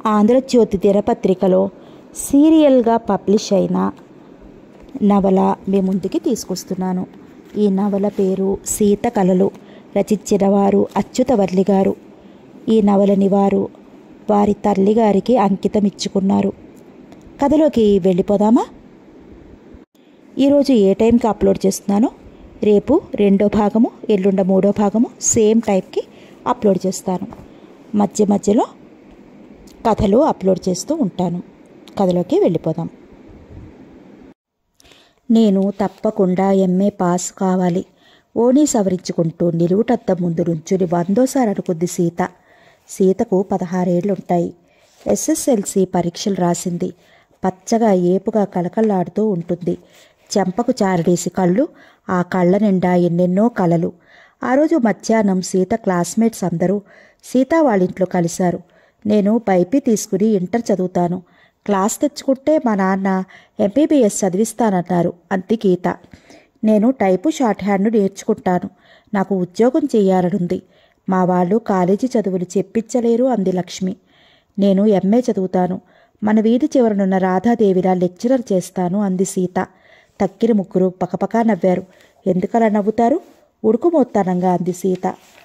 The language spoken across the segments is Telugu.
ఆంధ్రజ్యోతి దినపత్రికలో సీరియల్గా పబ్లిష్ అయిన నవల మీ ముందుకి తీసుకొస్తున్నాను ఈ నవల పేరు సీత కలలు రచించిన వారు అచ్యుతవర్లి గారు ఈ నవలని వారు వారి తల్లి గారికి అంకితం ఇచ్చుకున్నారు కథలోకి వెళ్ళిపోదామా ఈరోజు ఏ టైంకి అప్లోడ్ చేస్తున్నానో రేపు రెండో భాగము ఎల్లుండ మూడో భాగము సేమ్ టైంకి అప్లోడ్ చేస్తాను మధ్య మధ్యలో కథలు అప్లోడ్ చేస్తూ ఉంటాను కథలోకి వెళ్ళిపోదాం నేను తప్పకుండా ఎంఏ పాస్ కావాలి ఓణీ సవరించుకుంటూ నిలువుటద్దం ముందు నుంచుని వందోసారి అనుకుంది సీత సీతకు పదహారేళ్లుంటాయి ఎస్ఎస్ఎల్సి పరీక్షలు రాసింది పచ్చగా ఏపుగా కలకల్లాడుతూ ఉంటుంది చెంపకు చారడేసి కళ్ళు ఆ కళ్ళ నిండా ఎన్నెన్నో కలలు ఆ రోజు మధ్యాహ్నం సీత క్లాస్మేట్స్ అందరూ సీత వాళ్ళింట్లో కలిశారు నేను బైపీ తీసుకుని ఇంటర్ చదువుతాను క్లాస్ తెచ్చుకుంటే మా నాన్న ఎంబీబీఎస్ చదివిస్తానన్నారు అంది గీత నేను టైపు షార్ట్ హ్యాండ్ నేర్చుకుంటాను నాకు ఉద్యోగం చేయాలనుంది మా వాళ్ళు కాలేజీ చదువులు చెప్పించలేరు అంది లక్ష్మి నేను ఎంఏ చదువుతాను మన వీధి చివరనున్న రాధాదేవిలా లెక్చరర్ చేస్తాను అంది సీత తక్కిన ముగ్గురు పకపకా నవ్వారు ఎందుకలా నవ్వుతారు ఉడుకుమోత్తానంగా అంది సీత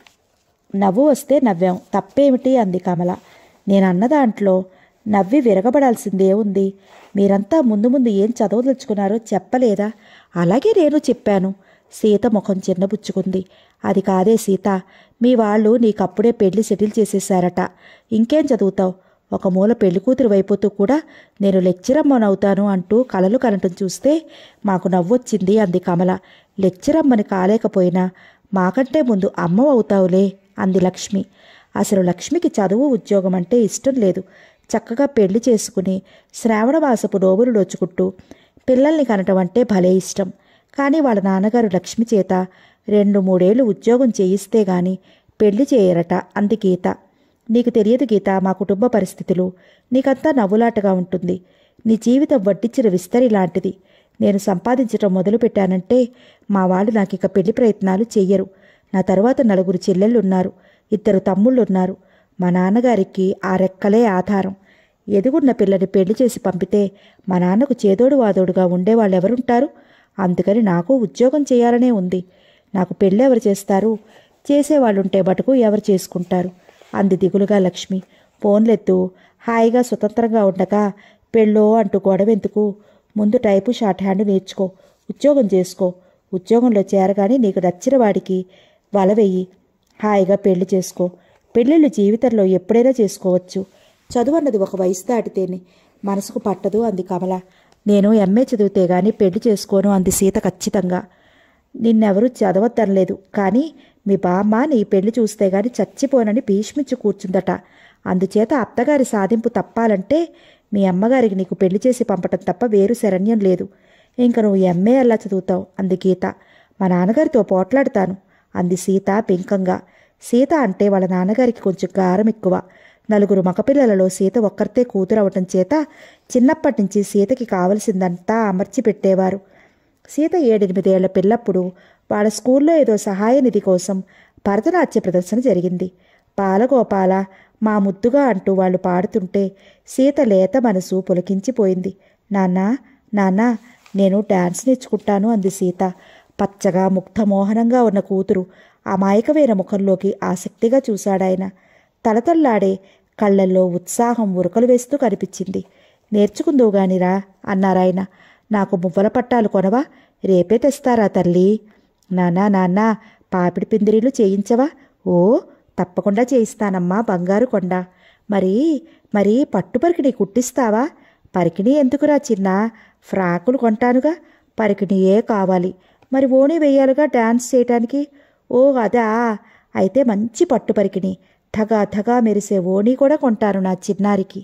నవ్వు వస్తే నవ్వాం తప్పేమిటి అంది కమల నేనన్న దాంట్లో నవ్వి విరగబడాల్సిందే ఉంది మీరంతా ముందు ముందు ఏం చదవదలుచుకున్నారో చెప్పలేదా అలాగే నేను చెప్పాను సీత ముఖం చిన్నబుచ్చుకుంది అది కాదే సీత మీ వాళ్ళు నీకప్పుడే పెళ్లి సెటిల్ చేసేశారట ఇంకేం చదువుతావు ఒక మూల పెళ్లి కూతురు వైపోతూ కూడా నేను లెక్చరమ్మనవుతాను అంటూ కలలు కనటం చూస్తే మాకు నవ్వొచ్చింది అంది కమల లెక్చరమ్మని కాలేకపోయినా మాకంటే ముందు అమ్మ అవుతావులే అంది లక్ష్మి అసలు లక్ష్మికి చదువు ఉద్యోగం అంటే ఇష్టం లేదు చక్కగా పెళ్లి చేసుకుని శ్రావణవాసపు నోములు నోచుకుంటూ పిల్లల్ని కనటం అంటే భలే ఇష్టం కానీ వాళ్ళ నాన్నగారు లక్ష్మి చేత రెండు మూడేళ్లు ఉద్యోగం చేయిస్తే గాని పెళ్లి చేయరట అంది గీత నీకు తెలియదు గీత మా కుటుంబ పరిస్థితులు నీకంతా నవ్వులాటగా ఉంటుంది నీ జీవితం వడ్డించిన విస్తరి లాంటిది నేను సంపాదించటం మొదలుపెట్టానంటే మా వాళ్ళు నాకు ఇక పెళ్లి ప్రయత్నాలు చెయ్యరు నా తరువాత నలుగురు చెల్లెళ్ళున్నారు ఇద్దరు తమ్ముళ్ళున్నారు మా నాన్నగారికి ఆ రెక్కలే ఆధారం ఎదుగున్న పిల్లని పెళ్లి చేసి పంపితే మా నాన్నకు చేదోడు వాదోడుగా ఉండేవాళ్ళు ఎవరుంటారు అందుకని నాకు ఉద్యోగం చేయాలనే ఉంది నాకు పెళ్ళి ఎవరు చేస్తారు చేసేవాళ్ళుంటే మటుకు ఎవరు చేసుకుంటారు అంది దిగులుగా లక్ష్మి ఫోన్లెత్తు హాయిగా స్వతంత్రంగా ఉండగా పెళ్ళో అంటూ గొడవెందుకు ముందు టైపు షార్ట్ హ్యాండ్ నేర్చుకో ఉద్యోగం చేసుకో ఉద్యోగంలో చేరగానే నీకు నచ్చిన వాడికి వల వెయ్యి హాయిగా పెళ్లి చేసుకో పెళ్ళిళ్ళు జీవితంలో ఎప్పుడైనా చేసుకోవచ్చు చదువు అన్నది ఒక వయసు దాటితేనే మనసుకు పట్టదు అంది కమల నేను ఎంఏ చదివితే గాని పెళ్లి చేసుకోను అంది సీత ఖచ్చితంగా నిన్నెవరూ చదవద్దనలేదు కానీ మీ బామ్మ నీ పెళ్లి చూస్తే గాని చచ్చిపోనని భీష్మించి కూర్చుందట అందుచేత అత్తగారి సాధింపు తప్పాలంటే మీ అమ్మగారికి నీకు పెళ్లి చేసి పంపటం తప్ప వేరు శరణ్యం లేదు ఇంక నువ్వు ఎంఏ ఎలా చదువుతావు అంది గీత మా నాన్నగారితో పోట్లాడతాను అంది సీత పెంకంగా సీత అంటే వాళ్ళ నాన్నగారికి కొంచెం గారం ఎక్కువ నలుగురు మగపిల్లలలో సీత ఒక్కరితే కూతురవటం చేత చిన్నప్పటి నుంచి సీతకి కావలసిందంతా అమర్చి పెట్టేవారు సీత ఏడెనిమిదేళ్ల పిల్లప్పుడు వాళ్ళ స్కూల్లో ఏదో సహాయ నిధి కోసం భరతనాట్య ప్రదర్శన జరిగింది బాలగోపాల మా ముద్దుగా అంటూ వాళ్ళు పాడుతుంటే సీత లేత మనసు పులకించిపోయింది నాన్న నాన్న నేను డాన్స్ నేర్చుకుంటాను అంది సీత పచ్చగా ముగ్ధమోహనంగా ఉన్న కూతురు అమాయకమైన ముఖంలోకి ఆసక్తిగా చూశాడాయన తలతల్లాడే కళ్ళల్లో ఉత్సాహం ఉరకలు వేస్తూ కనిపించింది నేర్చుకుందువు గానిరా అన్నారాయన నాకు మువ్వల పట్టాలు కొనవా రేపే తెస్తారా తల్లి నానా నాన్న పాపిడి పిందిరీలు చేయించవా ఓ తప్పకుండా చేయిస్తానమ్మా బంగారు కొండ మరి మరి పట్టు పరికిణి కుట్టిస్తావా పరికిణి ఎందుకురా చిన్న ఫ్రాకులు కొంటానుగా పరికిణియే కావాలి మరి ఓణి వేయాలిగా డాన్స్ చేయటానికి ఓ అదా అయితే మంచి పట్టు పరికిణి ధగా ధగా మెరిసే ఓణి కూడా కొంటాను నా చిన్నారికి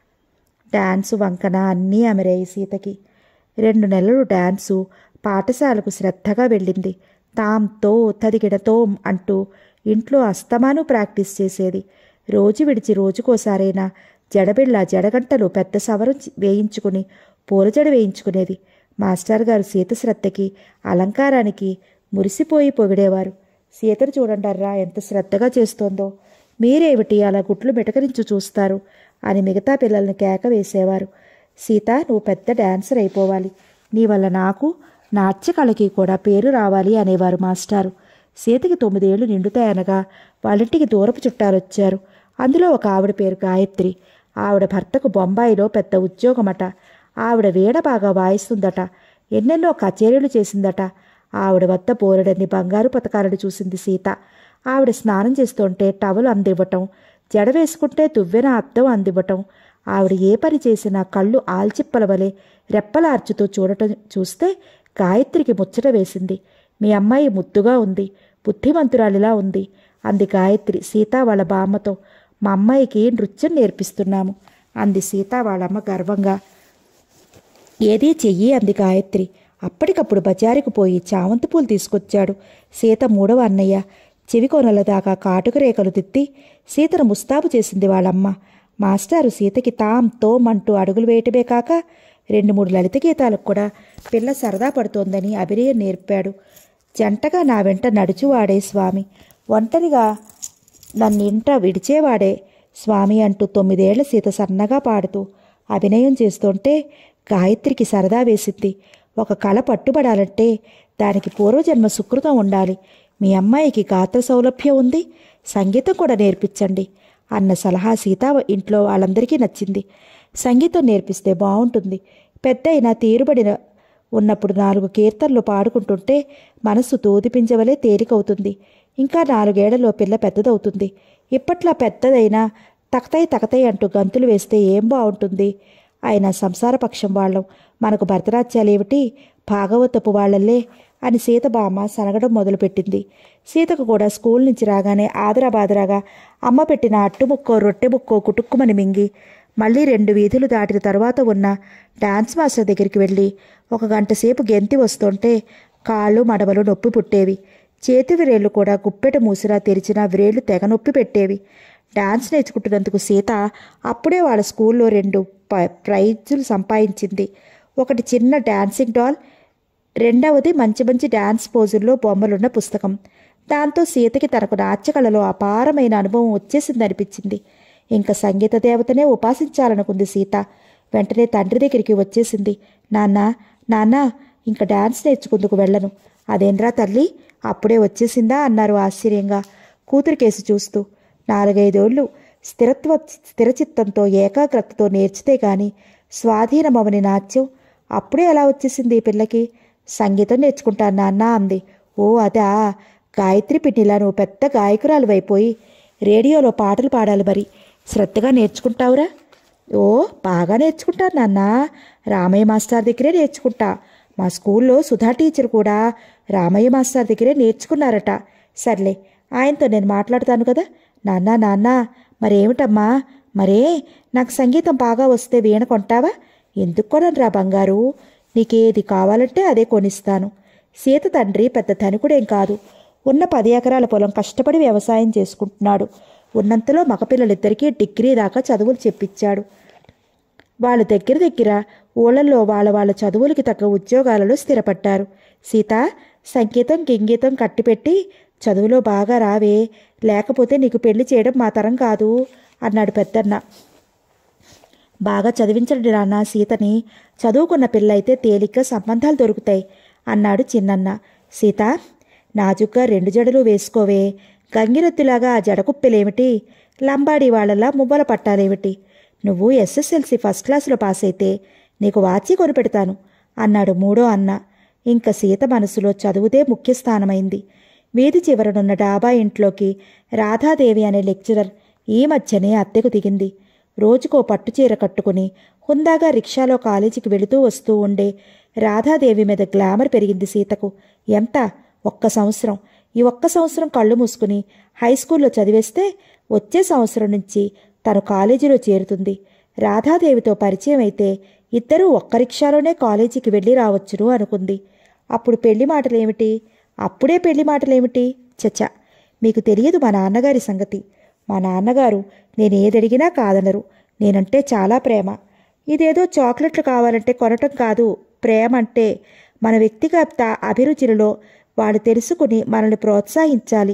డాన్సు వంకన అన్నీ అమరాయి సీతకి రెండు నెలలు డాన్సు పాఠశాలకు శ్రద్ధగా వెళ్ళింది తాంతో తదిగిడతోం అంటూ ఇంట్లో అస్తమాను ప్రాక్టీస్ చేసేది రోజు విడిచి రోజుకోసారైనా జడబిళ్ళ జడగంటలు పెద్ద సవరం వేయించుకుని పూలజడ వేయించుకునేది మాస్టర్ గారు సీత శ్రద్ధకి అలంకారానికి మురిసిపోయి పొగిడేవారు సీతను చూడండర్రా ఎంత శ్రద్ధగా చేస్తోందో మీరేమిటి అలా గుట్లు మిటకరించి చూస్తారు అని మిగతా పిల్లల్ని కేక వేసేవారు సీత నువ్వు పెద్ద డాన్సర్ అయిపోవాలి నీ వల్ల నాకు నాట్యకళకి కూడా పేరు రావాలి అనేవారు మాస్టారు సీతకి తొమ్మిదేళ్లు నిండుతాయనగా వాళ్ళింటికి దూరపు చుట్టాలు వచ్చారు అందులో ఒక ఆవిడ పేరు గాయత్రి ఆవిడ భర్తకు బొంబాయిలో పెద్ద ఉద్యోగమట ఆవిడ వీణ బాగా వాయిస్తుందట ఎన్నెన్నో కచేరీలు చేసిందట ఆవిడ వద్ద బోరెడన్ని బంగారు పథకాలను చూసింది సీత ఆవిడ స్నానం చేస్తుంటే టవలు అందివ్వటం జడ వేసుకుంటే దువ్వెన అద్దం అందివ్వటం ఆవిడ ఏ పని చేసినా కళ్ళు ఆల్చిప్పల వలె రెప్పలార్చుతూ చూడటం చూస్తే గాయత్రికి ముచ్చట వేసింది మీ అమ్మాయి ముద్దుగా ఉంది బుద్ధిమంతురాలిలా ఉంది అంది గాయత్రి సీత వాళ్ళ బామ్మతో మా అమ్మాయికి నృత్యం నేర్పిస్తున్నాము అంది సీత వాళ్ళమ్మ గర్వంగా ఏదీ చెయ్యి అంది గాయత్రి అప్పటికప్పుడు బజారుకు పోయి చామంతి పూలు తీసుకొచ్చాడు సీత మూడవ అన్నయ్య చెవి కొనల దాకా కాటుక రేఖలు తిత్తి సీతను ముస్తాబు చేసింది వాళ్ళమ్మ మాస్టారు సీతకి తాం తోం అంటూ అడుగులు వేయటమే కాక రెండు మూడు లలిత గీతాలకు కూడా పిల్ల సరదా పడుతోందని అభినయం నేర్పాడు జంటగా నా వెంట నడుచువాడే స్వామి ఒంటరిగా నన్నింట విడిచేవాడే స్వామి అంటూ తొమ్మిదేళ్ల సీత సన్నగా పాడుతూ అభినయం చేస్తుంటే గాయత్రికి సరదా వేసింది ఒక కళ పట్టుబడాలంటే దానికి పూర్వజన్మ సుకృతం ఉండాలి మీ అమ్మాయికి గాత్ర సౌలభ్యం ఉంది సంగీతం కూడా నేర్పించండి అన్న సలహా సీత ఇంట్లో వాళ్ళందరికీ నచ్చింది సంగీతం నేర్పిస్తే బాగుంటుంది పెద్ద అయినా తీరుబడిన ఉన్నప్పుడు నాలుగు కీర్తనలు పాడుకుంటుంటే మనసు తోదిపించవలే తేలికవుతుంది ఇంకా నాలుగేళ్లలో పిల్ల పెద్దదవుతుంది ఇప్పట్లా పెద్దదైనా తకతై తకతై అంటూ గంతులు వేస్తే ఏం బాగుంటుంది ఆయన సంసారపక్షం వాళ్ళం మనకు భరతనాట్యాలేమిటి భాగవతపు వాళ్ళల్లే అని సీత బామ్మ సనగడం మొదలుపెట్టింది సీతకు కూడా స్కూల్ నుంచి రాగానే ఆదరాబాదరాగా అమ్మ పెట్టిన అట్టుముక్కో రొట్టె ముక్కో కుటుక్కుమని మింగి మళ్ళీ రెండు వీధులు దాటిన తర్వాత ఉన్న డాన్స్ మాస్టర్ దగ్గరికి వెళ్ళి ఒక గంట సేపు గెంతి వస్తుంటే కాళ్ళు మడమలు నొప్పి పుట్టేవి చేతి విరేళ్లు కూడా గుప్పెట మూసిరా తెరిచిన విరేళ్లు తెగ నొప్పి పెట్టేవి డాన్స్ నేర్చుకుంటున్నందుకు సీత అప్పుడే వాళ్ళ స్కూల్లో రెండు ప- ప్రైజులు సంపాదించింది ఒకటి చిన్న డాన్సింగ్ డాల్ రెండవది మంచి మంచి డాన్స్ పోజుల్లో బొమ్మలున్న పుస్తకం దాంతో సీతకి తనకు నాట్యకళలో అపారమైన అనుభవం వచ్చేసిందనిపించింది ఇంకా సంగీత దేవతనే ఉపాసించాలనుకుంది సీత వెంటనే తండ్రి దగ్గరికి వచ్చేసింది నాన్న నాన్న ఇంకా డాన్స్ నేర్చుకుందుకు వెళ్ళను అదేంట్రా తల్లి అప్పుడే వచ్చేసిందా అన్నారు ఆశ్చర్యంగా కూతురికేసి చూస్తూ నాలుగైదేళ్లు స్థిరత్వ స్థిరచిత్తంతో ఏకాగ్రతతో నేర్చితే గాని స్వాధీనమవని నాట్యం అప్పుడే ఎలా వచ్చేసింది ఈ పిల్లకి సంగీతం నేర్చుకుంటాను నాన్న అంది ఓ అదా గాయత్రి పిన్నిలా నువ్వు పెద్ద గాయకురాలు అయిపోయి రేడియోలో పాటలు పాడాలి మరి శ్రద్ధగా నేర్చుకుంటావురా ఓ బాగా నేర్చుకుంటాను నాన్న రామయ్య మాస్టర్ దగ్గరే నేర్చుకుంటా మా స్కూల్లో సుధా టీచర్ కూడా రామయ్య మాస్టర్ దగ్గరే నేర్చుకున్నారట సర్లే ఆయనతో నేను మాట్లాడతాను కదా నాన్న నాన్న మరేమిటమ్మా మరే నాకు సంగీతం బాగా వస్తే వీణ కొంటావా ఎందుకు కొనరా బంగారు నీకేది కావాలంటే అదే కొనిస్తాను సీత తండ్రి పెద్ద ధనికుడేం కాదు ఉన్న పది ఎకరాల పొలం కష్టపడి వ్యవసాయం చేసుకుంటున్నాడు ఉన్నంతలో మగపిల్లలిద్దరికీ డిగ్రీ దాకా చదువులు చెప్పించాడు వాళ్ళ దగ్గర దగ్గర ఊళ్ళల్లో వాళ్ళ వాళ్ళ చదువులకి తగ్గ ఉద్యోగాలలో స్థిరపడ్డారు సీత సంగీతం గింగీతం కట్టిపెట్టి చదువులో బాగా రావే లేకపోతే నీకు పెళ్లి చేయడం మా తరం కాదు అన్నాడు పెద్దన్న బాగా చదివించండి నాన్న సీతని చదువుకున్న పిల్లయితే తేలిగ్గా సంబంధాలు దొరుకుతాయి అన్నాడు చిన్నన్న సీత నాజుగ్గా రెండు జడలు వేసుకోవే గంగిరెద్దులాగా ఆ జడకుప్పెలేమిటి లంబాడి వాళ్ళలా మువ్వల పట్టాలేమిటి నువ్వు ఎస్ఎస్ఎల్సి ఫస్ట్ క్లాసులో పాస్ అయితే నీకు వాచి కొనిపెడతాను అన్నాడు మూడో అన్న ఇంక సీత మనసులో చదువుదే ముఖ్య స్థానమైంది వీధి చివరనున్న డాబా ఇంట్లోకి రాధాదేవి అనే లెక్చరర్ ఈ మధ్యనే అద్దెకు దిగింది రోజుకో పట్టుచీర కట్టుకుని హుందాగా రిక్షాలో కాలేజీకి వెళుతూ వస్తూ ఉండే రాధాదేవి మీద గ్లామర్ పెరిగింది సీతకు ఎంత ఒక్క సంవత్సరం ఈ ఒక్క సంవత్సరం కళ్ళు మూసుకుని హై స్కూల్లో చదివేస్తే వచ్చే సంవత్సరం నుంచి తను కాలేజీలో చేరుతుంది రాధాదేవితో పరిచయం అయితే ఇద్దరూ ఒక్క రిక్షాలోనే కాలేజీకి వెళ్ళి రావచ్చును అనుకుంది అప్పుడు పెళ్లి మాటలేమిటి అప్పుడే పెళ్లి మాటలేమిటి చచ్చ మీకు తెలియదు మా నాన్నగారి సంగతి మా నాన్నగారు నేనేదడిగినా కాదనరు నేనంటే చాలా ప్రేమ ఇదేదో చాక్లెట్లు కావాలంటే కొనటం కాదు ప్రేమ అంటే మన వ్యక్తిగత అభిరుచులలో వాళ్ళు తెలుసుకుని మనల్ని ప్రోత్సహించాలి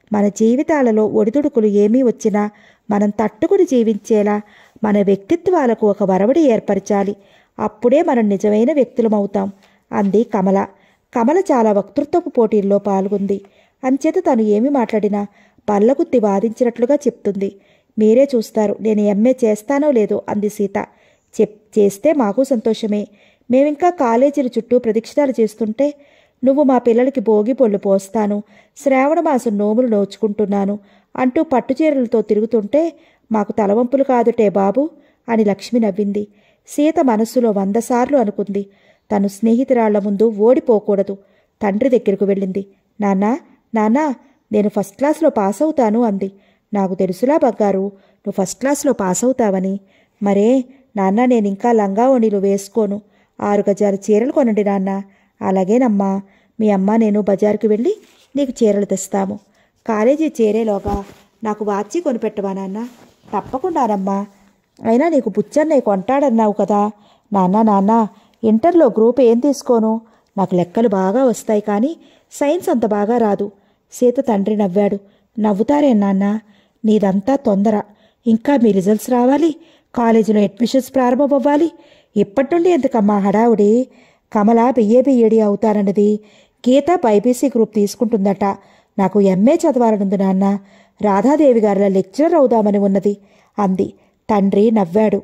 మన జీవితాలలో ఒడిదుడుకులు ఏమీ వచ్చినా మనం తట్టుకుని జీవించేలా మన వ్యక్తిత్వాలకు ఒక వరవడి ఏర్పరచాలి అప్పుడే మనం నిజమైన వ్యక్తులమవుతాం అంది కమల కమల చాలా వక్తృత్వపు పోటీల్లో పాల్గొంది అంచేత తను ఏమి మాట్లాడినా పళ్ళగుత్తి వాదించినట్లుగా చెప్తుంది మీరే చూస్తారు నేను ఎంఏ చేస్తానో లేదో అంది సీత చెప్ చేస్తే మాకు సంతోషమే మేమింకా కాలేజీల చుట్టూ ప్రదక్షిణాలు చేస్తుంటే నువ్వు మా పిల్లలకి భోగి పొళ్ళు పోస్తాను శ్రావణ మాసం నోములు నోచుకుంటున్నాను అంటూ పట్టుచీరలతో తిరుగుతుంటే మాకు తలవంపులు కాదుటే బాబు అని లక్ష్మి నవ్వింది సీత మనస్సులో వంద సార్లు అనుకుంది తను స్నేహితురాళ్ల ముందు ఓడిపోకూడదు తండ్రి దగ్గరకు వెళ్ళింది నాన్నా నాన్నా నేను ఫస్ట్ క్లాస్లో పాస్ అవుతాను అంది నాకు తెలుసులా బంగారు నువ్వు ఫస్ట్ క్లాస్లో పాస్ అవుతావని మరే నాన్న నేను ఇంకా లంగా ఓణీలు వేసుకోను ఆరు గజాల చీరలు కొనండి నాన్న అలాగేనమ్మా మీ అమ్మ నేను బజారుకు వెళ్ళి నీకు చీరలు తెస్తాము కాలేజీ చేరేలోగా నాకు వాచి కొనిపెట్టవా నాన్న తప్పకుండానమ్మా అయినా నీకు బుచ్చన్నయ్య కొంటాడన్నావు కదా నాన్న నాన్న ఇంటర్లో గ్రూప్ ఏం తీసుకోను నాకు లెక్కలు బాగా వస్తాయి కానీ సైన్స్ అంత బాగా రాదు సీత తండ్రి నవ్వాడు నవ్వుతారే నాన్న నీదంతా తొందర ఇంకా మీ రిజల్ట్స్ రావాలి కాలేజీలో అడ్మిషన్స్ ప్రారంభమవ్వాలి ఇప్పటి నుండి ఎందుకమ్మా హడావుడి కమల బిఏ బిఏడి అవుతారన్నది గీత బైపీసీ గ్రూప్ తీసుకుంటుందట నాకు ఎంఏ చదవాలనుంది నాన్న రాధాదేవి గారిలో లెక్చరర్ అవుదామని ఉన్నది అంది తండ్రి నవ్వాడు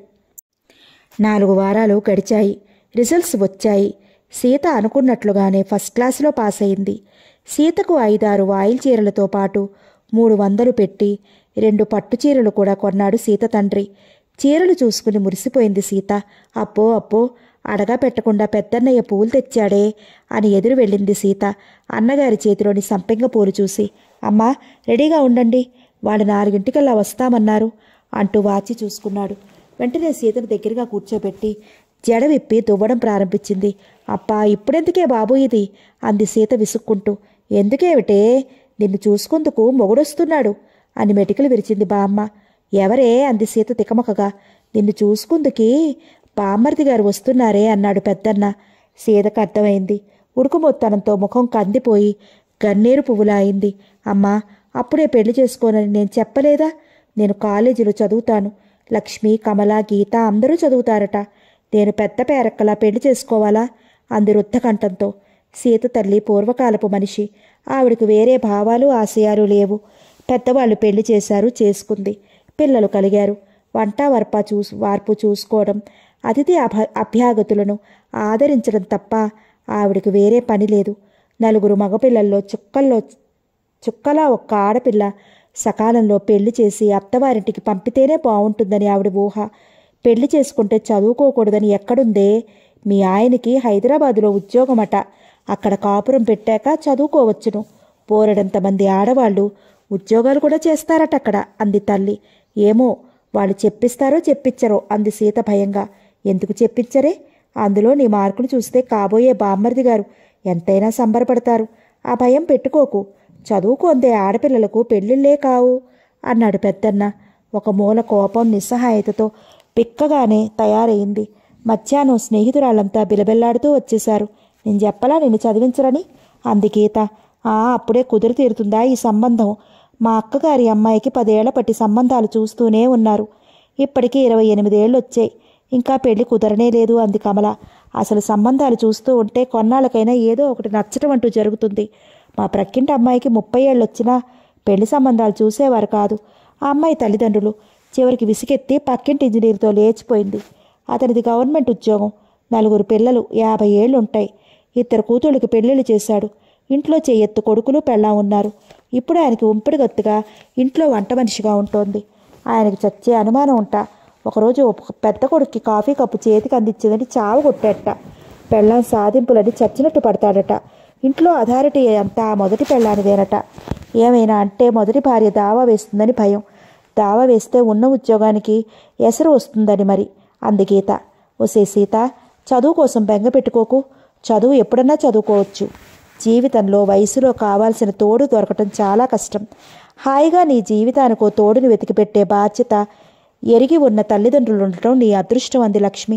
నాలుగు వారాలు గడిచాయి రిజల్ట్స్ వచ్చాయి సీత అనుకున్నట్లుగానే ఫస్ట్ క్లాసులో పాస్ అయింది సీతకు ఐదారు వాయిల్ చీరలతో పాటు మూడు వందలు పెట్టి రెండు పట్టు చీరలు కూడా కొన్నాడు సీత తండ్రి చీరలు చూసుకుని మురిసిపోయింది సీత అప్పో అప్పో అడగా పెట్టకుండా పెద్దన్నయ్య పూలు తెచ్చాడే అని ఎదురు వెళ్ళింది సీత అన్నగారి చేతిలోని సంపెంగ పూలు చూసి అమ్మా రెడీగా ఉండండి వాళ్ళు నాలుగింటికల్లా వస్తామన్నారు అంటూ వాచి చూసుకున్నాడు వెంటనే సీతను దగ్గరగా కూర్చోబెట్టి జడ విప్పి దువ్వడం ప్రారంభించింది అప్పా ఇప్పుడెందుకే బాబు ఇది అంది సీత విసుక్కుంటూ ఎందుకేమిటే నిన్ను చూసుకుందుకు మొగుడొస్తున్నాడు అని మెటికలు విరిచింది బామ్మ ఎవరే అంది సీత తికమకగా నిన్ను చూసుకుందుకి బామ్మర్ది గారు వస్తున్నారే అన్నాడు పెద్దన్న సీతకు అర్థమైంది ఉడుకుమొత్తనంతో ముఖం కందిపోయి గన్నేరు పువ్వులా అయింది అమ్మా అప్పుడే పెళ్లి చేసుకోనని నేను చెప్పలేదా నేను కాలేజీలో చదువుతాను లక్ష్మి కమల గీత అందరూ చదువుతారట నేను పెద్ద పేరక్కలా పెళ్లి చేసుకోవాలా అంది రుద్ధకంఠంతో సీత తల్లి పూర్వకాలపు మనిషి ఆవిడకు వేరే భావాలు ఆశయాలు లేవు పెద్దవాళ్ళు పెళ్లి చేశారు చేసుకుంది పిల్లలు కలిగారు వంట వరప చూసు వార్పు చూసుకోవడం అతిథి అభ అభ్యాగతులను ఆదరించడం తప్ప ఆవిడకు వేరే పని లేదు నలుగురు మగపిల్లల్లో చుక్కల్లో చుక్కలా ఒక్క ఆడపిల్ల సకాలంలో పెళ్లి చేసి అత్తవారింటికి పంపితేనే బాగుంటుందని ఆవిడ ఊహ పెళ్లి చేసుకుంటే చదువుకోకూడదని ఎక్కడుందే మీ ఆయనకి హైదరాబాదులో ఉద్యోగమట అక్కడ కాపురం పెట్టాక చదువుకోవచ్చును పోరడంతమంది ఆడవాళ్ళు ఉద్యోగాలు కూడా చేస్తారట అక్కడ అంది తల్లి ఏమో వాళ్ళు చెప్పిస్తారో చెప్పించరో అంది సీత భయంగా ఎందుకు చెప్పించరే అందులో నీ మార్కులు చూస్తే కాబోయే బామ్మర్ది గారు ఎంతైనా సంబరపడతారు ఆ భయం పెట్టుకోకు చదువుకోందే ఆడపిల్లలకు పెళ్ళిళ్ళే కావు అన్నాడు పెద్దన్న ఒక మూల కోపం నిస్సహాయతతో పిక్కగానే తయారయింది మధ్యాహ్నం స్నేహితురాళ్ళంతా బిలబెల్లాడుతూ వచ్చేశారు నేను చెప్పలా నిన్ను చదివించరని అంది గీత ఆ అప్పుడే కుదురు తీరుతుందా ఈ సంబంధం మా అక్కగారి అమ్మాయికి పదేళ్ల పట్టి సంబంధాలు చూస్తూనే ఉన్నారు ఇప్పటికీ ఇరవై ఎనిమిదేళ్ళు వచ్చాయి ఇంకా పెళ్లి కుదరనే లేదు అంది కమల అసలు సంబంధాలు చూస్తూ ఉంటే కొన్నాళ్ళకైనా ఏదో ఒకటి నచ్చటం అంటూ జరుగుతుంది మా ప్రక్కింటి అమ్మాయికి ముప్పై ఏళ్ళు వచ్చినా పెళ్లి సంబంధాలు చూసేవారు కాదు ఆ అమ్మాయి తల్లిదండ్రులు చివరికి విసిగెత్తి పక్కింటి ఇంజనీర్తో లేచిపోయింది అతనిది గవర్నమెంట్ ఉద్యోగం నలుగురు పిల్లలు యాభై ఏళ్ళు ఉంటాయి ఇద్దరు కూతుళ్ళకి పెళ్ళిళ్ళు చేశాడు ఇంట్లో చెయ్యెత్తు కొడుకులు పెళ్ళాం ఉన్నారు ఇప్పుడు ఆయనకి ఉంపిడిగత్తుగా ఇంట్లో వంట మనిషిగా ఉంటోంది ఆయనకి చచ్చే అనుమానం ఉంటా ఒకరోజు ఒక పెద్ద కొడుక్కి కాఫీ కప్పు చేతికి అందించిందని చావు కొట్టేట పెళ్ళాం సాధింపులని చచ్చినట్టు పడతాడట ఇంట్లో అథారిటీ అంతా ఆ మొదటి పెళ్ళానిదేనట ఏమైనా అంటే మొదటి భార్య దావా వేస్తుందని భయం దావా వేస్తే ఉన్న ఉద్యోగానికి ఎసరు వస్తుందని మరి అంది గీత ఒసే సీత చదువు కోసం బెంగ పెట్టుకోకు చదువు ఎప్పుడన్నా చదువుకోవచ్చు జీవితంలో వయసులో కావాల్సిన తోడు దొరకటం చాలా కష్టం హాయిగా నీ జీవితానికో తోడుని వెతికి పెట్టే బాధ్యత ఎరిగి ఉన్న తల్లిదండ్రులు ఉండటం నీ అదృష్టం అంది లక్ష్మి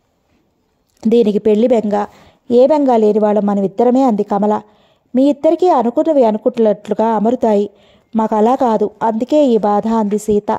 దీనికి పెళ్లి బెంగ ఏ బెంగ లేని వాళ్ళం మనమిద్దరమే అంది కమల మీ ఇద్దరికీ అనుకున్నవి అనుకుంటున్నట్లుగా అమరుతాయి మాకు అలా కాదు అందుకే ఈ బాధ అంది సీత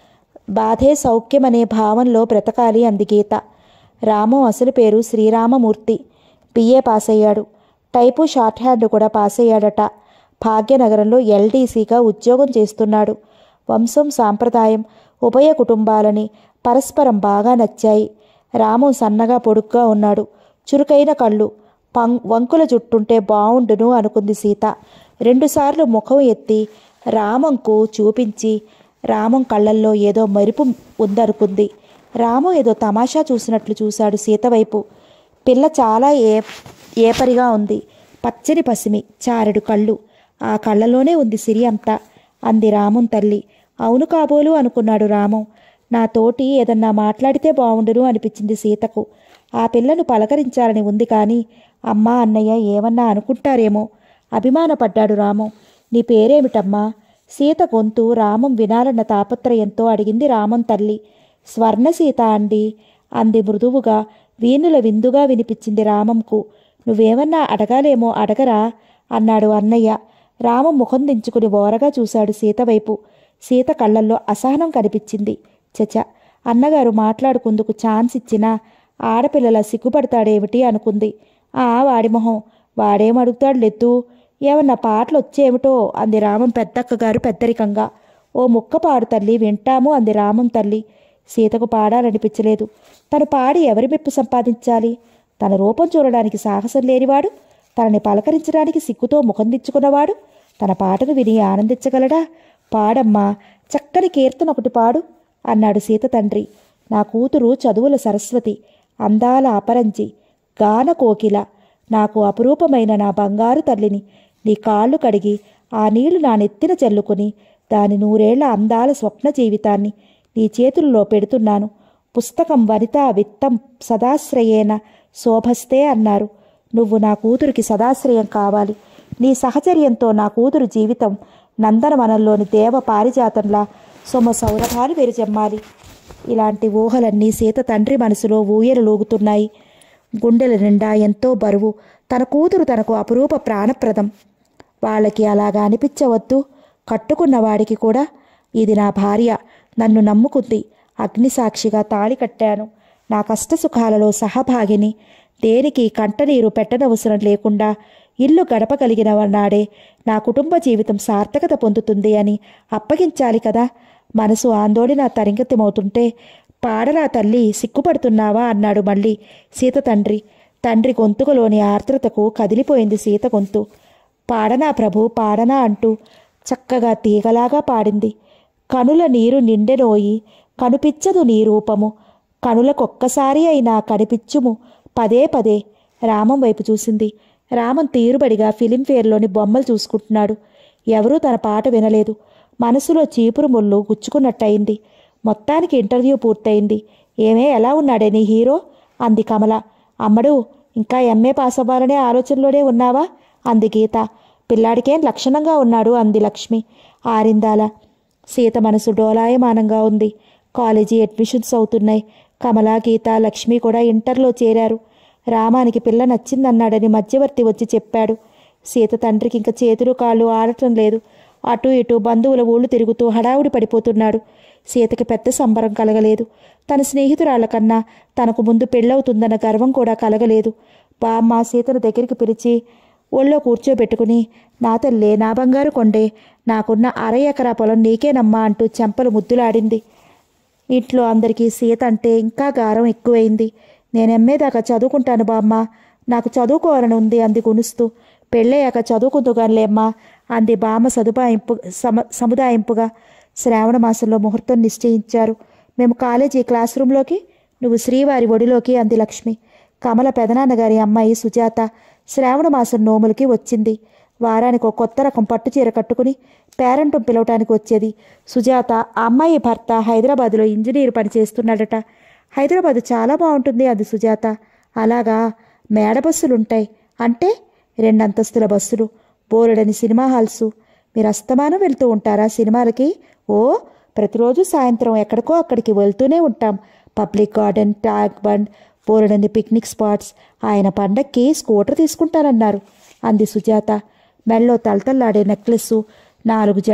బాధే సౌఖ్యమనే భావంలో బ్రతకాలి అంది గీత రాము అసలు పేరు శ్రీరామమూర్తి బిఏ పాస్ అయ్యాడు టైపు షార్ట్ హ్యాండ్ కూడా పాస్ అయ్యాడట భాగ్యనగరంలో ఎల్డీసీగా ఉద్యోగం చేస్తున్నాడు వంశం సాంప్రదాయం ఉభయ కుటుంబాలని పరస్పరం బాగా నచ్చాయి రాము సన్నగా పొడుగ్గా ఉన్నాడు చురుకైన కళ్ళు పం వంకుల జుట్టుంటే బావుండును అనుకుంది సీత రెండుసార్లు ముఖం ఎత్తి రామంకు చూపించి రామం కళ్ళల్లో ఏదో మెరుపు ఉందనుకుంది రాము ఏదో తమాషా చూసినట్లు చూశాడు సీత వైపు పిల్ల చాలా ఏ ఏపరిగా ఉంది పచ్చని పసిమి చారెడు కళ్ళు ఆ కళ్ళలోనే ఉంది సిరి అంతా అంది రామం తల్లి అవును కాబోలు అనుకున్నాడు రామం నా తోటి ఏదన్నా మాట్లాడితే బావుండును అనిపించింది సీతకు ఆ పిల్లను పలకరించాలని ఉంది కానీ అమ్మా అన్నయ్య ఏమన్నా అనుకుంటారేమో అభిమానపడ్డాడు రామం నీ పేరేమిటమ్మా సీత గొంతు రామం వినాలన్న తాపత్రయంతో అడిగింది రామం తల్లి స్వర్ణ సీత అండి అంది మృదువుగా వీణుల విందుగా వినిపించింది రామంకు నువ్వేమన్నా అడగాలేమో అడగరా అన్నాడు అన్నయ్య రామం ముఖం దించుకుని ఓరగా చూశాడు సీత వైపు సీత కళ్ళల్లో అసహనం కనిపించింది చచ అన్నగారు మాట్లాడుకుందుకు ఛాన్స్ ఇచ్చినా ఆడపిల్లల సిగ్గుపడతాడేమిటి అనుకుంది ఆ వాడి మొహం వాడేం అడుగుతాడు లెత్తు ఏమన్నా పాటలు వచ్చేమిటో అంది రామం పెద్దక్క గారు పెద్దరికంగా ఓ ముక్క పాడు తల్లి వింటాము అంది రామం తల్లి సీతకు పాడాలనిపించలేదు తను పాడి ఎవరి మెప్పు సంపాదించాలి తన రూపం చూడడానికి సాహసం లేనివాడు తనని పలకరించడానికి సిగ్గుతో ముఖం దించుకున్నవాడు తన పాటను విని ఆనందించగలడా పాడమ్మా చక్కని కీర్తన ఒకటి పాడు అన్నాడు సీత తండ్రి నా కూతురు చదువుల సరస్వతి అందాల అపరంజి గాన కోకిల నాకు అపురూపమైన నా బంగారు తల్లిని నీ కాళ్ళు కడిగి ఆ నీళ్లు నా నెత్తిన చల్లుకుని దాని నూరేళ్ల అందాల స్వప్న జీవితాన్ని నీ చేతుల్లో పెడుతున్నాను పుస్తకం వనితా విత్తం సదాశ్రయేన శోభస్తే అన్నారు నువ్వు నా కూతురికి సదాశ్రయం కావాలి నీ సహచర్యంతో నా కూతురు జీవితం నందనవనంలోని దేవ పారిజాతంలా సొమ సౌరభాలు వెరిజమ్మాలి ఇలాంటి ఊహలన్నీ సీత తండ్రి మనసులో ఊయలలోగుతున్నాయి గుండెల నిండా ఎంతో బరువు తన కూతురు తనకు అపురూప ప్రాణప్రదం వాళ్ళకి అలాగా అనిపించవద్దు కట్టుకున్న వాడికి కూడా ఇది నా భార్య నన్ను నమ్ముకుంది అగ్నిసాక్షిగా తాళి కట్టాను నా కష్టసుఖాలలో సహభాగిని దేనికి కంటనీరు పెట్టనవసరం లేకుండా ఇల్లు గడపగలిగిన నాడే నా కుటుంబ జీవితం సార్థకత పొందుతుంది అని అప్పగించాలి కదా మనసు ఆందోళన తరింగతమవుతుంటే పాడరా తల్లి సిగ్గుపడుతున్నావా అన్నాడు మళ్ళీ సీత తండ్రి తండ్రి గొంతుకలోని ఆర్ద్రతకు కదిలిపోయింది సీత గొంతు పాడనా ప్రభు పాడనా అంటూ చక్కగా తీగలాగా పాడింది కనుల నీరు నిండెనోయి కనుపిచ్చదు నీ రూపము కనులకొక్కసారి అయినా కనిపించుము పదే పదే రామం వైపు చూసింది రామం తీరుబడిగా ఫిలింఫేర్లోని బొమ్మలు చూసుకుంటున్నాడు ఎవరూ తన పాట వినలేదు మనసులో చీపురు ముళ్ళు గుచ్చుకున్నట్టయింది మొత్తానికి ఇంటర్వ్యూ పూర్తయింది ఏమే ఎలా ఉన్నాడే నీ హీరో అంది కమల అమ్మడు ఇంకా ఎంఏ పాస్ అవ్వాలనే ఆలోచనలోనే ఉన్నావా అంది గీత పిల్లాడికేం లక్షణంగా ఉన్నాడు అంది లక్ష్మి ఆరిందాల సీత మనసు డోలాయమానంగా ఉంది కాలేజీ అడ్మిషన్స్ అవుతున్నాయి కమల గీత లక్ష్మి కూడా ఇంటర్లో చేరారు రామానికి పిల్ల నచ్చిందన్నాడని మధ్యవర్తి వచ్చి చెప్పాడు సీత తండ్రికి ఇంకా చేతులు కాళ్ళు ఆడటం లేదు అటు ఇటు బంధువుల ఊళ్ళు తిరుగుతూ హడావుడి పడిపోతున్నాడు సీతకి పెద్ద సంబరం కలగలేదు తన స్నేహితురాళ్ల కన్నా తనకు ముందు పెళ్ళవుతుందన్న గర్వం కూడా కలగలేదు బామ్మ సీతను దగ్గరికి పిలిచి ఒళ్ళో కూర్చోబెట్టుకుని నా తల్లే నా బంగారు కొండే నాకున్న అర ఎకరా పొలం నీకేనమ్మా అంటూ చెంపలు ముద్దులాడింది ఇంట్లో అందరికీ సీత అంటే ఇంకా గారం ఎక్కువైంది నేను ఎంఏ దాకా చదువుకుంటాను బామ్మ నాకు చదువుకోవాలని ఉంది అంది గునుస్తూ పెళ్ళయ్యాక చదువుకుందుగానిలేమ్మా అంది బామ్మ సదుపాయింపు సమ సముదాయింపుగా శ్రావణ మాసంలో ముహూర్తం నిశ్చయించారు మేము కాలేజీ క్లాస్ రూమ్లోకి నువ్వు శ్రీవారి ఒడిలోకి అంది లక్ష్మి కమల పెదనాన్నగారి అమ్మాయి సుజాత శ్రావణ మాసం నోములకి వచ్చింది వారానికి ఒక కొత్త రకం పట్టు చీర కట్టుకుని పేరంటం పిలవటానికి వచ్చేది సుజాత ఆ అమ్మాయి భర్త హైదరాబాద్లో ఇంజనీర్ పని చేస్తున్నాడట హైదరాబాద్ చాలా బాగుంటుంది అది సుజాత అలాగా మేడ బస్సులుంటాయి అంటే రెండంతస్తుల బస్సులు బోలెడని సినిమా హాల్సు మీరు అస్తమానం వెళ్తూ ఉంటారా సినిమాలకి ఓ ప్రతిరోజు సాయంత్రం ఎక్కడికో అక్కడికి వెళ్తూనే ఉంటాం పబ్లిక్ గార్డెన్ ట్యాగ్ బండ్ బోలెడని పిక్నిక్ స్పాట్స్ ఆయన పండక్కి స్కూటర్ తీసుకుంటానన్నారు అంది సుజాత మెళ్ళో తలతల్లాడే నెక్లెస్సు నాలుగు జడ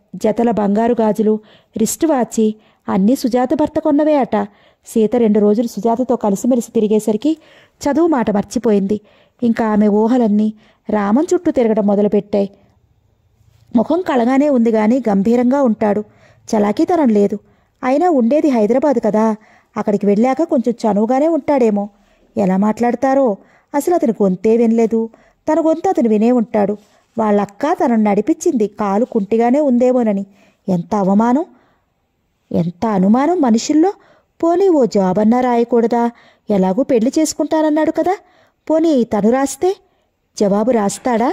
జతల బంగారు గాజులు రిస్ట్ వాచి అన్నీ సుజాత భర్త కొన్నవే అట సీత రెండు రోజులు సుజాతతో కలిసిమెలిసి తిరిగేసరికి చదువు మాట మర్చిపోయింది ఇంకా ఆమె ఊహలన్నీ రామం చుట్టూ తిరగడం మొదలుపెట్టాయి ముఖం కళగానే ఉంది గాని గంభీరంగా ఉంటాడు చలాకీతనం లేదు అయినా ఉండేది హైదరాబాద్ కదా అక్కడికి వెళ్ళాక కొంచెం చనువుగానే ఉంటాడేమో ఎలా మాట్లాడతారో అసలు అతని గొంతే వినలేదు తన గొంతు అతను వినే ఉంటాడు వాళ్ళక్క తనను నడిపించింది కాలు కుంటిగానే ఉందేమోనని ఎంత అవమానం ఎంత అనుమానం మనుషుల్లో పోనీ ఓ జాబ్ అన్నా రాయకూడదా ఎలాగూ పెళ్లి చేసుకుంటానన్నాడు కదా పోనీ తను రాస్తే జవాబు రాస్తాడా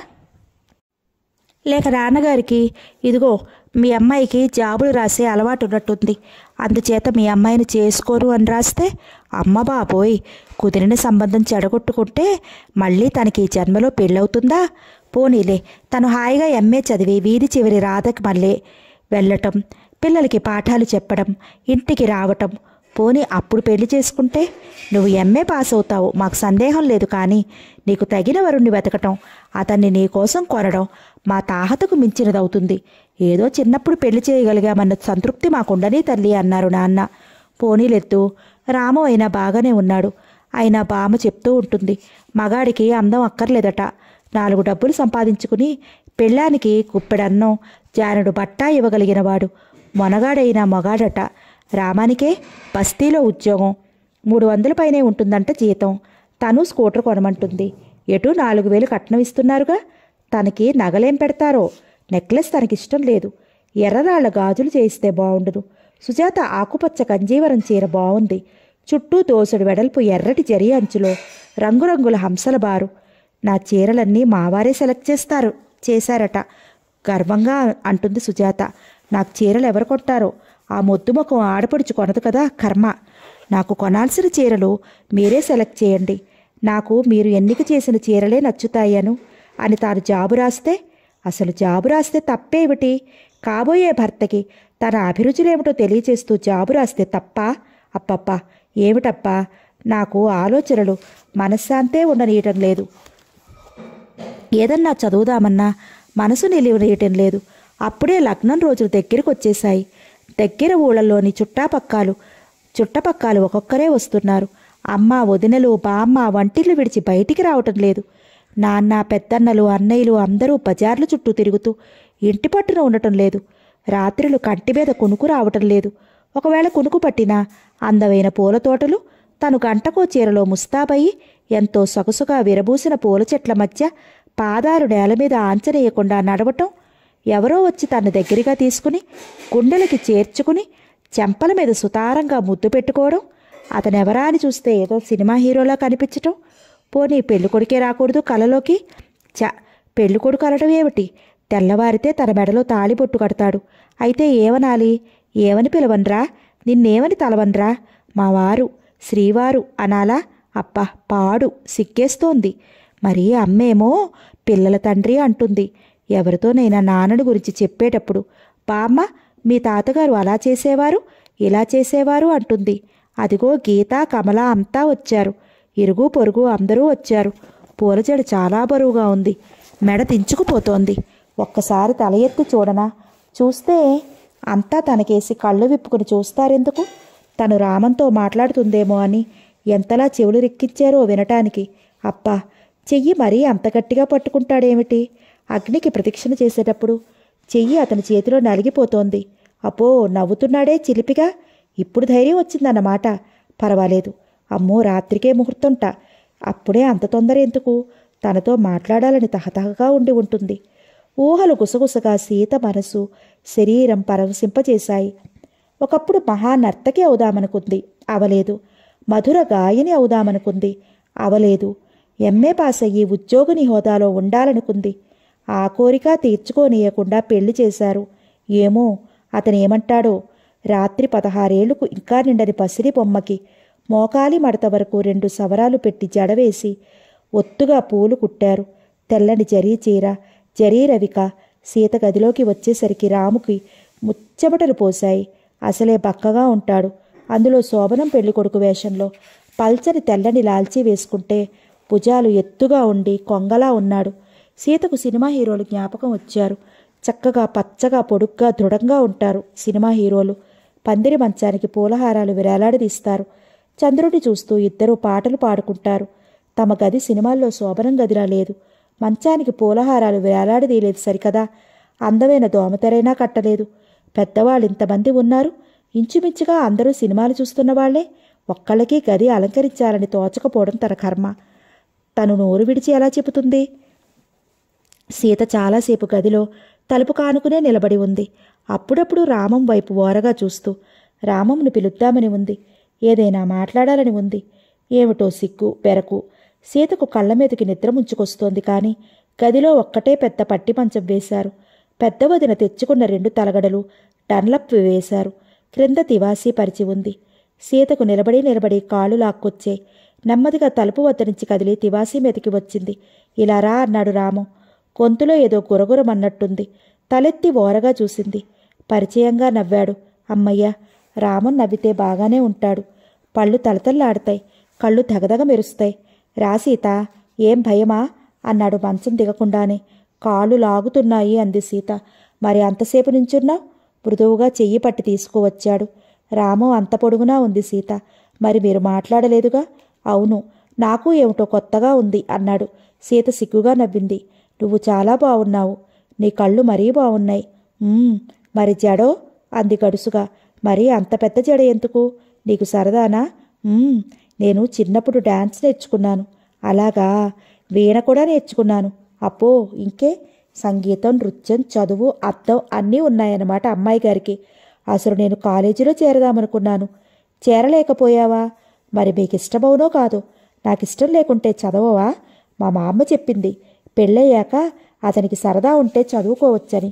లేక నాన్నగారికి ఇదిగో మీ అమ్మాయికి జాబులు రాసే అలవాటు ఉన్నట్టుంది అందుచేత మీ అమ్మాయిని చేసుకోరు అని రాస్తే అమ్మ బాబోయ్ కుదిరిన సంబంధం చెడగొట్టుకుంటే మళ్ళీ తనకి ఈ జన్మలో పెళ్ళవుతుందా పోనీలే తను హాయిగా ఎంఏ చదివి వీధి చివరి రాధకి మళ్ళీ వెళ్ళటం పిల్లలకి పాఠాలు చెప్పడం ఇంటికి రావటం పోనీ అప్పుడు పెళ్లి చేసుకుంటే నువ్వు ఎంఏ పాస్ అవుతావు మాకు సందేహం లేదు కానీ నీకు తగిన వరుణ్ణి వెతకటం అతన్ని నీ కోసం కొనడం మా తాహతకు మించినదవుతుంది ఏదో చిన్నప్పుడు పెళ్లి చేయగలిగామన్న సంతృప్తి మాకుండని తల్లి అన్నారు నాన్న పోనీలెత్తు రాము అయినా బాగానే ఉన్నాడు అయినా బామ చెప్తూ ఉంటుంది మగాడికి అందం అక్కర్లేదట నాలుగు డబ్బులు సంపాదించుకుని పెళ్ళానికి కుప్పెడన్నం జానుడు బట్టా ఇవ్వగలిగినవాడు మొనగాడైన మగాడట రామానికే బస్తీలో ఉద్యోగం మూడు వందల పైనే ఉంటుందంట జీతం తను స్కూటర్ కొనమంటుంది ఎటు నాలుగు వేలు కట్నం ఇస్తున్నారుగా తనకి నగలేం పెడతారో నెక్లెస్ తనకిష్టం లేదు ఎర్రరాళ్ల గాజులు చేయిస్తే బాగుండును సుజాత ఆకుపచ్చ కంజీవరం చీర బాగుంది చుట్టూ దోసడు వెడల్పు ఎర్రటి జరి అంచులో రంగురంగుల హంసల బారు నా చీరలన్నీ మావారే సెలెక్ట్ చేస్తారు చేశారట గర్వంగా అంటుంది సుజాత నాకు చీరలు ఎవరు కొంటారో ఆ మొద్దు ముఖం ఆడపడుచు కొనదు కదా కర్మ నాకు కొనాల్సిన చీరలు మీరే సెలెక్ట్ చేయండి నాకు మీరు ఎన్నిక చేసిన చీరలే నచ్చుతాయను అని తాను జాబు రాస్తే అసలు జాబు రాస్తే తప్పేమిటి కాబోయే భర్తకి తన అభిరుచులేమిటో తెలియచేస్తూ జాబు రాస్తే తప్ప అప్పప్ప ఏమిటప్పా నాకు ఆలోచనలు మనశ్శాంతే ఉండనీయటం లేదు ఏదన్నా చదువుదామన్నా మనసు నిలివనీయటం లేదు అప్పుడే లగ్నం రోజులు దగ్గరికి వచ్చేశాయి దగ్గర ఊళ్ళల్లోని చుట్టాపక్కాలు చుట్టపక్కాలు ఒక్కొక్కరే వస్తున్నారు అమ్మ వదినలు బామ్మ వంటిల్లు విడిచి బయటికి రావటం లేదు నాన్న పెద్దన్నలు అన్నయ్యలు అందరూ బజార్ల చుట్టూ తిరుగుతూ ఇంటి పట్టున ఉండటం లేదు రాత్రులు కంటి మీద కునుకు రావటం లేదు ఒకవేళ కునుకు పట్టినా అందమైన పూల తోటలు తను గంటకో చీరలో ముస్తాబయి ఎంతో సొగసుగా విరబూసిన పూల చెట్ల మధ్య పాదాలు నేల మీద ఆంచనేయకుండా నడవటం ఎవరో వచ్చి తన దగ్గరగా తీసుకుని గుండెలకి చేర్చుకుని చెంపల మీద సుతారంగా ముద్దు పెట్టుకోవడం అతనెవరా అని చూస్తే ఏదో సినిమా హీరోలా కనిపించటం పోనీ పెళ్లి కొడుకే రాకూడదు కలలోకి చ పెళ్లి కొడుకు అనడం ఏమిటి తెల్లవారితే తన మెడలో తాళిబొట్టు కడతాడు అయితే ఏమనాలి ఏమని పిలవనరా నిన్నేమని తలవనరా మా వారు శ్రీవారు అనాలా అబ్బా పాడు సిగ్గేస్తోంది మరి అమ్మేమో పిల్లల తండ్రి అంటుంది ఎవరితోనైనా నాన్నని గురించి చెప్పేటప్పుడు బామ్మ మీ తాతగారు అలా చేసేవారు ఇలా చేసేవారు అంటుంది అదిగో గీత కమల అంతా వచ్చారు ఇరుగు పొరుగు అందరూ వచ్చారు పూలజడ చాలా బరువుగా ఉంది మెడ దించుకుపోతోంది ఒక్కసారి తల ఎత్తి చూడనా చూస్తే అంతా తనకేసి కళ్ళు విప్పుకుని చూస్తారెందుకు తను రామంతో మాట్లాడుతుందేమో అని ఎంతలా చెవులు రెక్కించారో వినటానికి అబ్బా చెయ్యి మరీ అంత గట్టిగా పట్టుకుంటాడేమిటి అగ్నికి ప్రదక్షిణ చేసేటప్పుడు చెయ్యి అతని చేతిలో నలిగిపోతోంది అబ్బో నవ్వుతున్నాడే చిలిపిగా ఇప్పుడు ధైర్యం వచ్చిందన్నమాట పర్వాలేదు అమ్మో రాత్రికే ముహూర్తంట అప్పుడే అంత తొందర ఎందుకు తనతో మాట్లాడాలని తహతహగా ఉండి ఉంటుంది ఊహలు గుసగుసగా సీత మనసు శరీరం పరవశింపచేశాయి ఒకప్పుడు మహానర్తకి అవుదామనుకుంది అవలేదు మధుర గాయని అవుదామనుకుంది అవలేదు ఎంఏ పాస్ అయ్యి ఉద్యోగిని హోదాలో ఉండాలనుకుంది ఆ కోరిక తీర్చుకోనీయకుండా పెళ్లి చేశారు ఏమో అతను ఏమంటాడో రాత్రి పదహారేళ్లకు ఇంకా నిండని పసిరి బొమ్మకి మోకాలి మడత వరకు రెండు సవరాలు పెట్టి జడవేసి ఒత్తుగా పూలు కుట్టారు తెల్లని జరీ చీర జరీ రవిక సీత గదిలోకి వచ్చేసరికి రాముకి ముచ్చమటలు పోశాయి అసలే బక్కగా ఉంటాడు అందులో శోభనం పెళ్లి కొడుకు వేషంలో పల్చని తెల్లని లాల్చీ వేసుకుంటే భుజాలు ఎత్తుగా ఉండి కొంగలా ఉన్నాడు సీతకు సినిమా హీరోలు జ్ఞాపకం వచ్చారు చక్కగా పచ్చగా పొడుగ్గా దృఢంగా ఉంటారు సినిమా హీరోలు పందిరి మంచానికి పూలహారాలు వేలాడదీస్తారు చంద్రుడి చూస్తూ ఇద్దరు పాటలు పాడుకుంటారు తమ గది సినిమాల్లో శోభనం గదిలా లేదు మంచానికి పూలహారాలు వేలాడదీయలేదు సరికదా అందమైన దోమతెరైనా కట్టలేదు పెద్దవాళ్ళు ఇంతమంది ఉన్నారు ఇంచుమించుగా అందరూ సినిమాలు చూస్తున్న వాళ్లే ఒక్కళ్ళకి గది అలంకరించాలని తోచకపోవడం తన కర్మ తను నోరు విడిచి ఎలా చెబుతుంది సీత చాలాసేపు గదిలో తలుపు కానుకునే నిలబడి ఉంది అప్పుడప్పుడు రామం వైపు ఓరగా చూస్తూ రామంను పిలుద్దామని ఉంది ఏదైనా మాట్లాడాలని ఉంది ఏమిటో సిగ్గు బెరకు సీతకు కళ్ళ మీదకి నిద్ర ముంచుకొస్తోంది కానీ గదిలో ఒక్కటే పెద్ద పట్టి మంచం వేశారు పెద్ద వదిన తెచ్చుకున్న రెండు తలగడలు డన్లప్ వేశారు క్రింద తివాసీ పరిచి ఉంది సీతకు నిలబడి నిలబడి కాళ్ళు లాక్కొచ్చే నెమ్మదిగా తలుపు వద్ద నుంచి కదిలి తివాసీ మీదకి వచ్చింది ఇలా రా అన్నాడు రాము గొంతులో ఏదో గురగురమన్నట్టుంది తలెత్తి ఓరగా చూసింది పరిచయంగా నవ్వాడు అమ్మయ్య రామన్ నవ్వితే బాగానే ఉంటాడు పళ్ళు తలతల్లాడతాయి కళ్ళు దగదగ మెరుస్తాయి రా సీత ఏం భయమా అన్నాడు మంచం దిగకుండానే కాళ్ళు లాగుతున్నాయి అంది సీత మరి అంతసేపు నుంచున్నావు మృదువుగా చెయ్యి పట్టి తీసుకువచ్చాడు రాము అంత పొడుగునా ఉంది సీత మరి మీరు మాట్లాడలేదుగా అవును నాకు ఏమిటో కొత్తగా ఉంది అన్నాడు సీత సిగ్గుగా నవ్వింది నువ్వు చాలా బాగున్నావు నీ కళ్ళు మరీ బాగున్నాయి "ఉమ్, మరి జడో అంది గడుసుగా మరి అంత పెద్ద జడ ఎందుకు నీకు సరదానా "ఉమ్, నేను చిన్నప్పుడు డాన్స్ నేర్చుకున్నాను అలాగా వీణ కూడా నేర్చుకున్నాను అప్పో ఇంకే సంగీతం నృత్యం చదువు అర్థం అన్నీ ఉన్నాయన్నమాట అమ్మాయి గారికి అసలు నేను కాలేజీలో చేరదామనుకున్నాను చేరలేకపోయావా మరి మీకు ఇష్టమవునో కాదు నాకు ఇష్టం లేకుంటే చదవవా మా మా అమ్మ చెప్పింది పెళ్ళయ్యాక అతనికి సరదా ఉంటే చదువుకోవచ్చని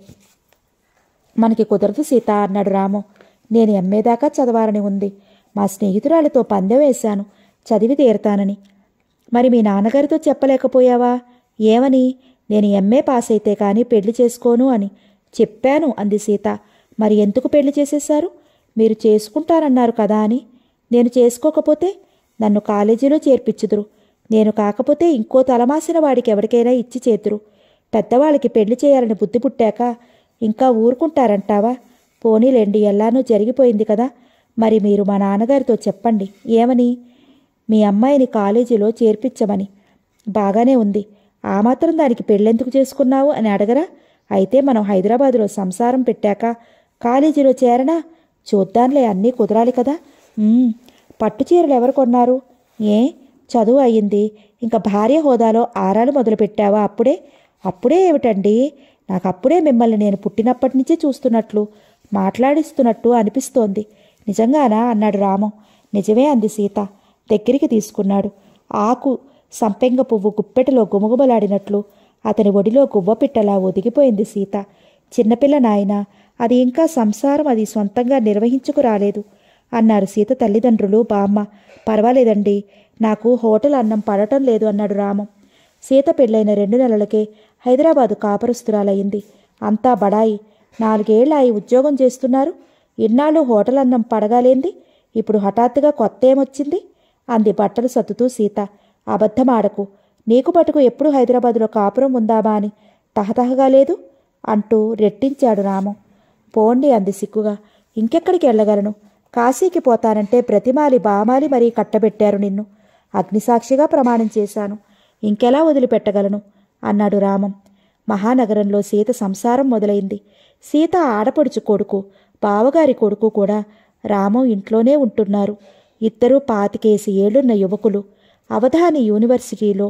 మనకి కుదరదు సీత అన్నాడు రాము నేను ఎంఏ దాకా చదవాలని ఉంది మా స్నేహితురాలితో పందెం వేశాను చదివి తీరతానని మరి మీ నాన్నగారితో చెప్పలేకపోయావా ఏమని నేను ఎంఏ పాస్ అయితే కానీ పెళ్లి చేసుకోను అని చెప్పాను అంది సీత మరి ఎందుకు పెళ్లి చేసేశారు మీరు చేసుకుంటారన్నారు కదా అని నేను చేసుకోకపోతే నన్ను కాలేజీలో చేర్పించుదురు నేను కాకపోతే ఇంకో తలమాసిన వాడికి ఎవరికైనా ఇచ్చి చేతురు పెద్దవాళ్ళకి పెళ్లి చేయాలని బుద్ధి పుట్టాక ఇంకా ఊరుకుంటారంటావా పోనీలేండి ఎల్లానూ జరిగిపోయింది కదా మరి మీరు మా నాన్నగారితో చెప్పండి ఏమని మీ అమ్మాయిని కాలేజీలో చేర్పించమని బాగానే ఉంది ఆ మాత్రం దానికి పెళ్ళెందుకు చేసుకున్నావు అని అడగరా అయితే మనం హైదరాబాదులో సంసారం పెట్టాక కాలేజీలో చేరనా చూద్దాంలే అన్నీ కుదరాలి కదా "ఉమ్, పట్టు చీరలు ఎవరు కొన్నారు ఏ చదువు అయ్యింది ఇంకా భార్య హోదాలో ఆరాలు మొదలుపెట్టావా అప్పుడే అప్పుడే ఏమిటండి నాకు అప్పుడే మిమ్మల్ని నేను పుట్టినప్పటి నుంచి చూస్తున్నట్లు మాట్లాడిస్తున్నట్టు అనిపిస్తోంది నిజంగానా అన్నాడు రామం నిజమే అంది సీత దగ్గరికి తీసుకున్నాడు ఆకు సంపెంగ పువ్వు గుప్పెటలో గుమగుమలాడినట్లు అతని ఒడిలో గువ్వపిట్టలా ఒదిగిపోయింది సీత చిన్నపిల్ల నాయన అది ఇంకా సంసారం అది సొంతంగా నిర్వహించుకురాలేదు అన్నారు సీత తల్లిదండ్రులు బామ్మ పర్వాలేదండి నాకు హోటల్ అన్నం పడటం లేదు అన్నాడు రామం సీత పెళ్ళైన రెండు నెలలకే హైదరాబాదు కాపరస్తురాలయ్యింది అంతా బడాయి నాలుగేళ్ల అయి ఉద్యోగం చేస్తున్నారు ఇన్నాళ్ళు హోటల్ అన్నం పడగాలేంది ఇప్పుడు హఠాత్తుగా కొత్త ఏమొచ్చింది అంది బట్టలు సత్తుతూ సీత అబద్ధమాడకు నీకు పట్టుకు ఎప్పుడు హైదరాబాదులో కాపురం ఉందామా అని తహతహగా లేదు అంటూ రెట్టించాడు రామం పోండి అంది సిగ్గుగా ఇంకెక్కడికి వెళ్ళగలను కాశీకి పోతానంటే ప్రతిమాలి బామాలి మరీ కట్టబెట్టారు నిన్ను అగ్నిసాక్షిగా ప్రమాణం చేశాను ఇంకెలా వదిలిపెట్టగలను అన్నాడు రామం మహానగరంలో సీత సంసారం మొదలైంది సీత ఆడపడుచు కొడుకు బావగారి కొడుకు కూడా రామం ఇంట్లోనే ఉంటున్నారు ఇద్దరూ పాతికేసి ఏళ్లున్న యువకులు అవధాని యూనివర్సిటీలో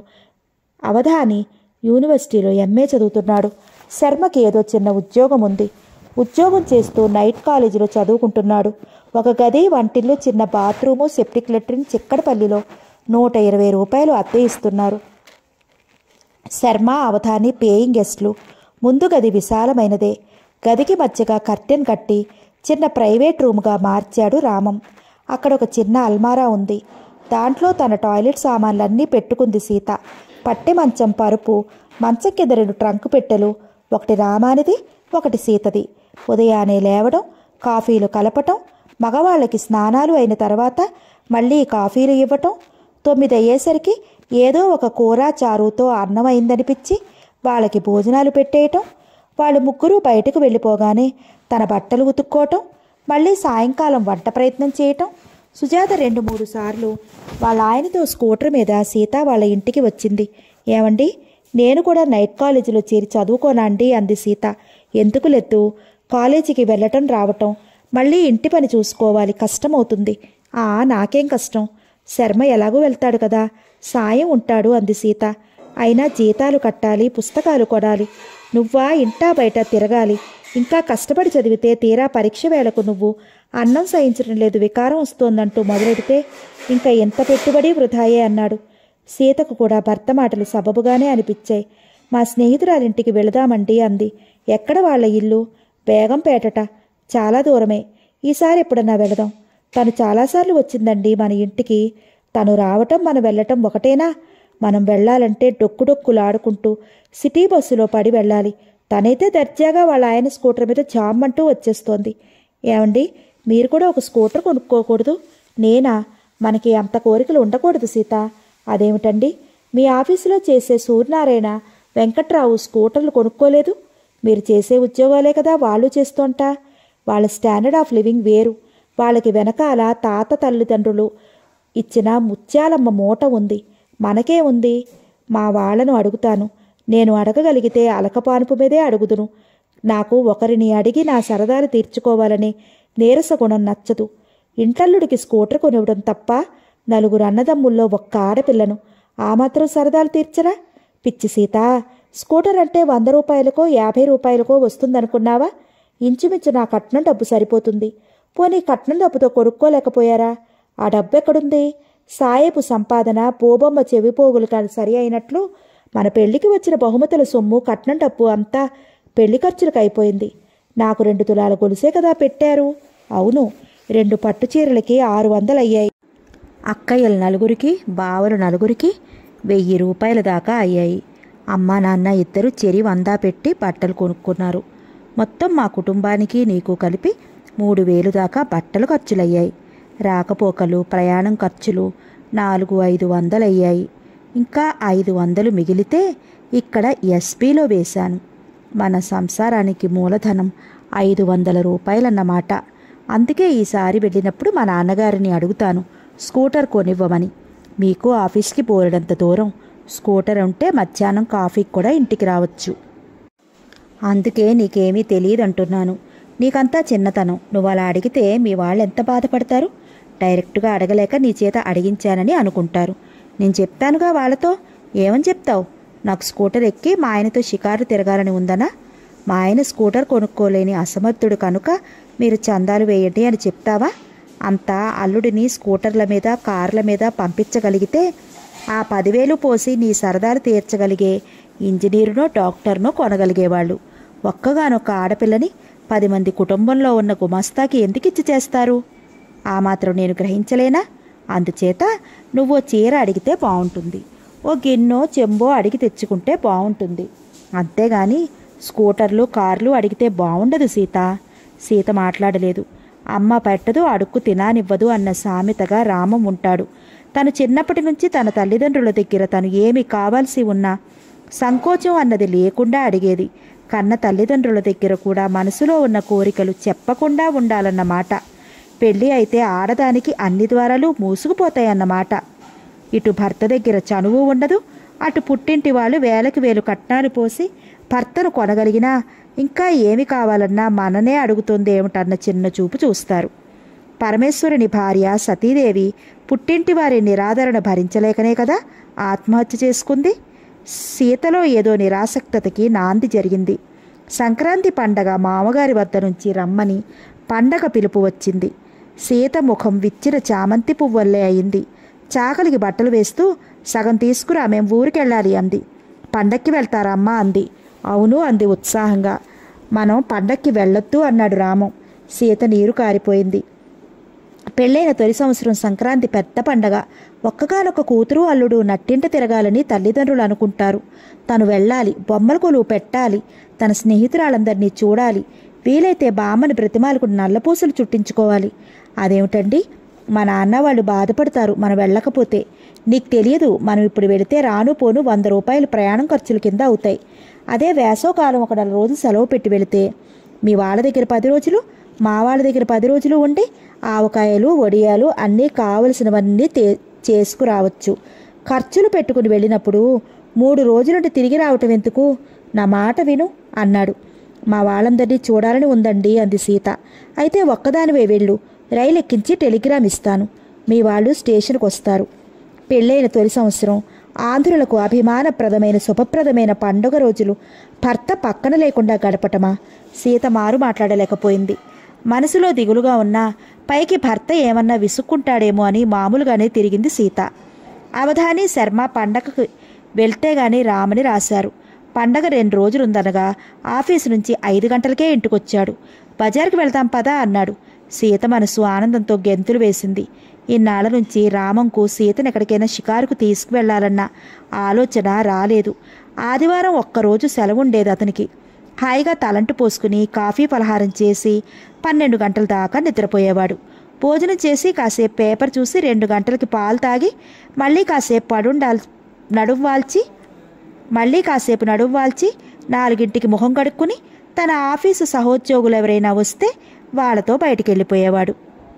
అవధాని యూనివర్సిటీలో ఎంఏ చదువుతున్నాడు శర్మకి ఏదో చిన్న ఉద్యోగం ఉంది ఉద్యోగం చేస్తూ నైట్ కాలేజీలో చదువుకుంటున్నాడు ఒక గది వంటిల్లు చిన్న బాత్రూము సెప్టిక్ లెట్రిన్ చిక్కడపల్లిలో నూట ఇరవై రూపాయలు అద్దె ఇస్తున్నారు శర్మ అవధాని పేయింగ్ గెస్ట్లు ముందు గది విశాలమైనదే గదికి మధ్యగా కర్టెన్ కట్టి చిన్న ప్రైవేట్ రూమ్గా మార్చాడు రామం అక్కడ ఒక చిన్న అల్మారా ఉంది దాంట్లో తన టాయిలెట్ సామాన్లన్నీ పెట్టుకుంది సీత పట్టె మంచం పరుపు మంచం కింద రెండు ట్రంకు పెట్టెలు ఒకటి రామానిది ఒకటి సీతది ఉదయాన్నే లేవడం కాఫీలు కలపటం మగవాళ్ళకి స్నానాలు అయిన తర్వాత మళ్ళీ కాఫీలు ఇవ్వటం తొమ్మిది అయ్యేసరికి ఏదో ఒక కూర చారుతో అన్నం అయిందనిపించి వాళ్ళకి భోజనాలు పెట్టేయటం వాళ్ళు ముగ్గురు బయటకు వెళ్ళిపోగానే తన బట్టలు ఉతుక్కోవటం మళ్ళీ సాయంకాలం వంట ప్రయత్నం చేయటం సుజాత రెండు మూడు సార్లు వాళ్ళ ఆయనతో స్కూటర్ మీద సీత వాళ్ళ ఇంటికి వచ్చింది ఏమండి నేను కూడా నైట్ కాలేజీలో చేరి చదువుకోనా అండి అంది సీత ఎందుకు లెత్తు కాలేజీకి వెళ్ళటం రావటం మళ్ళీ ఇంటి పని చూసుకోవాలి కష్టమవుతుంది ఆ నాకేం కష్టం శర్మ ఎలాగూ వెళ్తాడు కదా సాయం ఉంటాడు అంది సీత అయినా జీతాలు కట్టాలి పుస్తకాలు కొనాలి నువ్వా ఇంటా బయట తిరగాలి ఇంకా కష్టపడి చదివితే తీరా పరీక్ష వేళకు నువ్వు అన్నం సహించడం లేదు వికారం వస్తోందంటూ మొదలెడితే ఇంకా ఎంత పెట్టుబడి వృధాయే అన్నాడు సీతకు కూడా భర్త మాటలు సబబుగానే అనిపించాయి మా స్నేహితురాలింటికి వెళదామండి అంది ఎక్కడ వాళ్ళ ఇల్లు బేగంపేటట చాలా దూరమే ఈసారి ఎప్పుడన్నా వెళదాం తను చాలాసార్లు వచ్చిందండి మన ఇంటికి తను రావటం మనం వెళ్ళటం ఒకటేనా మనం వెళ్ళాలంటే డొక్కు డొక్కులు ఆడుకుంటూ సిటీ బస్సులో పడి వెళ్ళాలి తనైతే దర్జాగా వాళ్ళ ఆయన స్కూటర్ మీద జామ్ అంటూ వచ్చేస్తోంది ఏమండి మీరు కూడా ఒక స్కూటర్ కొనుక్కోకూడదు నేనా మనకి అంత కోరికలు ఉండకూడదు సీత అదేమిటండి మీ ఆఫీసులో చేసే సూర్యనారాయణ వెంకట్రావు స్కూటర్లు కొనుక్కోలేదు మీరు చేసే ఉద్యోగాలే కదా వాళ్ళు చేస్తుంటా వాళ్ళ స్టాండర్డ్ ఆఫ్ లివింగ్ వేరు వాళ్ళకి వెనకాల తాత తల్లిదండ్రులు ఇచ్చిన ముత్యాలమ్మ మూట ఉంది మనకే ఉంది మా వాళ్ళను అడుగుతాను నేను అడగగలిగితే అలకపానుపు మీదే అడుగుదును నాకు ఒకరిని అడిగి నా సరదాలు తీర్చుకోవాలనే నీరస గుణం నచ్చదు ఇంటల్లుడికి స్కూటర్ కొనివ్వడం తప్ప నలుగురు అన్నదమ్ముల్లో ఒక్క ఆడపిల్లను ఆ మాత్రం సరదాలు తీర్చరా పిచ్చి సీత స్కూటర్ అంటే వంద రూపాయలకో యాభై రూపాయలకో వస్తుందనుకున్నావా ఇంచుమించు నా కట్నం డబ్బు సరిపోతుంది పోనీ కట్నం డబ్బుతో కొనుక్కోలేకపోయారా ఆ డబ్బు ఎక్కడుంది సాయపు సంపాదన పోబొమ్మ చెవిపోగులు కాదు సరి అయినట్లు మన పెళ్లికి వచ్చిన బహుమతుల సొమ్ము కట్నం డబ్బు అంతా పెళ్లి ఖర్చులకు అయిపోయింది నాకు రెండు తులాల గొలుసే కదా పెట్టారు అవును రెండు పట్టు చీరలకి ఆరు వందలు అయ్యాయి అక్కయ్యలు నలుగురికి బావలు నలుగురికి వెయ్యి రూపాయల దాకా అయ్యాయి అమ్మ నాన్న ఇద్దరు చెరి వందా పెట్టి బట్టలు కొనుక్కున్నారు మొత్తం మా కుటుంబానికి నీకు కలిపి మూడు వేలు దాకా బట్టలు ఖర్చులయ్యాయి రాకపోకలు ప్రయాణం ఖర్చులు నాలుగు ఐదు వందలు అయ్యాయి ఇంకా ఐదు వందలు మిగిలితే ఇక్కడ ఎస్పీలో వేశాను మన సంసారానికి మూలధనం ఐదు వందల రూపాయలన్నమాట అందుకే ఈసారి వెళ్ళినప్పుడు మా నాన్నగారిని అడుగుతాను స్కూటర్ కొనివ్వమని మీకు ఆఫీస్కి పోరడంత దూరం స్కూటర్ ఉంటే మధ్యాహ్నం కాఫీకి కూడా ఇంటికి రావచ్చు అందుకే నీకేమీ తెలియదంటున్నాను నీకంతా చిన్నతనం నువ్వు అలా అడిగితే మీ వాళ్ళు ఎంత బాధపడతారు డైరెక్ట్గా అడగలేక నీ చేత అడిగించానని అనుకుంటారు నేను చెప్తానుగా వాళ్ళతో ఏమని చెప్తావు నాకు స్కూటర్ ఎక్కి మా ఆయనతో షికారు తిరగాలని ఉందనా మా ఆయన స్కూటర్ కొనుక్కోలేని అసమర్థుడు కనుక మీరు చందాలు వేయండి అని చెప్తావా అంతా అల్లుడిని స్కూటర్ల మీద కార్ల మీద పంపించగలిగితే ఆ పదివేలు పోసి నీ సరదాలు తీర్చగలిగే ఇంజనీరునో డాక్టర్నో కొనగలిగేవాళ్ళు ఒక్కగానొక్క ఆడపిల్లని పది మంది కుటుంబంలో ఉన్న గుమస్తాకి ఎందుకు ఇచ్చి చేస్తారు ఆ మాత్రం నేను గ్రహించలేనా అందుచేత నువ్వు చీర అడిగితే బాగుంటుంది ఓ గిన్నో చెంబో అడిగి తెచ్చుకుంటే బాగుంటుంది అంతేగాని స్కూటర్లు కార్లు అడిగితే బాగుండదు సీత సీత మాట్లాడలేదు అమ్మ పెట్టదు అడుక్కు తినానివ్వదు అన్న సామెతగా రామం ఉంటాడు తను చిన్నప్పటి నుంచి తన తల్లిదండ్రుల దగ్గర తను ఏమి కావాల్సి ఉన్నా సంకోచం అన్నది లేకుండా అడిగేది కన్న తల్లిదండ్రుల దగ్గర కూడా మనసులో ఉన్న కోరికలు చెప్పకుండా ఉండాలన్నమాట పెళ్ళి అయితే ఆడదానికి అన్ని ద్వారాలు మూసుకుపోతాయన్నమాట ఇటు భర్త దగ్గర చనువు ఉండదు అటు పుట్టింటి వాళ్ళు వేలకు వేలు కట్నాలు పోసి భర్తను కొనగలిగినా ఇంకా ఏమి కావాలన్నా మననే అడుగుతుంది ఏమిటన్న చిన్న చూపు చూస్తారు పరమేశ్వరుని భార్య సతీదేవి పుట్టింటి వారి నిరాదరణ భరించలేకనే కదా ఆత్మహత్య చేసుకుంది సీతలో ఏదో నిరాసక్తతకి నాంది జరిగింది సంక్రాంతి పండగ మామగారి వద్ద నుంచి రమ్మని పండగ పిలుపు వచ్చింది సీత ముఖం విచ్చిన చామంతి పువ్వల్లే అయింది చాకలికి బట్టలు వేస్తూ సగం తీసుకురా మేం ఊరికెళ్ళాలి అంది పండక్కి వెళ్తారా అమ్మా అంది అవును అంది ఉత్సాహంగా మనం పండక్కి వెళ్ళొద్దు అన్నాడు రామం సీత నీరు కారిపోయింది పెళ్ళైన తొలి సంవత్సరం సంక్రాంతి పెద్ద పండగ ఒక్కగానొక్క కూతురు అల్లుడు నట్టింట తిరగాలని తల్లిదండ్రులు అనుకుంటారు తను వెళ్ళాలి బొమ్మల కొలువు పెట్టాలి తన స్నేహితురాలందరినీ చూడాలి వీలైతే బామ్మని బ్రతిమాలకు నల్లపూసలు చుట్టించుకోవాలి అదేమిటండి మా నాన్న వాళ్ళు బాధపడతారు మనం వెళ్ళకపోతే నీకు తెలియదు మనం ఇప్పుడు వెళితే రాను పోను వంద రూపాయలు ప్రయాణం ఖర్చుల కింద అవుతాయి అదే వేసవకాలం ఒక నెల రోజులు సెలవు పెట్టి వెళితే మీ వాళ్ళ దగ్గర పది రోజులు మా వాళ్ళ దగ్గర పది రోజులు ఉండి ఆవకాయలు వడియాలు అన్నీ కావలసినవన్నీ తే చేసుకురావచ్చు ఖర్చులు పెట్టుకుని వెళ్ళినప్పుడు మూడు రోజులుండి తిరిగి రావటం ఎందుకు నా మాట విను అన్నాడు మా వాళ్ళందరినీ చూడాలని ఉందండి అంది సీత అయితే ఒక్కదానివే వెళ్ళు రైలు ఎక్కించి టెలిగ్రామ్ ఇస్తాను మీ వాళ్ళు స్టేషన్కి వస్తారు పెళ్ళైన తొలి సంవత్సరం ఆంధ్రులకు అభిమానప్రదమైన శుభప్రదమైన పండుగ రోజులు భర్త పక్కన లేకుండా గడపటమా సీత మారు మాట్లాడలేకపోయింది మనసులో దిగులుగా ఉన్నా పైకి భర్త ఏమన్నా విసుక్కుంటాడేమో అని మామూలుగానే తిరిగింది సీత అవధాని శర్మ పండగకు వెళ్తే గాని రామని రాశారు పండగ రెండు రోజులుందనగా ఆఫీసు నుంచి ఐదు గంటలకే ఇంటికొచ్చాడు బజార్కి వెళ్తాం పదా అన్నాడు సీత మనసు ఆనందంతో గెంతులు వేసింది ఇన్నాళ్ళ నుంచి రామంకు సీతను ఎక్కడికైనా షికారుకు తీసుకువెళ్లాలన్న ఆలోచన రాలేదు ఆదివారం ఒక్కరోజు సెలవు ఉండేది అతనికి హాయిగా తలంటు పోసుకుని కాఫీ పలహారం చేసి పన్నెండు గంటల దాకా నిద్రపోయేవాడు భోజనం చేసి కాసేపు పేపర్ చూసి రెండు గంటలకి పాలు తాగి మళ్ళీ కాసేపు పడుండాల్ నడుం వాల్చి మళ్ళీ కాసేపు నడుం వాల్చి నాలుగింటికి ముఖం కడుక్కుని తన ఆఫీసు సహోద్యోగులు ఎవరైనా వస్తే వాళ్ళతో బయటికి వెళ్ళిపోయేవాడు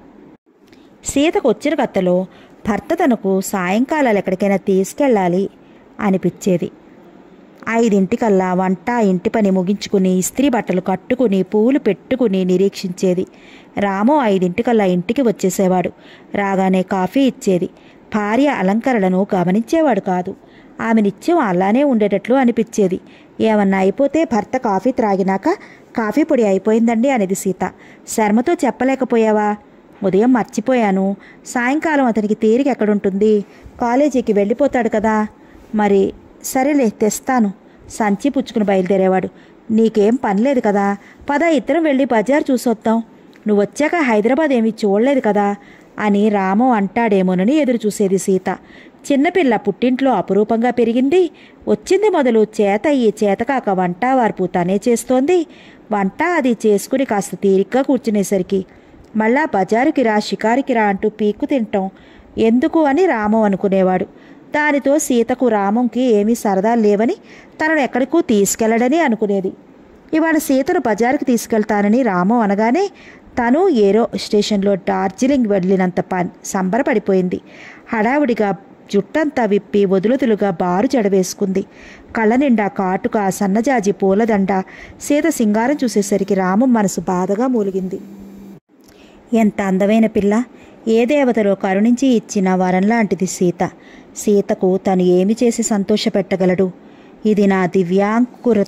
సీతకు వచ్చిన కత్తలో భర్త తనకు సాయంకాలాలు ఎక్కడికైనా తీసుకెళ్ళాలి అనిపించేది ఐదింటికల్లా వంట ఇంటి పని ముగించుకుని ఇస్త్రీ బట్టలు కట్టుకుని పూలు పెట్టుకుని నిరీక్షించేది రాము ఐదింటికల్లా ఇంటికి వచ్చేసేవాడు రాగానే కాఫీ ఇచ్చేది భార్య అలంకరణను గమనించేవాడు కాదు ఆమె నిత్యం అలానే ఉండేటట్లు అనిపించేది ఏమన్నా అయిపోతే భర్త కాఫీ త్రాగినాక కాఫీ పొడి అయిపోయిందండి అనేది సీత శర్మతో చెప్పలేకపోయావా ఉదయం మర్చిపోయాను సాయంకాలం అతనికి తీరిక ఎక్కడుంటుంది కాలేజీకి వెళ్ళిపోతాడు కదా మరి సరేలే తెస్తాను సంచి పుచ్చుకుని బయలుదేరేవాడు నీకేం పనిలేదు కదా పద ఇద్దరం వెళ్ళి బజార్ చూసొద్దాం నువ్వు వచ్చాక హైదరాబాద్ ఏమీ చూడలేదు కదా అని రామం అంటాడేమోనని ఎదురు చూసేది సీత చిన్నపిల్ల పుట్టింట్లో అపురూపంగా పెరిగింది వచ్చింది మొదలు చేత ఈ చేతకాక వంట వార్పు తనే చేస్తోంది వంట అది చేసుకుని కాస్త తీరిగ్గా కూర్చునేసరికి మళ్ళా బజారుకి రా షికారుకి రా అంటూ పీక్కు తింటాం ఎందుకు అని రామం అనుకునేవాడు దానితో సీతకు రామంకి ఏమీ సరదా లేవని తనను ఎక్కడికూ తీసుకెళ్లడని అనుకునేది ఇవాళ సీతను బజారుకి తీసుకెళ్తానని రామం అనగానే తను ఏరో స్టేషన్లో డార్జిలింగ్ వెళ్ళినంత పని సంబరపడిపోయింది హడావుడిగా జుట్టంతా విప్పి వదులుతులుగా బారు జడవేసుకుంది కళ్ళ నిండా కాటుక సన్నజాజి పూలదండ సీత సింగారం చూసేసరికి రామం మనసు బాధగా మూలిగింది ఎంత అందమైన పిల్ల ఏ దేవతలో కరుణించి ఇచ్చిన వరం లాంటిది సీత సీతకు తను ఏమి చేసి సంతోషపెట్టగలడు ఇది నా దివ్యాంకుర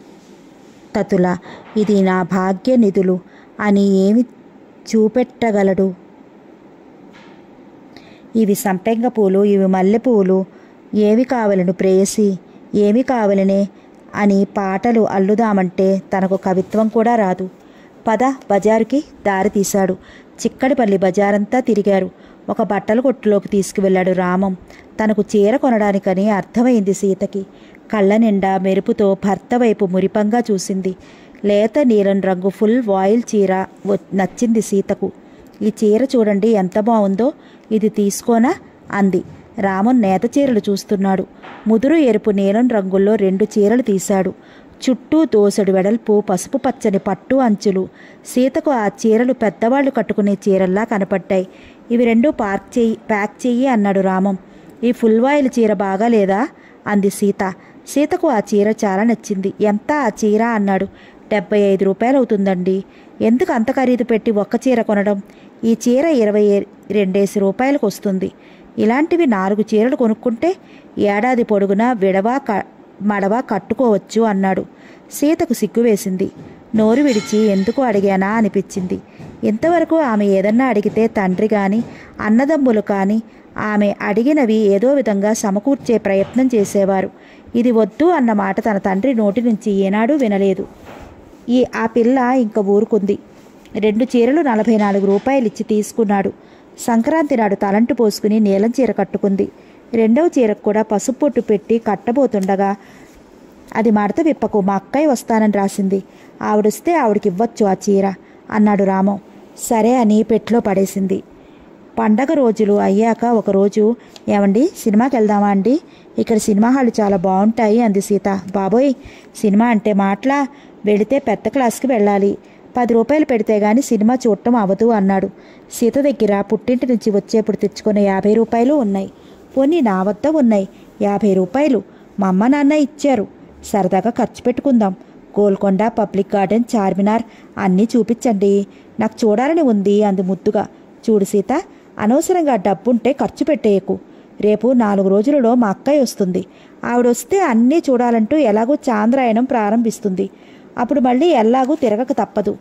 తతుల ఇది నా భాగ్య నిధులు అని ఏమి చూపెట్టగలడు ఇవి సంపెంగ పూలు ఇవి మల్లె పూలు ఏవి కావలను ప్రేయసి ఏమి కావలనే అని పాటలు అల్లుదామంటే తనకు కవిత్వం కూడా రాదు పద బజారుకి దారి తీశాడు చిక్కడిపల్లి బజారంతా తిరిగారు ఒక బట్టల కొట్టులోకి తీసుకువెళ్ళాడు రామం తనకు చీర కొనడానికని అర్థమైంది సీతకి కళ్ళ నిండా మెరుపుతో భర్త వైపు మురిపంగా చూసింది లేత నీలం రంగు ఫుల్ వాయిల్ చీర వ- నచ్చింది సీతకు ఈ చీర చూడండి ఎంత బాగుందో ఇది తీసుకోనా అంది రామన్ నేత చీరలు చూస్తున్నాడు ముదురు ఎరుపు నీలం రంగుల్లో రెండు చీరలు తీశాడు చుట్టూ దోసెడు వెడల్పు పసుపు పచ్చని పట్టు అంచులు సీతకు ఆ చీరలు పెద్దవాళ్ళు కట్టుకునే చీరల్లా కనపడ్డాయి ఇవి రెండు పార్క్ చెయ్యి ప్యాక్ చెయ్యి అన్నాడు రామం ఈ ఫుల్ వాయిల్ చీర బాగా లేదా అంది సీత సీతకు ఆ చీర చాలా నచ్చింది ఎంత ఆ చీర అన్నాడు డెబ్బై ఐదు రూపాయలు అవుతుందండి ఎందుకు అంత ఖరీదు పెట్టి ఒక్క చీర కొనడం ఈ చీర ఇరవై ఏ- రెండేసి రూపాయలకు వస్తుంది ఇలాంటివి నాలుగు చీరలు కొనుక్కుంటే ఏడాది పొడుగునా విడవా క మడవా కట్టుకోవచ్చు అన్నాడు సీతకు సిగ్గు వేసింది నోరు విడిచి ఎందుకు అడిగానా అనిపించింది ఇంతవరకు ఆమె ఏదన్నా అడిగితే తండ్రి గాని అన్నదమ్ములు కానీ ఆమె అడిగినవి ఏదో విధంగా సమకూర్చే ప్రయత్నం చేసేవారు ఇది వద్దు అన్న మాట తన తండ్రి నోటి నుంచి ఏనాడూ వినలేదు ఈ ఆ పిల్ల ఇంక ఊరుకుంది రెండు చీరలు నలభై నాలుగు రూపాయలు ఇచ్చి తీసుకున్నాడు సంక్రాంతి నాడు తలంటు పోసుకుని నీలం చీర కట్టుకుంది రెండవ చీరకు కూడా పసుపు పొట్టు పెట్టి కట్టబోతుండగా అది మడత విప్పకు మా అక్కయ్య వస్తానని రాసింది ఆవిడొస్తే ఆవిడకి ఇవ్వచ్చు ఆ చీర అన్నాడు రామం సరే అని పెట్లో పడేసింది పండగ రోజులు అయ్యాక ఒకరోజు ఏమండి సినిమాకి వెళ్దామా అండి ఇక్కడ సినిమా హాళ్ళు చాలా బాగుంటాయి అంది సీత బాబోయ్ సినిమా అంటే మాటలా వెళితే పెద్ద క్లాస్కి వెళ్ళాలి పది రూపాయలు పెడితే గాని సినిమా చూడటం అవదు అన్నాడు సీత దగ్గర పుట్టింటి నుంచి వచ్చేప్పుడు తెచ్చుకున్న యాభై రూపాయలు ఉన్నాయి పోనీ నా వద్ద ఉన్నాయి యాభై రూపాయలు మా అమ్మ నాన్న ఇచ్చారు సరదాగా ఖర్చు పెట్టుకుందాం గోల్కొండ పబ్లిక్ గార్డెన్ చార్మినార్ అన్నీ చూపించండి నాకు చూడాలని ఉంది అంది ముద్దుగా చూడు సీత అనవసరంగా డబ్బుంటే ఖర్చు పెట్టేయకు రేపు నాలుగు రోజులలో మా అక్కయ్య వస్తుంది ఆవిడొస్తే అన్నీ చూడాలంటూ ఎలాగో చాంద్రాయణం ప్రారంభిస్తుంది అప్పుడు మళ్ళీ ఎలాగూ తిరగక తప్పదు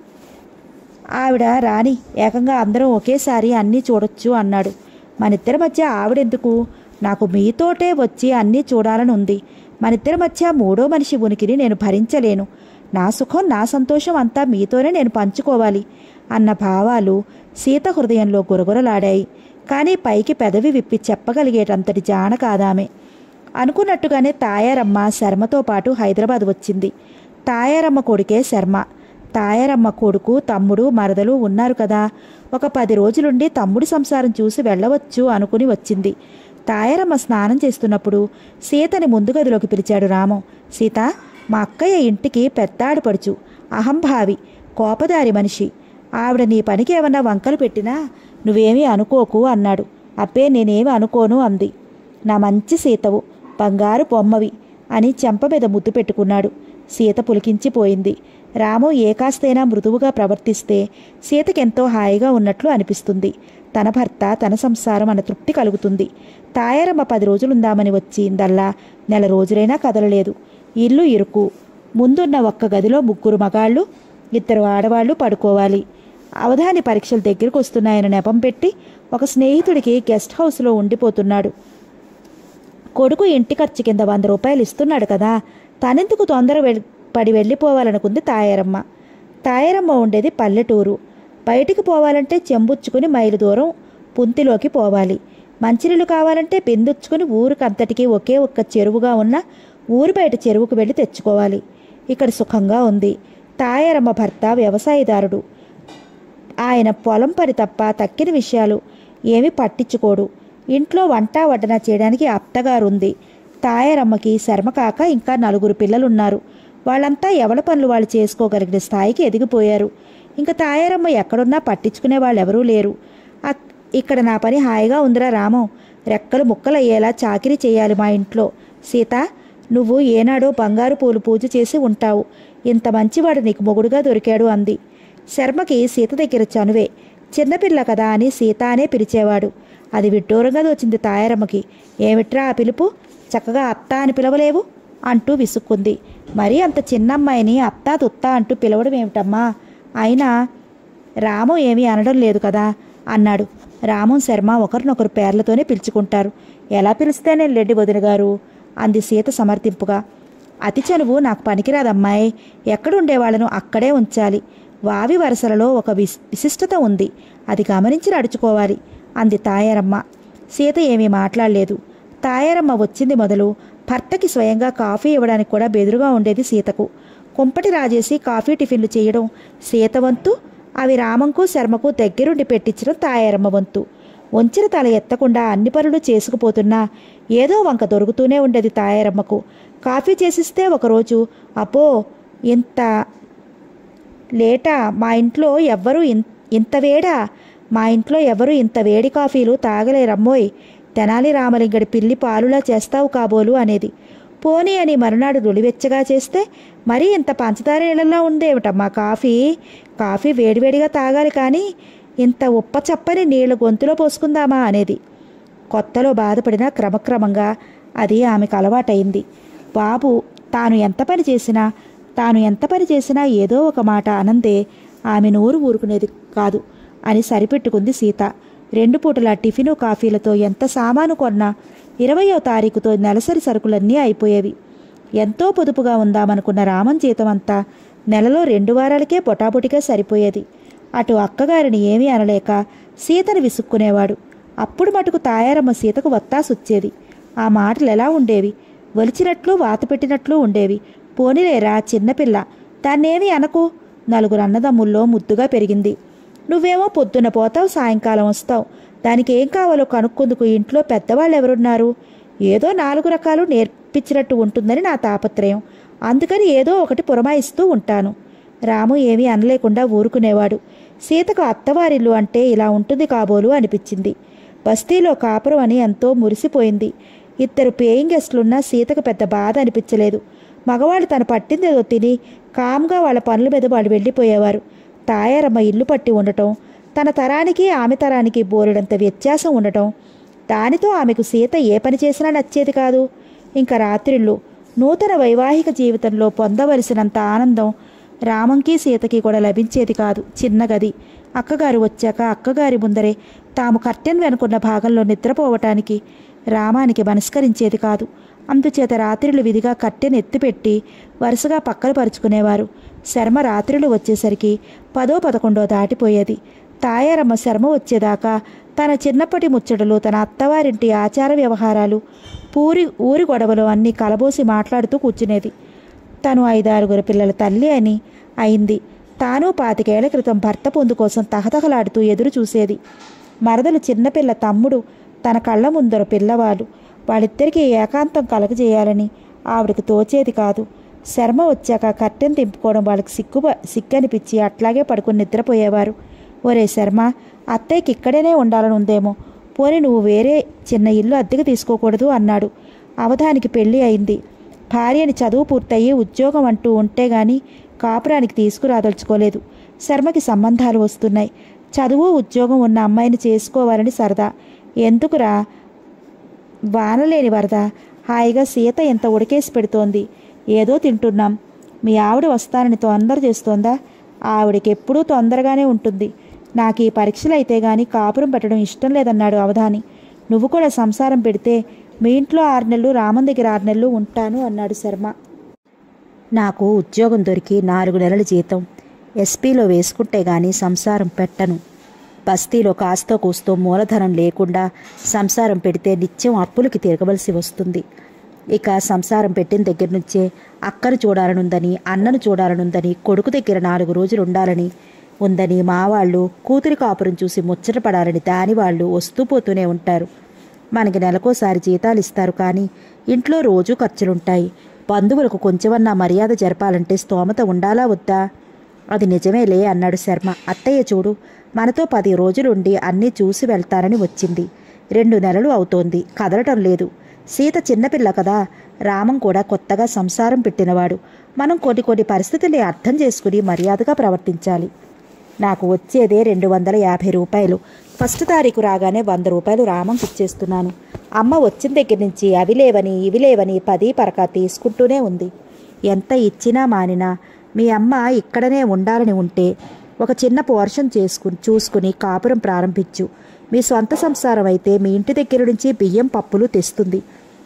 ఆవిడ రాని ఏకంగా అందరం ఒకేసారి అన్నీ చూడొచ్చు అన్నాడు మనిద్దరి మధ్య ఆవిడెందుకు నాకు మీతోటే వచ్చి అన్నీ చూడాలని ఉంది మనిద్దరి మధ్య మూడో మనిషి ఉనికిని నేను భరించలేను నా సుఖం నా సంతోషం అంతా మీతోనే నేను పంచుకోవాలి అన్న భావాలు సీత హృదయంలో గురగురలాడాయి కానీ పైకి పెదవి విప్పి చెప్పగలిగేటంతటి జాన కాదామె అనుకున్నట్టుగానే తాయారమ్మ శర్మతో పాటు హైదరాబాద్ వచ్చింది తాయారమ్మ కొడుకే శర్మ తాయారమ్మ కొడుకు తమ్ముడు మరదలు ఉన్నారు కదా ఒక పది రోజులుండి తమ్ముడి సంసారం చూసి వెళ్ళవచ్చు అనుకుని వచ్చింది తాయారమ్మ స్నానం చేస్తున్నప్పుడు సీతని ముందు గదిలోకి పిలిచాడు రామం సీత మా అక్కయ్య ఇంటికి పెద్దాడు పడుచు అహంభావి కోపదారి మనిషి ఆవిడ నీ పనికి ఏమన్నా వంకలు పెట్టినా నువ్వేమీ అనుకోకు అన్నాడు అబ్బే నేనేమి అనుకోను అంది నా మంచి సీతవు బంగారు బొమ్మవి అని చెంప మీద ముద్దు పెట్టుకున్నాడు సీత పులికించిపోయింది రాము ఏ కాస్తైనా మృదువుగా ప్రవర్తిస్తే సీతకెంతో హాయిగా ఉన్నట్లు అనిపిస్తుంది తన భర్త తన సంసారం అన్న తృప్తి కలుగుతుంది తాయారమ్మ పది రోజులుందామని వచ్చిందల్లా నెల రోజులైనా కదలలేదు ఇల్లు ఇరుకు ముందున్న ఒక్క గదిలో ముగ్గురు మగాళ్ళు ఇద్దరు ఆడవాళ్లు పడుకోవాలి అవధాని పరీక్షలు దగ్గరకు వస్తున్నాయని నెపం పెట్టి ఒక స్నేహితుడికి గెస్ట్ హౌస్లో ఉండిపోతున్నాడు కొడుకు ఇంటి ఖర్చు కింద వంద రూపాయలు ఇస్తున్నాడు కదా తనెందుకు తొందర వెళ్ పడి వెళ్ళిపోవాలనుకుంది తాయారమ్మ తాయారమ్మ ఉండేది పల్లెటూరు బయటికి పోవాలంటే చెంబుచ్చుకుని మైలు దూరం పుంతిలోకి పోవాలి మంచినీళ్ళు కావాలంటే బిందుచ్చుకుని ఊరికంతటికి ఒకే ఒక్క చెరువుగా ఉన్న ఊరి బయట చెరువుకు వెళ్ళి తెచ్చుకోవాలి ఇక్కడ సుఖంగా ఉంది తాయారమ్మ భర్త వ్యవసాయదారుడు ఆయన పొలం పని తప్ప తక్కిన విషయాలు ఏమీ పట్టించుకోడు ఇంట్లో వంట వడ్డన చేయడానికి అత్తగారుంది తాయారమ్మకి శర్మ కాక ఇంకా నలుగురు పిల్లలున్నారు వాళ్ళంతా ఎవల పనులు వాళ్ళు చేసుకోగలిగిన స్థాయికి ఎదిగిపోయారు ఇంకా తాయారమ్మ ఎక్కడున్నా పట్టించుకునే వాళ్ళు ఎవరూ లేరు అక్- ఇక్కడ నా పని హాయిగా ఉందిరా రామం రెక్కలు ముక్కలయ్యేలా చాకిరీ చేయాలి మా ఇంట్లో సీత నువ్వు ఏనాడో బంగారు పూలు పూజ చేసి ఉంటావు ఇంత మంచివాడు నీకు మొగుడుగా దొరికాడు అంది శర్మకి సీత దగ్గర చనువే చిన్నపిల్ల కదా అని సీత అనే పిలిచేవాడు అది విడ్డూరంగా వచ్చింది తాయారమ్మకి ఏమిట్రా ఆ పిలుపు చక్కగా అత్త అని పిలవలేవు అంటూ విసుక్కుంది మరీ అంత చిన్నమ్మాయిని అత్తా తుత్తా అంటూ పిలవడం ఏమిటమ్మా అయినా రామం ఏమీ అనడం లేదు కదా అన్నాడు రామం శర్మ ఒకరినొకరు పేర్లతోనే పిలుచుకుంటారు ఎలా పిలిస్తేనే లెడ్డి వదిన గారు అంది సీత సమర్థింపుగా అతి చనువు నాకు పనికిరాదమ్మాయి ఎక్కడుండేవాళ్లను అక్కడే ఉంచాలి వావి వరసలలో ఒక విస్ విశిష్టత ఉంది అది గమనించి నడుచుకోవాలి అంది తాయారమ్మ సీత ఏమీ మాట్లాడలేదు తాయారమ్మ వచ్చింది మొదలు భర్తకి స్వయంగా కాఫీ ఇవ్వడానికి కూడా బెదురుగా ఉండేది సీతకు కుంపటి రాజేసి కాఫీ టిఫిన్లు చేయడం సీత వంతు అవి రామంకు శర్మకు దగ్గరుండి పెట్టించడం తాయారమ్మ వంతు వంచిన తల ఎత్తకుండా అన్ని పనులు చేసుకుపోతున్నా ఏదో వంక దొరుకుతూనే ఉండేది తాయారమ్మకు కాఫీ చేసిస్తే ఒకరోజు అబ్బో ఇంత లేటా మా ఇంట్లో ఎవ్వరూ ఇన్- ఇంత వేడా మా ఇంట్లో ఎవరు ఇంత వేడి కాఫీలు తాగలేరమ్మోయ్ తెనాలి రామలింగడి పిల్లి పాలులా చేస్తావు కాబోలు అనేది పోనీ అని మరునాడు నులివెచ్చగా చేస్తే మరీ ఇంత పంచదార నీళ్ళలా ఉందేమిటమ్మా కాఫీ కాఫీ వేడివేడిగా తాగాలి కానీ ఇంత ఉప్ప చప్పని నీళ్లు గొంతులో పోసుకుందామా అనేది కొత్తలో బాధపడిన క్రమక్రమంగా అది ఆమెకు అలవాటైంది బాబు తాను ఎంత పని చేసినా తాను ఎంత పని చేసినా ఏదో ఒక మాట అనందే ఆమె నోరు ఊరుకునేది కాదు అని సరిపెట్టుకుంది సీత రెండు పూటల టిఫిను కాఫీలతో ఎంత సామాను కొన్నా ఇరవయో తారీఖుతో నెలసరి సరుకులన్నీ అయిపోయేవి ఎంతో పొదుపుగా ఉందామనుకున్న రామన్ జీతం అంతా నెలలో రెండు వారాలకే పొటాపొటిగా సరిపోయేది అటు అక్కగారిని ఏమీ అనలేక సీతను విసుక్కునేవాడు అప్పుడు మటుకు తాయారమ్మ సీతకు వత్తాసొచ్చేది ఆ మాటలు ఎలా ఉండేవి ఒలిచినట్లు వాత పెట్టినట్లు ఉండేవి పోనీలేరా చిన్నపిల్ల దాన్నేమీ అనకు నలుగురు అన్నదమ్ముల్లో ముద్దుగా పెరిగింది నువ్వేమో పొద్దున పోతావు సాయంకాలం వస్తావు దానికి ఏం కావాలో కనుక్కుందుకు ఇంట్లో పెద్దవాళ్ళు ఎవరున్నారు ఏదో నాలుగు రకాలు నేర్పించినట్టు ఉంటుందని నా తాపత్రయం అందుకని ఏదో ఒకటి పురమాయిస్తూ ఉంటాను రాము ఏమీ అనలేకుండా ఊరుకునేవాడు సీతకు అత్తవారిల్లు అంటే ఇలా ఉంటుంది కాబోలు అనిపించింది బస్తీలో కాపురం అని ఎంతో మురిసిపోయింది ఇద్దరు పేయింగ్ గెస్ట్లున్నా సీతకు పెద్ద బాధ అనిపించలేదు మగవాళ్ళు తను పట్టిందేదో తిని కామ్గా వాళ్ళ పనుల మీద వాళ్ళు వెళ్ళిపోయేవారు తాయారమ్మ ఇల్లు పట్టి ఉండటం తన తరానికి ఆమె తరానికి బోరెడంత వ్యత్యాసం ఉండటం దానితో ఆమెకు సీత ఏ పని చేసినా నచ్చేది కాదు ఇంకా రాత్రిళ్ళు నూతన వైవాహిక జీవితంలో పొందవలసినంత ఆనందం రామంకి సీతకి కూడా లభించేది కాదు చిన్న గది అక్కగారు వచ్చాక అక్కగారి ముందరే తాము కర్టెన్ వెనుకున్న భాగంలో నిద్రపోవటానికి రామానికి మనస్కరించేది కాదు అందుచేత రాత్రిళ్ళు విధిగా కట్టెను ఎత్తిపెట్టి వరుసగా పక్కన పరుచుకునేవారు శర్మ రాత్రిళ్ళు వచ్చేసరికి పదో పదకొండో దాటిపోయేది తాయారమ్మ శర్మ వచ్చేదాకా తన చిన్నప్పటి ముచ్చటలు తన అత్తవారింటి ఆచార వ్యవహారాలు పూరి ఊరి గొడవలు అన్నీ కలబోసి మాట్లాడుతూ కూర్చునేది తను ఐదారుగురు పిల్లల తల్లి అని అయింది తాను పాతికేళ్ల క్రితం భర్త పొందు కోసం తహతహలాడుతూ ఎదురు చూసేది మరదలు చిన్నపిల్ల తమ్ముడు తన కళ్ళ ముందర పిల్లవాడు వాళ్ళిద్దరికీ ఏకాంతం కలగజేయాలని ఆవిడకు తోచేది కాదు శర్మ వచ్చాక కట్టెను దింపుకోవడం వాళ్ళకి సిగ్గు సిగ్గనిపించి అట్లాగే పడుకుని నిద్రపోయేవారు ఒరే శర్మ అత్తయ్యకి ఇక్కడనే ఉండాలని ఉందేమో పోనీ నువ్వు వేరే చిన్న ఇల్లు అద్దెకు తీసుకోకూడదు అన్నాడు అవధానికి పెళ్లి అయింది భార్యని చదువు పూర్తయి ఉద్యోగం అంటూ ఉంటే గాని కాపురానికి తీసుకురాదలుచుకోలేదు శర్మకి సంబంధాలు వస్తున్నాయి చదువు ఉద్యోగం ఉన్న అమ్మాయిని చేసుకోవాలని సరదా ఎందుకురా వానలేని వరద హాయిగా సీత ఎంత ఉడికేసి పెడుతోంది ఏదో తింటున్నాం మీ ఆవిడ వస్తానని తొందర చేస్తోందా ఆవిడకి ఎప్పుడూ తొందరగానే ఉంటుంది నాకు ఈ పరీక్షలు అయితే గాని కాపురం పెట్టడం ఇష్టం లేదన్నాడు అవధాని నువ్వు కూడా సంసారం పెడితే మీ ఇంట్లో ఆరు నెలలు రామన్ దగ్గర ఆరు నెలలు ఉంటాను అన్నాడు శర్మ నాకు ఉద్యోగం దొరికి నాలుగు నెలల జీతం ఎస్పీలో వేసుకుంటే గాని సంసారం పెట్టను బస్తీలో కాస్తో కూస్తో మూలధనం లేకుండా సంసారం పెడితే నిత్యం అప్పులకి తిరగవలసి వస్తుంది ఇక సంసారం పెట్టిన దగ్గర నుంచే అక్కను చూడాలనుందని అన్నను చూడాలనుందని కొడుకు దగ్గర నాలుగు రోజులు ఉండాలని ఉందని మా వాళ్ళు కూతురి కాపురం చూసి ముచ్చటపడాలని దాని వాళ్ళు వస్తూ పోతూనే ఉంటారు మనకి నెలకోసారి జీతాలు ఇస్తారు కానీ ఇంట్లో రోజు ఖర్చులుంటాయి బంధువులకు కొంచెమన్నా మర్యాద జరపాలంటే స్తోమత ఉండాలా వద్దా అది నిజమేలే అన్నాడు శర్మ అత్తయ్య చూడు మనతో పది రోజులుండి అన్నీ చూసి వెళ్తానని వచ్చింది రెండు నెలలు అవుతోంది కదలటం లేదు సీత చిన్నపిల్ల కదా రామం కూడా కొత్తగా సంసారం పెట్టినవాడు మనం కొన్ని కొన్ని పరిస్థితుల్ని అర్థం చేసుకుని మర్యాదగా ప్రవర్తించాలి నాకు వచ్చేదే రెండు వందల యాభై రూపాయలు ఫస్ట్ తారీఖు రాగానే వంద రూపాయలు రామంకి ఇచ్చేస్తున్నాను అమ్మ వచ్చిన దగ్గర నుంచి అవి లేవని ఇవి లేవని పది పరక తీసుకుంటూనే ఉంది ఎంత ఇచ్చినా మానినా మీ అమ్మ ఇక్కడనే ఉండాలని ఉంటే ఒక చిన్న పోర్షన్ చేసుకుని చూసుకుని కాపురం ప్రారంభించు మీ సొంత సంసారం అయితే మీ ఇంటి దగ్గర నుంచి బియ్యం పప్పులు తెస్తుంది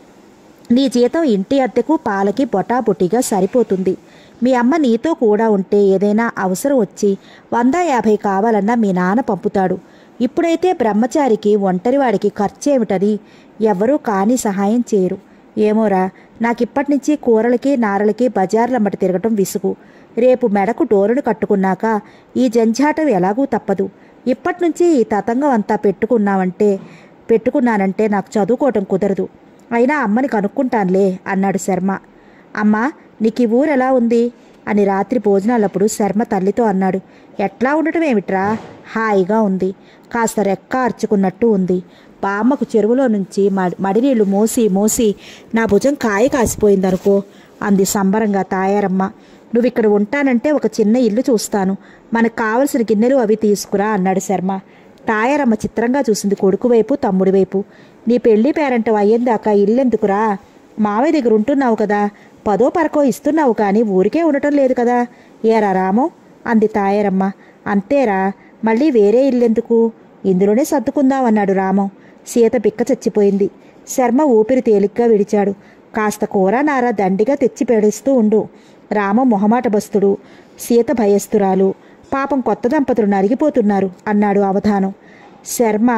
నీ జీతం ఇంటి అద్దెకు పాలకి బొటాబొటిగా సరిపోతుంది మీ అమ్మ నీతో కూడా ఉంటే ఏదైనా అవసరం వచ్చి వంద యాభై కావాలన్నా మీ నాన్న పంపుతాడు ఇప్పుడైతే బ్రహ్మచారికి ఒంటరివాడికి ఖర్చేమిటని ఎవ్వరూ కాని సహాయం చేయరు ఏమోరా నాకిప్పటి నుంచి కూరలకి నారలకి బజార్లమ్మట తిరగటం విసుగు రేపు మెడకు డోరును కట్టుకున్నాక ఈ జంఝాటం ఎలాగూ తప్పదు ఇప్పటి నుంచి ఈ తతంగం అంతా పెట్టుకున్నావంటే పెట్టుకున్నానంటే నాకు చదువుకోవటం కుదరదు అయినా అమ్మని కనుక్కుంటానులే అన్నాడు శర్మ అమ్మా నీకు ఈ ఊరు ఎలా ఉంది అని రాత్రి భోజనాలప్పుడు శర్మ తల్లితో అన్నాడు ఎట్లా ఉండటం ఏమిట్రా హాయిగా ఉంది కాస్త రెక్క అర్చుకున్నట్టు ఉంది బామ్మకు చెరువులో నుంచి మడి మడినీళ్లు మోసి మోసి నా భుజం కాయ కాసిపోయిందనుకో అంది సంబరంగా తాయారమ్మ నువ్వు ఇక్కడ ఉంటానంటే ఒక చిన్న ఇల్లు చూస్తాను మనకు కావలసిన గిన్నెలు అవి తీసుకురా అన్నాడు శర్మ తాయారమ్మ చిత్రంగా చూసింది కొడుకు వైపు తమ్ముడి వైపు నీ పెళ్లి పేరంటం అయ్యేందాకా ఇల్లెందుకురా మావయ్య దగ్గర ఉంటున్నావు కదా పదో పరకో ఇస్తున్నావు కానీ ఊరికే ఉండటం లేదు కదా ఏరా రామో అంది తాయారమ్మ అంతేరా మళ్ళీ వేరే ఇల్లెందుకు ఇందులోనే సర్దుకుందాం అన్నాడు రామం సీత బిక్క చచ్చిపోయింది శర్మ ఊపిరి తేలిగ్గా విడిచాడు కాస్త కూర నార దండిగా తెచ్చి పెడుస్తూ ఉండు రామ మొహమాట బస్తుడు సీత భయస్తురాలు పాపం కొత్త దంపతులు నరిగిపోతున్నారు అన్నాడు అవధానం శర్మ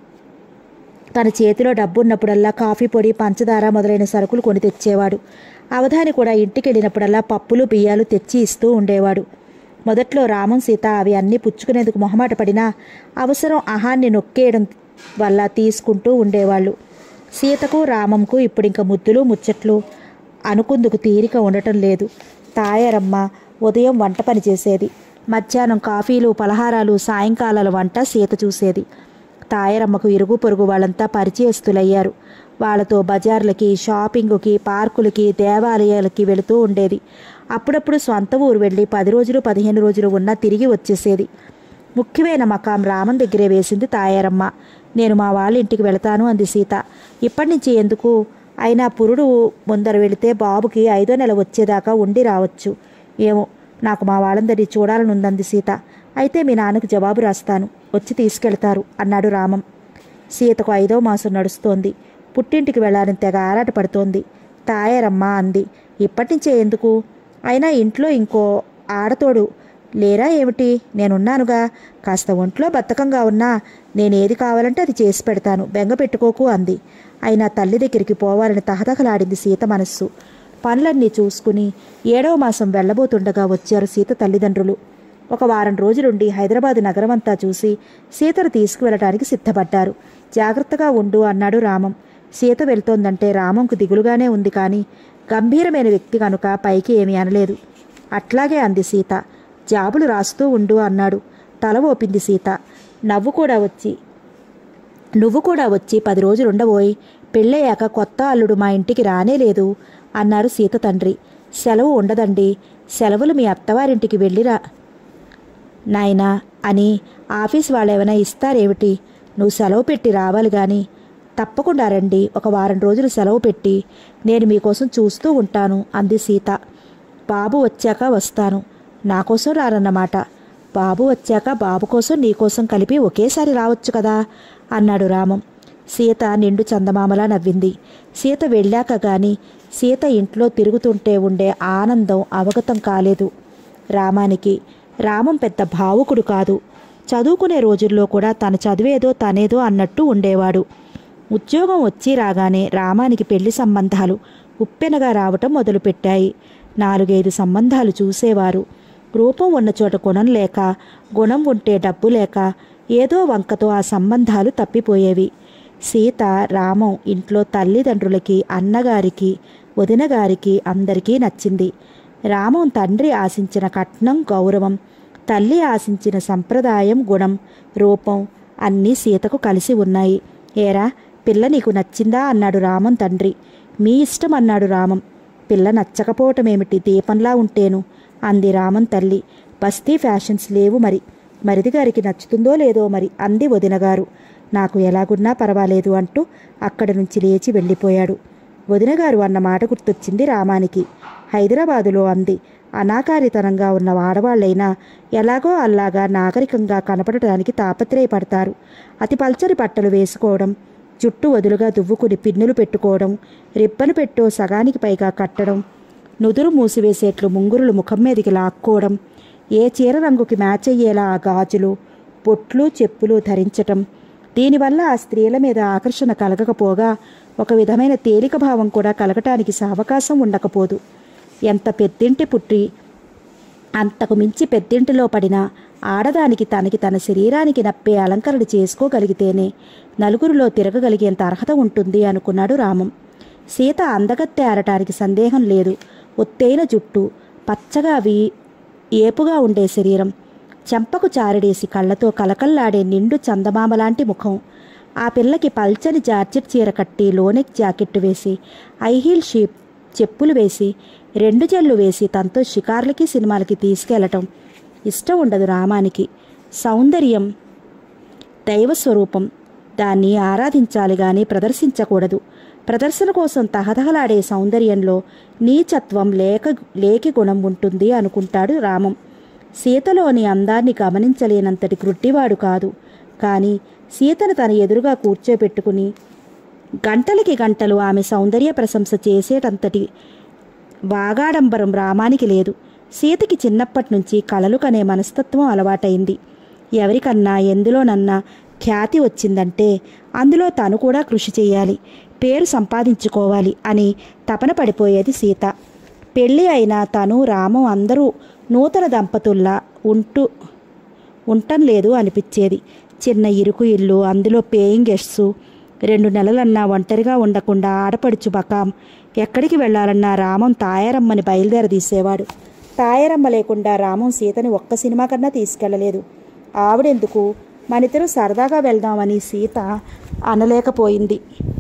తన చేతిలో డబ్బున్నప్పుడల్లా కాఫీ పొడి పంచదార మొదలైన సరుకులు కొని తెచ్చేవాడు అవధాని కూడా ఇంటికి వెళ్ళినప్పుడల్లా పప్పులు బియ్యాలు తెచ్చి ఇస్తూ ఉండేవాడు మొదట్లో రామం సీత అవి అన్నీ పుచ్చుకునేందుకు మొహమాట పడినా అవసరం అహాన్ని నొక్కేయడం వల్ల తీసుకుంటూ ఉండేవాళ్ళు సీతకు రామంకు ఇప్పుడు ఇంకా ముద్దులు ముచ్చట్లు అనుకుందుకు తీరిక ఉండటం లేదు తాయారమ్మ ఉదయం వంట పని చేసేది మధ్యాహ్నం కాఫీలు పలహారాలు సాయంకాలాల వంట సీత చూసేది తాయారమ్మకు ఇరుగు పొరుగు వాళ్ళంతా పరిచయస్తులయ్యారు వాళ్ళతో బజార్లకి షాపింగ్కి పార్కులకి దేవాలయాలకి వెళుతూ ఉండేది అప్పుడప్పుడు స్వంత ఊరు వెళ్ళి పది రోజులు పదిహేను రోజులు ఉన్నా తిరిగి వచ్చేసేది ముఖ్యమైన మకాం రామన్ దగ్గరే వేసింది తాయారమ్మ నేను మా వాళ్ళ ఇంటికి వెళతాను అంది సీత ఇప్పటి నుంచి ఎందుకు అయినా పురుడు ముందర వెళితే బాబుకి ఐదో నెల వచ్చేదాకా ఉండి రావచ్చు ఏమో నాకు మా వాళ్ళందరినీ చూడాలని ఉందంది సీత అయితే మీ నాన్నకు జవాబు రాస్తాను వచ్చి తీసుకెళ్తారు అన్నాడు రామం సీతకు ఐదో మాసం నడుస్తోంది పుట్టింటికి వెళ్ళాలని తెగ ఆరాటపడుతోంది తాయారమ్మ అంది ఇప్పటి నుంచే ఎందుకు అయినా ఇంట్లో ఇంకో ఆడతోడు లేరా ఏమిటి నేనున్నానుగా కాస్త ఒంట్లో బద్ధకంగా ఉన్నా నేనేది కావాలంటే అది చేసి పెడతాను బెంగ పెట్టుకోకు అంది అయినా తల్లి దగ్గరికి పోవాలని తహతహలాడింది సీత మనస్సు పనులన్నీ చూసుకుని ఏడవ మాసం వెళ్ళబోతుండగా వచ్చారు సీత తల్లిదండ్రులు ఒక వారం రోజులుండి హైదరాబాదు నగరమంతా చూసి సీతను తీసుకువెళ్ళటానికి సిద్ధపడ్డారు జాగ్రత్తగా ఉండు అన్నాడు రామం సీత వెళ్తోందంటే రామంకు దిగులుగానే ఉంది కానీ గంభీరమైన వ్యక్తి కనుక పైకి ఏమీ అనలేదు అట్లాగే అంది సీత జాబులు రాస్తూ ఉండు అన్నాడు తల ఓపింది సీత నవ్వు కూడా వచ్చి నువ్వు కూడా వచ్చి పది రోజులు ఉండబోయి పెళ్ళయ్యాక కొత్త అల్లుడు మా ఇంటికి రానే లేదు అన్నారు సీత తండ్రి సెలవు ఉండదండి సెలవులు మీ అత్తవారింటికి వెళ్ళిరా నాయనా అని ఆఫీస్ వాళ్ళేమైనా ఇస్తారేమిటి నువ్వు సెలవు పెట్టి రావాలి గాని తప్పకుండా రండి ఒక వారం రోజులు సెలవు పెట్టి నేను మీకోసం చూస్తూ ఉంటాను అంది సీత బాబు వచ్చాక వస్తాను నా కోసం రారన్నమాట బాబు వచ్చాక బాబు కోసం నీకోసం కలిపి ఒకేసారి రావచ్చు కదా అన్నాడు రామం సీత నిండు చందమామలా నవ్వింది సీత వెళ్ళాక గాని సీత ఇంట్లో తిరుగుతుంటే ఉండే ఆనందం అవగతం కాలేదు రామానికి రామం పెద్ద భావుకుడు కాదు చదువుకునే రోజుల్లో కూడా తన చదివేదో తనేదో అన్నట్టు ఉండేవాడు ఉద్యోగం వచ్చి రాగానే రామానికి పెళ్లి సంబంధాలు ఉప్పెనగా రావటం మొదలుపెట్టాయి నాలుగైదు సంబంధాలు చూసేవారు రూపం ఉన్న చోట గుణం లేక గుణం ఉంటే డబ్బు లేక ఏదో వంకతో ఆ సంబంధాలు తప్పిపోయేవి సీత రామం ఇంట్లో తల్లిదండ్రులకి అన్నగారికి వదినగారికి అందరికీ నచ్చింది రామం తండ్రి ఆశించిన కట్నం గౌరవం తల్లి ఆశించిన సంప్రదాయం గుణం రూపం అన్నీ సీతకు కలిసి ఉన్నాయి ఏరా పిల్ల నీకు నచ్చిందా అన్నాడు రామం తండ్రి మీ ఇష్టం అన్నాడు రామం పిల్ల నచ్చకపోవటమేమిటి దీపంలా ఉంటేను అంది రామం తల్లి బస్తీ ఫ్యాషన్స్ లేవు మరి మరిది గారికి నచ్చుతుందో లేదో మరి అంది వదినగారు నాకు ఎలాగున్నా పర్వాలేదు అంటూ అక్కడి నుంచి లేచి వెళ్ళిపోయాడు వదినగారు అన్న మాట గుర్తొచ్చింది రామానికి హైదరాబాదులో అంది అనాకారితనంగా ఉన్న ఆడవాళ్ళైనా ఎలాగో అల్లాగా నాగరికంగా కనపడటానికి తాపత్రయపడతారు అతి పల్చని బట్టలు వేసుకోవడం జుట్టు వదులుగా దువ్వుకుని పిన్నులు పెట్టుకోవడం రిబ్బను పెట్టో సగానికి పైగా కట్టడం నుదురు మూసివేసేట్లు ముంగురులు ముఖం మీదకి లాక్కోవడం ఏ చీర రంగుకి మ్యాచ్ అయ్యేలా ఆ గాజులు బొట్లు చెప్పులు ధరించటం దీనివల్ల ఆ స్త్రీల మీద ఆకర్షణ కలగకపోగా ఒక విధమైన తేలిక భావం కూడా కలగటానికి అవకాశం ఉండకపోదు ఎంత పెద్దింటి పుట్టి అంతకు మించి పెద్దింటిలో పడిన ఆడదానికి తనకి తన శరీరానికి నప్పే అలంకరణ చేసుకోగలిగితేనే నలుగురిలో తిరగగలిగేంత అర్హత ఉంటుంది అనుకున్నాడు రామం సీత అందగత్తె ఆరటానికి సందేహం లేదు ఒత్తైన జుట్టు పచ్చగా వి ఏపుగా ఉండే శరీరం చెంపకు చారడేసి కళ్ళతో కలకల్లాడే నిండు చందమామలాంటి ముఖం ఆ పిల్లకి పల్చని జార్జెట్ చీర కట్టి లోనెక్ జాకెట్ వేసి ఐహీల్ షీప్ చెప్పులు వేసి రెండు జల్లు వేసి తనతో షికార్లకి సినిమాలకి తీసుకెళ్లటం ఇష్టం ఉండదు రామానికి సౌందర్యం దైవస్వరూపం దాన్ని ఆరాధించాలి గాని ప్రదర్శించకూడదు ప్రదర్శన కోసం తహతహలాడే సౌందర్యంలో నీచత్వం లేక లేకి గుణం ఉంటుంది అనుకుంటాడు రామం సీతలోని అందాన్ని గమనించలేనంతటి గ్రుడ్డివాడు కాదు కానీ సీతను తన ఎదురుగా కూర్చోబెట్టుకుని గంటలకి గంటలు ఆమె సౌందర్య ప్రశంస చేసేటంతటి వాగాడంబరం రామానికి లేదు సీతకి చిన్నప్పటి నుంచి కలలు కనే మనస్తత్వం అలవాటైంది ఎవరికన్నా ఎందులోనన్నా ఖ్యాతి వచ్చిందంటే అందులో తను కూడా కృషి చేయాలి పేరు సంపాదించుకోవాలి అని తపన పడిపోయేది సీత పెళ్ళి అయినా తను రామం అందరూ నూతన దంపతుల్లా ఉంటూ ఉండటం లేదు అనిపించేది చిన్న ఇరుకు ఇల్లు అందులో పేయింగ్ గెస్ట్స్ రెండు నెలలన్నా ఒంటరిగా ఉండకుండా ఆడపడుచు బకాం ఎక్కడికి వెళ్ళాలన్నా రామం తాయారమ్మని బయలుదేరదీసేవాడు తాయారమ్మ లేకుండా రామం సీతని ఒక్క సినిమా కన్నా తీసుకెళ్ళలేదు ఆవిడెందుకు మనిద్దరూ సరదాగా వెళ్దామని సీత అనలేకపోయింది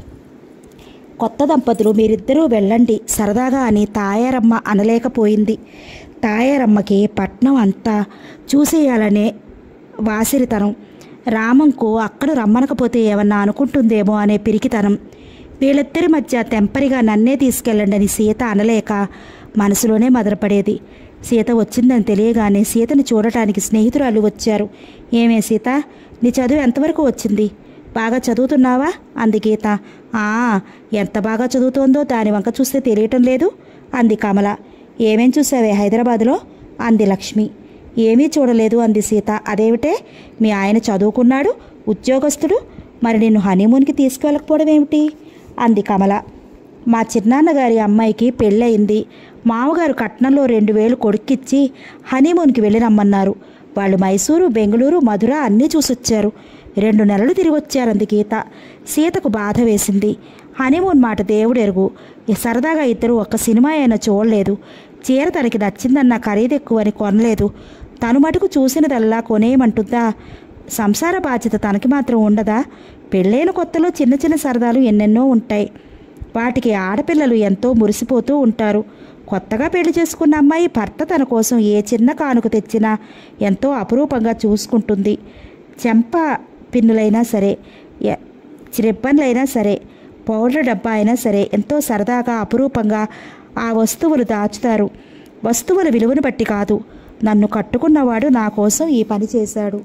కొత్త దంపతులు మీరిద్దరూ వెళ్ళండి సరదాగా అని తాయారమ్మ అనలేకపోయింది తాయారమ్మకి పట్నం అంతా చూసేయాలనే వాసిరితనం రామంకు అక్కడ రమ్మనకపోతే ఏమన్నా అనుకుంటుందేమో అనే పిరికితనం వీళ్ళిద్దరి మధ్య తెంపరిగా నన్నే తీసుకెళ్ళండి అని సీత అనలేక మనసులోనే మదనపడేది సీత వచ్చిందని తెలియగానే సీతని చూడటానికి స్నేహితురాలు వచ్చారు ఏమే సీత నీ చదువు ఎంతవరకు వచ్చింది బాగా చదువుతున్నావా అంది గీత ఆ ఎంత బాగా చదువుతోందో దాని వంక చూస్తే తెలియటం లేదు అంది కమల ఏమేం చూసావే హైదరాబాదులో అంది లక్ష్మి ఏమీ చూడలేదు అంది సీత అదేమిటే మీ ఆయన చదువుకున్నాడు ఉద్యోగస్తుడు మరి నిన్ను హనీమూన్కి తీసుకెళ్ళకపోవడం ఏమిటి అంది కమల మా చిన్నాన్నగారి అమ్మాయికి పెళ్ళయింది మామగారు కట్నంలో రెండు వేలు కొడుక్కిచ్చి హనీమూన్కి వెళ్ళి రమ్మన్నారు వాళ్ళు మైసూరు బెంగళూరు మధుర అన్నీ చూసొచ్చారు రెండు నెలలు తిరిగి వచ్చారంది గీత సీతకు బాధ వేసింది హనీమూన్ మాట దేవుడెరుగు ఈ సరదాగా ఇద్దరు ఒక్క సినిమా అయినా చూడలేదు చీర తనకి నచ్చిందన్న ఖరీదు ఎక్కువని కొనలేదు తను మటుకు చూసినదల్లా కొనేయమంటుందా సంసార బాధ్యత తనకి మాత్రం ఉండదా పెళ్ళైన కొత్తలో చిన్న చిన్న సరదాలు ఎన్నెన్నో ఉంటాయి వాటికి ఆడపిల్లలు ఎంతో మురిసిపోతూ ఉంటారు కొత్తగా పెళ్లి చేసుకున్న అమ్మాయి భర్త తన కోసం ఏ చిన్న కానుక తెచ్చినా ఎంతో అపురూపంగా చూసుకుంటుంది చెంప పిన్నులైనా సరే ఎ- రిబ్బన్లైనా సరే పౌడర్ డబ్బా అయినా సరే ఎంతో సరదాగా అపురూపంగా ఆ వస్తువులు దాచుతారు వస్తువుల విలువను బట్టి కాదు నన్ను కట్టుకున్నవాడు నా కోసం ఈ పని చేశాడు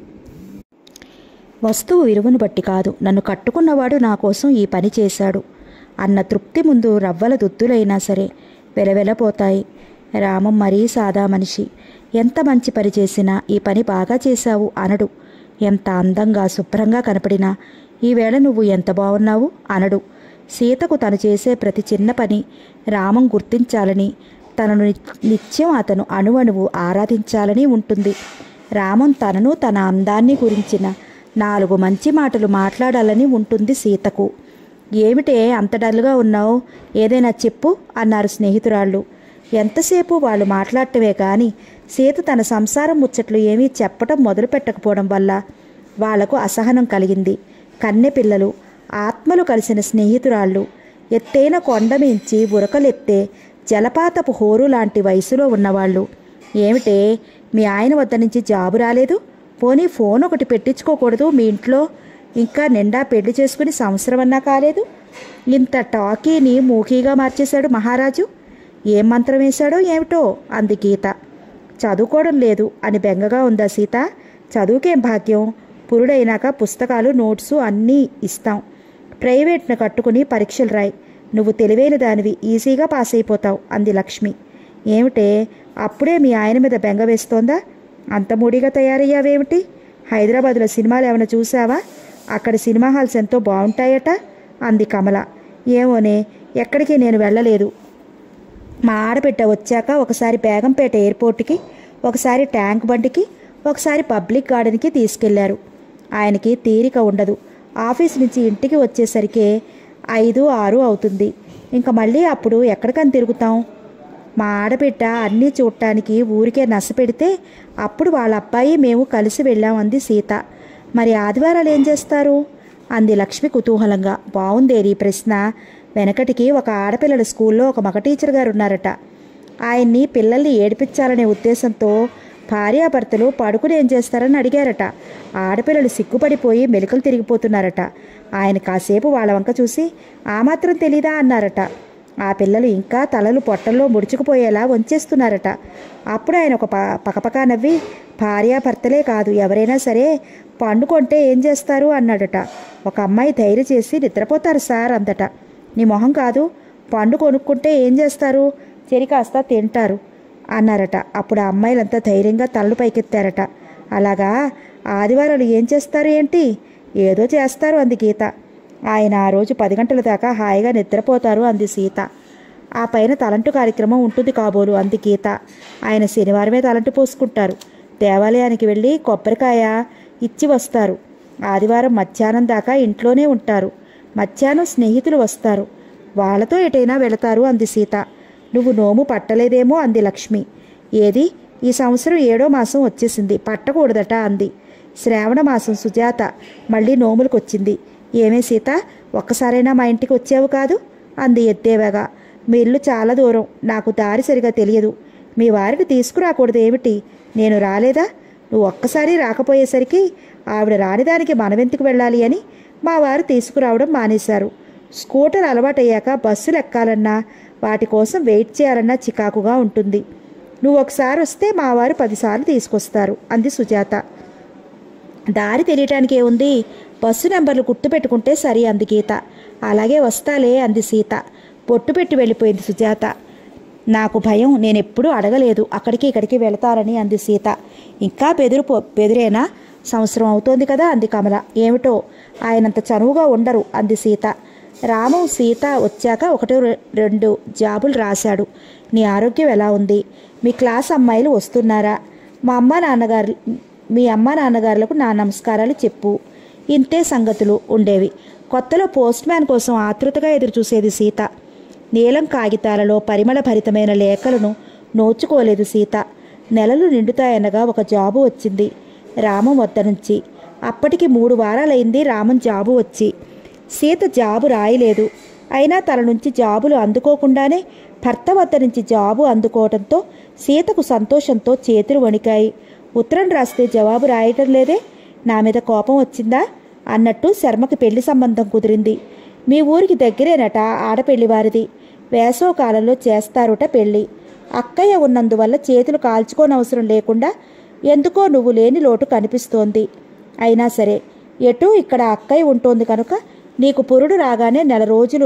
వస్తువు విలువను బట్టి కాదు నన్ను కట్టుకున్నవాడు నా కోసం ఈ పని చేశాడు అన్న తృప్తి ముందు రవ్వల దుద్దులైనా సరే వెలవెలపోతాయి రామం మరీ సాదా మనిషి ఎంత మంచి పని చేసినా ఈ పని బాగా చేశావు అనడు ఎంత అందంగా శుభ్రంగా కనపడినా ఈవేళ నువ్వు ఎంత బాగున్నావు అనడు సీతకు తను చేసే ప్రతి చిన్న పని రామం గుర్తించాలని తనను ని- నిత్యం అతను అణువణువు ఆరాధించాలని ఉంటుంది రామం తనను తన అందాన్ని గురించిన నాలుగు మంచి మాటలు మాట్లాడాలని ఉంటుంది సీతకు ఏమిటే అంత డల్గా ఉన్నావు ఏదైనా చెప్పు అన్నారు స్నేహితురాళ్ళు ఎంతసేపు వాళ్ళు మాట్లాడటమే కానీ సీత తన సంసారం ముచ్చట్లు ఏమీ చెప్పటం మొదలు పెట్టకపోవడం వల్ల వాళ్లకు అసహనం కలిగింది కన్నె పిల్లలు ఆత్మలు కలిసిన స్నేహితురాళ్ళు ఎత్తైన కొండ మించి ఉరకలెత్తే జలపాతపు హోరు లాంటి వయసులో ఉన్నవాళ్ళు ఏమిటే మీ ఆయన వద్ద నుంచి జాబు రాలేదు పోనీ ఫోన్ ఒకటి పెట్టించుకోకూడదు మీ ఇంట్లో ఇంకా నిండా పెళ్లి చేసుకుని సంవత్సరం అన్నా కాలేదు ఇంత టాకీని మూకీగా మార్చేశాడు మహారాజు ఏం మంత్రం వేశాడో ఏమిటో అంది గీత చదువుకోవడం లేదు అని బెంగగా ఉందా సీత చదువుకేం భాగ్యం పురుడైనాక పుస్తకాలు నోట్సు అన్నీ ఇస్తాం ప్రైవేట్ను కట్టుకుని పరీక్షలు రాయి నువ్వు తెలివైన దానివి ఈజీగా పాస్ అయిపోతావు అంది లక్ష్మి ఏమిటే అప్పుడే మీ ఆయన మీద బెంగ వేస్తోందా అంత మూడిగా తయారయ్యావేమిటి హైదరాబాద్లో సినిమాలు ఏమైనా చూసావా అక్కడ సినిమా హాల్స్ ఎంతో బాగుంటాయట అంది కమల ఏమోనే ఎక్కడికి నేను వెళ్ళలేదు మా ఆడబిడ్డ వచ్చాక ఒకసారి బేగంపేట ఎయిర్పోర్ట్కి ఒకసారి ట్యాంక్ బండికి ఒకసారి పబ్లిక్ గార్డెన్కి తీసుకెళ్లారు ఆయనకి తీరిక ఉండదు ఆఫీస్ నుంచి ఇంటికి వచ్చేసరికి ఐదు ఆరు అవుతుంది ఇంకా మళ్ళీ అప్పుడు ఎక్కడికని తిరుగుతాం మా ఆడబిడ్డ అన్నీ చూడటానికి ఊరికే నసపెడితే అప్పుడు వాళ్ళ అబ్బాయి మేము కలిసి వెళ్ళామంది సీత మరి ఆదివారాలు ఏం చేస్తారు అంది లక్ష్మి కుతూహలంగా బాగుందేరి ఈ ప్రశ్న వెనకటికి ఒక ఆడపిల్లల స్కూల్లో ఒక మగ టీచర్ గారు ఉన్నారట ఆయన్ని పిల్లల్ని ఏడిపించాలనే ఉద్దేశంతో భార్యాభర్తలు పడుకుని ఏం చేస్తారని అడిగారట ఆడపిల్లలు సిగ్గుపడిపోయి మెలికలు తిరిగిపోతున్నారట ఆయన కాసేపు వాళ్ళ వంక చూసి ఆ మాత్రం తెలీదా అన్నారట ఆ పిల్లలు ఇంకా తలలు పొట్టల్లో ముడుచుకుపోయేలా వంచేస్తున్నారట అప్పుడు ఆయన ఒక ప పకపకా నవ్వి భార్యాభర్తలే కాదు ఎవరైనా సరే పండుకొంటే ఏం చేస్తారు అన్నాడట ఒక అమ్మాయి ధైర్యం చేసి నిద్రపోతారు సార్ అందట నీ మొహం కాదు పండు కొనుక్కుంటే ఏం చేస్తారు చెరి కాస్త తింటారు అన్నారట అప్పుడు ఆ అమ్మాయిలంతా ధైర్యంగా తలలు పైకెత్తారట అలాగా ఆదివారాలు ఏం చేస్తారు ఏంటి ఏదో చేస్తారు అంది గీత ఆయన ఆ రోజు పది గంటల దాకా హాయిగా నిద్రపోతారు అంది సీత ఆ పైన తలంటు కార్యక్రమం ఉంటుంది కాబోలు అంది గీత ఆయన శనివారమే తలంటు పోసుకుంటారు దేవాలయానికి వెళ్ళి కొబ్బరికాయ ఇచ్చి వస్తారు ఆదివారం మధ్యాహ్నం దాకా ఇంట్లోనే ఉంటారు మధ్యాహ్నం స్నేహితులు వస్తారు వాళ్ళతో ఎటైనా వెళతారు అంది సీత నువ్వు నోము పట్టలేదేమో అంది లక్ష్మి ఏది ఈ సంవత్సరం ఏడో మాసం వచ్చేసింది పట్టకూడదట అంది శ్రావణ మాసం సుజాత మళ్ళీ నోములకొచ్చింది ఏమే సీత ఒక్కసారైనా మా ఇంటికి వచ్చావు కాదు అంది ఎత్తేవగా మీ ఇల్లు చాలా దూరం నాకు దారి సరిగా తెలియదు మీ వారిని తీసుకురాకూడదు ఏమిటి నేను రాలేదా నువ్వు ఒక్కసారి రాకపోయేసరికి ఆవిడ రానిదానికి మనమెందుకు వెళ్ళాలి అని మా వారు తీసుకురావడం మానేశారు స్కూటర్ అలవాటయ్యాక బస్సులు ఎక్కాలన్నా వాటి కోసం వెయిట్ చేయాలన్నా చికాకుగా ఉంటుంది నువ్వు ఒకసారి వస్తే మా వారు పదిసార్లు తీసుకొస్తారు అంది సుజాత దారి తెలియటానికి ఏముంది బస్సు నెంబర్లు గుర్తుపెట్టుకుంటే సరి అంది గీత అలాగే వస్తాలే అంది సీత పొట్టు పెట్టి వెళ్ళిపోయింది సుజాత నాకు భయం నేనెప్పుడూ అడగలేదు అక్కడికి ఇక్కడికి వెళతారని అంది సీత ఇంకా బెదురు పో- బెదిరేనా సంవత్సరం అవుతోంది కదా అంది కమల ఏమిటో ఆయనంత చనువుగా ఉండరు అంది సీత రాము సీత వచ్చాక ఒకటి రెండు జాబులు రాశాడు నీ ఆరోగ్యం ఎలా ఉంది మీ క్లాస్ అమ్మాయిలు వస్తున్నారా మా అమ్మ నాన్నగారు మీ అమ్మ నాన్నగారులకు నా నమస్కారాలు చెప్పు ఇంతే సంగతులు ఉండేవి కొత్తలో పోస్ట్ మ్యాన్ కోసం ఆతృతగా ఎదురు చూసేది సీత నీలం కాగితాలలో పరిమళ భరితమైన లేఖలను నోచుకోలేదు సీత నెలలు నిండుతాయనగా ఒక జాబు వచ్చింది రామం వద్ద నుంచి అప్పటికి మూడు వారాలైంది రామం జాబు వచ్చి సీత జాబు రాయలేదు అయినా తన నుంచి జాబులు అందుకోకుండానే భర్త వద్ద నుంచి జాబు అందుకోవడంతో సీతకు సంతోషంతో చేతులు వణికాయి ఉత్తరం రాస్తే జవాబు రాయటం లేదే నా మీద కోపం వచ్చిందా అన్నట్టు శర్మకి పెళ్లి సంబంధం కుదిరింది మీ ఊరికి దగ్గరేనట ఆడపెళ్లి వారిది వేసవ కాలంలో చేస్తారుట పెళ్లి అక్కయ్య ఉన్నందువల్ల చేతులు కాల్చుకోనవసరం లేకుండా ఎందుకో నువ్వు లేని లోటు కనిపిస్తోంది అయినా సరే ఎటూ ఇక్కడ అక్కయ్య ఉంటోంది కనుక నీకు పురుడు రాగానే నెల రోజులు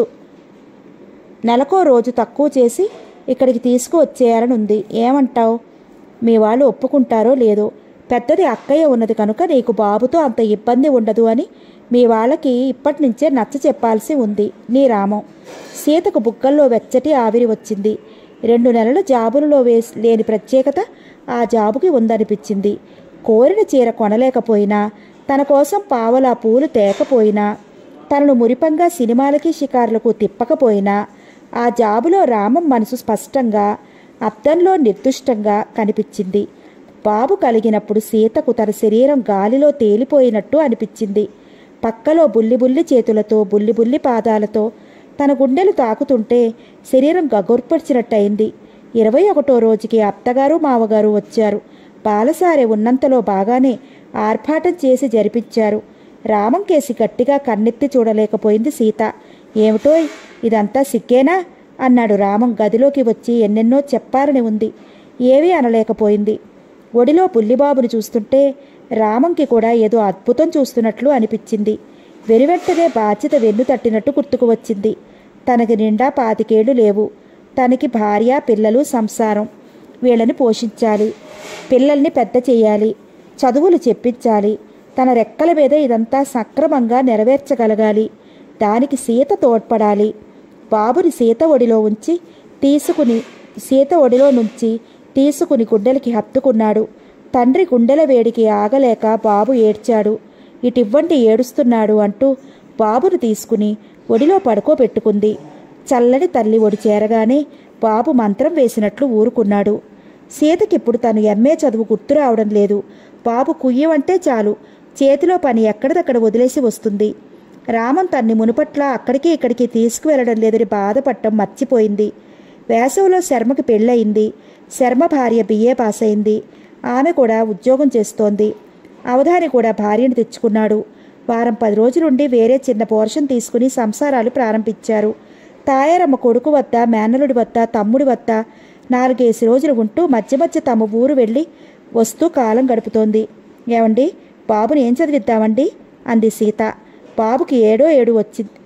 నెలకో రోజు తక్కువ చేసి ఇక్కడికి తీసుకువచ్చేయాలని ఉంది ఏమంటావు మీ వాళ్ళు ఒప్పుకుంటారో లేదో పెద్దది అక్కయ్య ఉన్నది కనుక నీకు బాబుతో అంత ఇబ్బంది ఉండదు అని మీ వాళ్ళకి ఇప్పటి నుంచే నచ్చ చెప్పాల్సి ఉంది నీ రామం సీతకు బుగ్గల్లో వెచ్చటి ఆవిరి వచ్చింది రెండు నెలల జాబులలో వేసి లేని ప్రత్యేకత ఆ జాబుకి ఉందనిపించింది కోరిన చీర కొనలేకపోయినా తన కోసం పావలా పూలు తేకపోయినా తనను మురిపంగా సినిమాలకి షికారులకు తిప్పకపోయినా ఆ జాబులో రామం మనసు స్పష్టంగా అద్దంలో నిర్దుష్టంగా కనిపించింది బాబు కలిగినప్పుడు సీతకు తన శరీరం గాలిలో తేలిపోయినట్టు అనిపించింది పక్కలో బుల్లి బుల్లి చేతులతో బుల్లి బుల్లి పాదాలతో తన గుండెలు తాకుతుంటే శరీరం గగొర్పడిచినట్టయింది ఇరవై ఒకటో రోజుకి అత్తగారు మావగారు వచ్చారు బాలసారె ఉన్నంతలో బాగానే ఆర్భాటం చేసి జరిపించారు రామం కేసి గట్టిగా కన్నెత్తి చూడలేకపోయింది సీత ఏమిటో ఇదంతా సిక్కేనా అన్నాడు రామం గదిలోకి వచ్చి ఎన్నెన్నో చెప్పాలని ఉంది ఏవీ అనలేకపోయింది ఒడిలో బుల్లిబాబుని చూస్తుంటే రామంకి కూడా ఏదో అద్భుతం చూస్తున్నట్లు అనిపించింది వెనువెంటనే బాధ్యత వెన్ను తట్టినట్టు గుర్తుకు వచ్చింది తనకి నిండా పాతికేళ్లు లేవు తనకి భార్య పిల్లలు సంసారం వీళ్ళని పోషించాలి పిల్లల్ని పెద్ద చేయాలి చదువులు చెప్పించాలి తన రెక్కల మీద ఇదంతా సక్రమంగా నెరవేర్చగలగాలి దానికి సీత తోడ్పడాలి బాబుని సీత ఒడిలో ఉంచి తీసుకుని సీత ఒడిలో నుంచి తీసుకుని గుండెలకి హత్తుకున్నాడు తండ్రి గుండెల వేడికి ఆగలేక బాబు ఏడ్చాడు ఇటివ్వండి ఏడుస్తున్నాడు అంటూ బాబును తీసుకుని ఒడిలో పడుకోబెట్టుకుంది చల్లని తల్లి ఒడి చేరగానే బాబు మంత్రం వేసినట్లు ఊరుకున్నాడు సీతకిప్పుడు తను ఎంఏ చదువు గుర్తు రావడం లేదు బాబు కుయ్యమంటే చాలు చేతిలో పని ఎక్కడిదక్కడ వదిలేసి వస్తుంది రామన్ తన్ని మునుపట్లా అక్కడికి ఇక్కడికి తీసుకువెళ్ళడం లేదని బాధపడటం మర్చిపోయింది వేసవిలో శర్మకి పెళ్ళయింది శర్మ భార్య బిఏ పాస్ అయింది ఆమె కూడా ఉద్యోగం చేస్తోంది అవధాని కూడా భార్యను తెచ్చుకున్నాడు వారం పది రోజులుండి వేరే చిన్న పోర్షన్ తీసుకుని సంసారాలు ప్రారంభించారు తాయారమ్మ కొడుకు వద్ద మేనలుడి వద్ద తమ్ముడి వద్ద నాలుగేసి రోజులు ఉంటూ మధ్య మధ్య తమ ఊరు వెళ్ళి వస్తూ కాలం గడుపుతోంది ఏమండి బాబుని ఏం చదివిద్దామండి అంది సీత బాబుకి ఏడో ఏడు వచ్చింది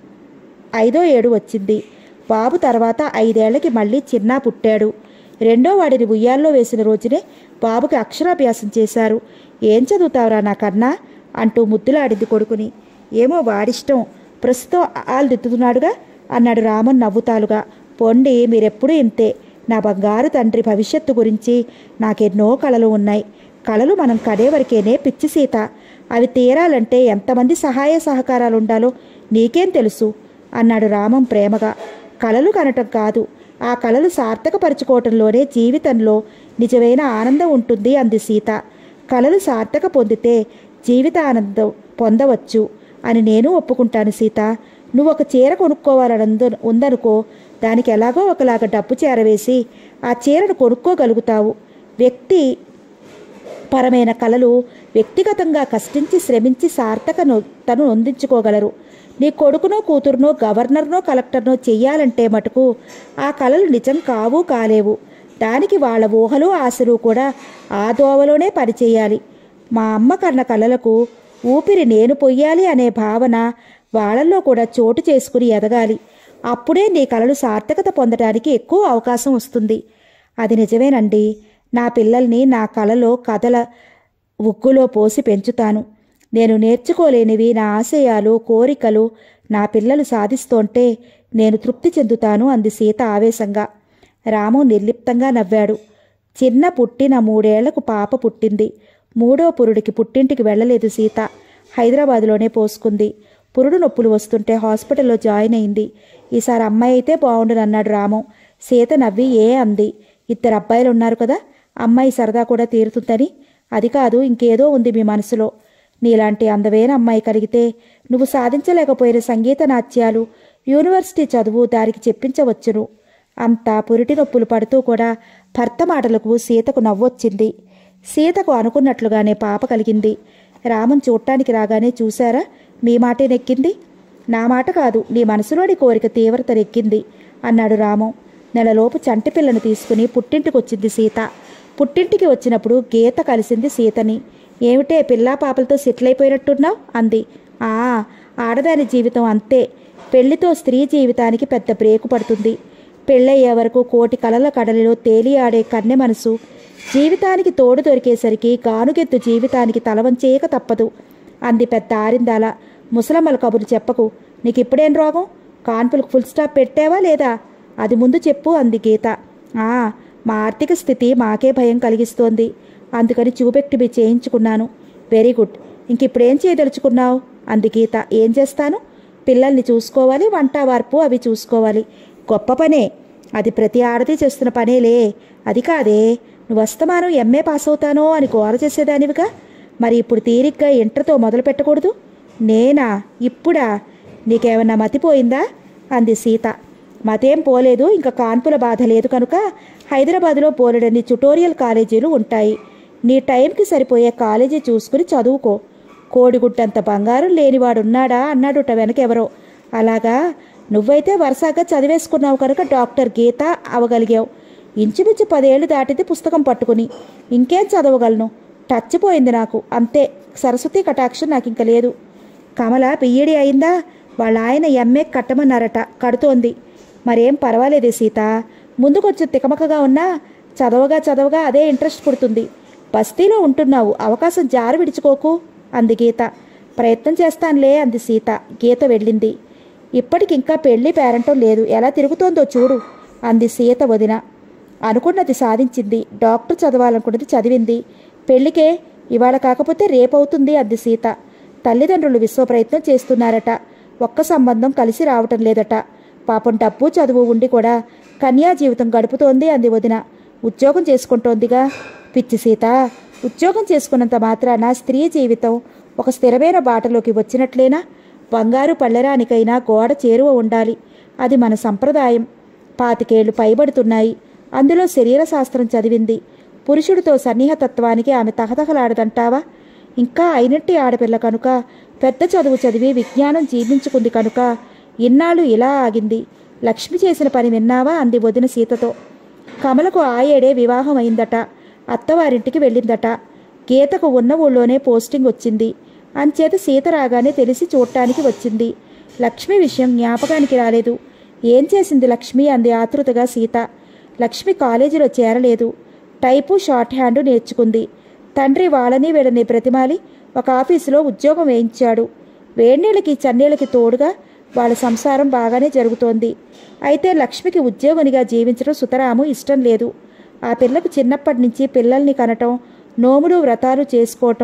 ఐదో ఏడు వచ్చింది బాబు తర్వాత ఐదేళ్లకి మళ్ళీ చిన్నా పుట్టాడు రెండో వాడిని ఉయ్యాల్లో వేసిన రోజునే బాబుకి అక్షరాభ్యాసం చేశారు ఏం చదువుతావురా నా కన్నా అంటూ ముద్దులాడింది కొడుకుని ఏమో వాడిష్టం ప్రస్తుతం ఆలు దిద్దుతున్నాడుగా అన్నాడు రామన్ నవ్వుతాలుగా పొండి మీరెప్పుడూ ఇంతే నా బంగారు తండ్రి భవిష్యత్తు గురించి నాకెన్నో కలలు ఉన్నాయి కలలు మనం కడే వరకేనే పిచ్చి సీత అవి తీరాలంటే ఎంతమంది సహాయ సహకారాలు ఉండాలో నీకేం తెలుసు అన్నాడు రామం ప్రేమగా కలలు కనటం కాదు ఆ కలలు సార్థకపరుచుకోవటంలోనే జీవితంలో నిజమైన ఆనందం ఉంటుంది అంది సీత కలలు సార్థక పొందితే జీవిత ఆనందం పొందవచ్చు అని నేను ఒప్పుకుంటాను సీత నువ్వు ఒక చీర కొనుక్కోవాలని ఉందనుకో దానికి ఎలాగో ఒకలాగా డబ్బు చేరవేసి ఆ చీరను కొనుక్కోగలుగుతావు వ్యక్తి పరమైన కళలు వ్యక్తిగతంగా కష్టించి శ్రమించి సార్థకను తను నొందించుకోగలరు నీ కొడుకునో కూతురునో గవర్నర్నో కలెక్టర్నో చెయ్యాలంటే మటుకు ఆ కళలు నిజం కావు కాలేవు దానికి వాళ్ళ ఊహలు ఆశలు కూడా ఆ దోవలోనే పనిచేయాలి మా అమ్మ కన్న కళలకు ఊపిరి నేను పొయ్యాలి అనే భావన వాళ్ళల్లో కూడా చోటు చేసుకుని ఎదగాలి అప్పుడే నీ కళలు సార్థకత పొందడానికి ఎక్కువ అవకాశం వస్తుంది అది నిజమేనండి నా పిల్లల్ని నా కళలో కథల ఉగ్గులో పోసి పెంచుతాను నేను నేర్చుకోలేనివి నా ఆశయాలు కోరికలు నా పిల్లలు సాధిస్తుంటే నేను తృప్తి చెందుతాను అంది సీత ఆవేశంగా రాము నిర్లిప్తంగా నవ్వాడు చిన్న పుట్టిన మూడేళ్లకు పాప పుట్టింది మూడో పురుడికి పుట్టింటికి వెళ్ళలేదు సీత హైదరాబాదులోనే పోసుకుంది పురుడు నొప్పులు వస్తుంటే హాస్పిటల్లో జాయిన్ అయింది ఈసారి అమ్మాయి అయితే బాగుండునన్నాడు రాము సీత నవ్వి ఏ అంది ఇద్దరు అబ్బాయిలు ఉన్నారు కదా అమ్మాయి సరదా కూడా తీరుతుందని అది కాదు ఇంకేదో ఉంది మీ మనసులో నీలాంటి అందమైన అమ్మాయి కలిగితే నువ్వు సాధించలేకపోయిన సంగీత నాట్యాలు యూనివర్సిటీ చదువు దానికి చెప్పించవచ్చును అంతా పురిటి నొప్పులు పడుతూ కూడా భర్త మాటలకు సీతకు నవ్వొచ్చింది సీతకు అనుకున్నట్లుగానే పాప కలిగింది రామన్ చూడటానికి రాగానే చూశారా మీ మాటే నెక్కింది నా మాట కాదు నీ మనసులోని కోరిక తీవ్రత నెక్కింది అన్నాడు రామం నెలలోపు చంటి పిల్లను తీసుకుని పుట్టింటికొచ్చింది సీత పుట్టింటికి వచ్చినప్పుడు గీత కలిసింది సీతని ఏమిటే పిల్లా పాపలతో సెటిల్ అయిపోయినట్టున్నావు అంది ఆ ఆడదాని జీవితం అంతే పెళ్లితో స్త్రీ జీవితానికి పెద్ద బ్రేకు పడుతుంది పెళ్ళయ్యే వరకు కోటి కలల కడలిలో తేలి ఆడే కన్నె మనసు జీవితానికి తోడు దొరికేసరికి గానుగెత్తు జీవితానికి తలవంచేయక తప్పదు అంది పెద్ద ఆరిందాల ముసలమ్మల కబురు చెప్పకు నీకు ఇప్పుడేం రోగం కాన్పులకు ఫుల్ స్టాప్ పెట్టావా లేదా అది ముందు చెప్పు అంది గీత ఆ మా ఆర్థిక స్థితి మాకే భయం కలిగిస్తోంది అందుకని చూపెట్టి చేయించుకున్నాను వెరీ గుడ్ ఇంక ఇప్పుడేం చేయదలుచుకున్నావు అంది గీత ఏం చేస్తాను పిల్లల్ని చూసుకోవాలి వంట వార్పు అవి చూసుకోవాలి గొప్ప పనే అది ప్రతి ఆడది చేస్తున్న పనేలే అది కాదే నువ్వు వస్తమానం ఎంఏ పాస్ అవుతానో అని గోల చేసేదానివిగా మరి ఇప్పుడు తీరిగ్గా ఇంటర్తో మొదలు పెట్టకూడదు నేనా ఇప్పుడా నీకేమన్నా మతిపోయిందా అంది సీత మతేం పోలేదు ఇంకా కాన్పుల బాధ లేదు కనుక హైదరాబాదులో పోలెడన్ని ట్యుటోరియల్ కాలేజీలు ఉంటాయి నీ టైంకి సరిపోయే కాలేజీ చూసుకుని చదువుకో కోడిగుడ్డంత బంగారం లేనివాడున్నాడా అన్నాడుట వెనకెవరో అలాగా నువ్వైతే వరుసగా చదివేసుకున్నావు కనుక డాక్టర్ గీత అవగలిగావు ఇంచుమించు పదేళ్లు దాటింది పుస్తకం పట్టుకుని ఇంకేం చదవగలను టచ్ పోయింది నాకు అంతే సరస్వతి కటాక్షం నాకు ఇంక లేదు కమల బిఈడి అయిందా వాళ్ళ ఆయన ఎంఏ కట్టమన్నారట కడుతోంది మరేం పర్వాలేదే సీత ముందుకొచ్చి తికమకగా ఉన్నా చదవగా చదవగా అదే ఇంట్రెస్ట్ పుడుతుంది బస్తీలో ఉంటున్నావు అవకాశం జారి విడుచుకోకు అంది గీత ప్రయత్నం చేస్తానులే అంది సీత గీత వెళ్ళింది ఇప్పటికింకా పెళ్లి పేరంటం లేదు ఎలా తిరుగుతోందో చూడు అంది సీత వదిన అనుకున్నది సాధించింది డాక్టర్ చదవాలనుకున్నది చదివింది పెళ్లికే ఇవాళ కాకపోతే రేపవుతుంది అంది సీత తల్లిదండ్రులు విశ్వ ప్రయత్నం చేస్తున్నారట ఒక్క సంబంధం కలిసి రావటం లేదట పాపం డబ్బు చదువు ఉండి కూడా కన్యా జీవితం గడుపుతోంది అంది వదిన ఉద్యోగం చేసుకుంటోందిగా పిచ్చి సీత ఉద్యోగం చేసుకున్నంత మాత్రాన స్త్రీ జీవితం ఒక స్థిరమైన బాటలోకి వచ్చినట్లేనా బంగారు పళ్ళెరానికైనా గోడ చేరువ ఉండాలి అది మన సంప్రదాయం పాతికేళ్లు పైబడుతున్నాయి అందులో శరీర శాస్త్రం చదివింది పురుషుడితో సన్నిహతత్వానికి ఆమె తహతహలాడదంటావా ఇంకా అయినట్టి ఆడపిల్ల కనుక పెద్ద చదువు చదివి విజ్ఞానం జీర్ణించుకుంది కనుక ఇన్నాళ్ళు ఇలా ఆగింది లక్ష్మి చేసిన పని విన్నావా అంది వదిన సీతతో కమలకు ఆ ఏడే వివాహం అయిందట అత్తవారింటికి వెళ్ళిందట గీతకు ఉన్న ఊళ్ళోనే పోస్టింగ్ వచ్చింది అంచేత సీత రాగానే తెలిసి చూడటానికి వచ్చింది లక్ష్మి విషయం జ్ఞాపకానికి రాలేదు ఏం చేసింది లక్ష్మి అంది ఆతృతగా సీత లక్ష్మి కాలేజీలో చేరలేదు టైపు షార్ట్ హ్యాండ్ నేర్చుకుంది తండ్రి వాళ్ళని వీళ్ళని ప్రతిమాలి ఒక ఆఫీసులో ఉద్యోగం వేయించాడు వేడినీళ్ళకి చన్నీళ్ళకి తోడుగా వాళ్ళ సంసారం బాగానే జరుగుతోంది అయితే లక్ష్మికి ఉద్యోగునిగా జీవించడం సుతరాము ఇష్టం లేదు ఆ పిల్లకు చిన్నప్పటి నుంచి పిల్లల్ని కనటం నోములు వ్రతాలు చేసుకోవటం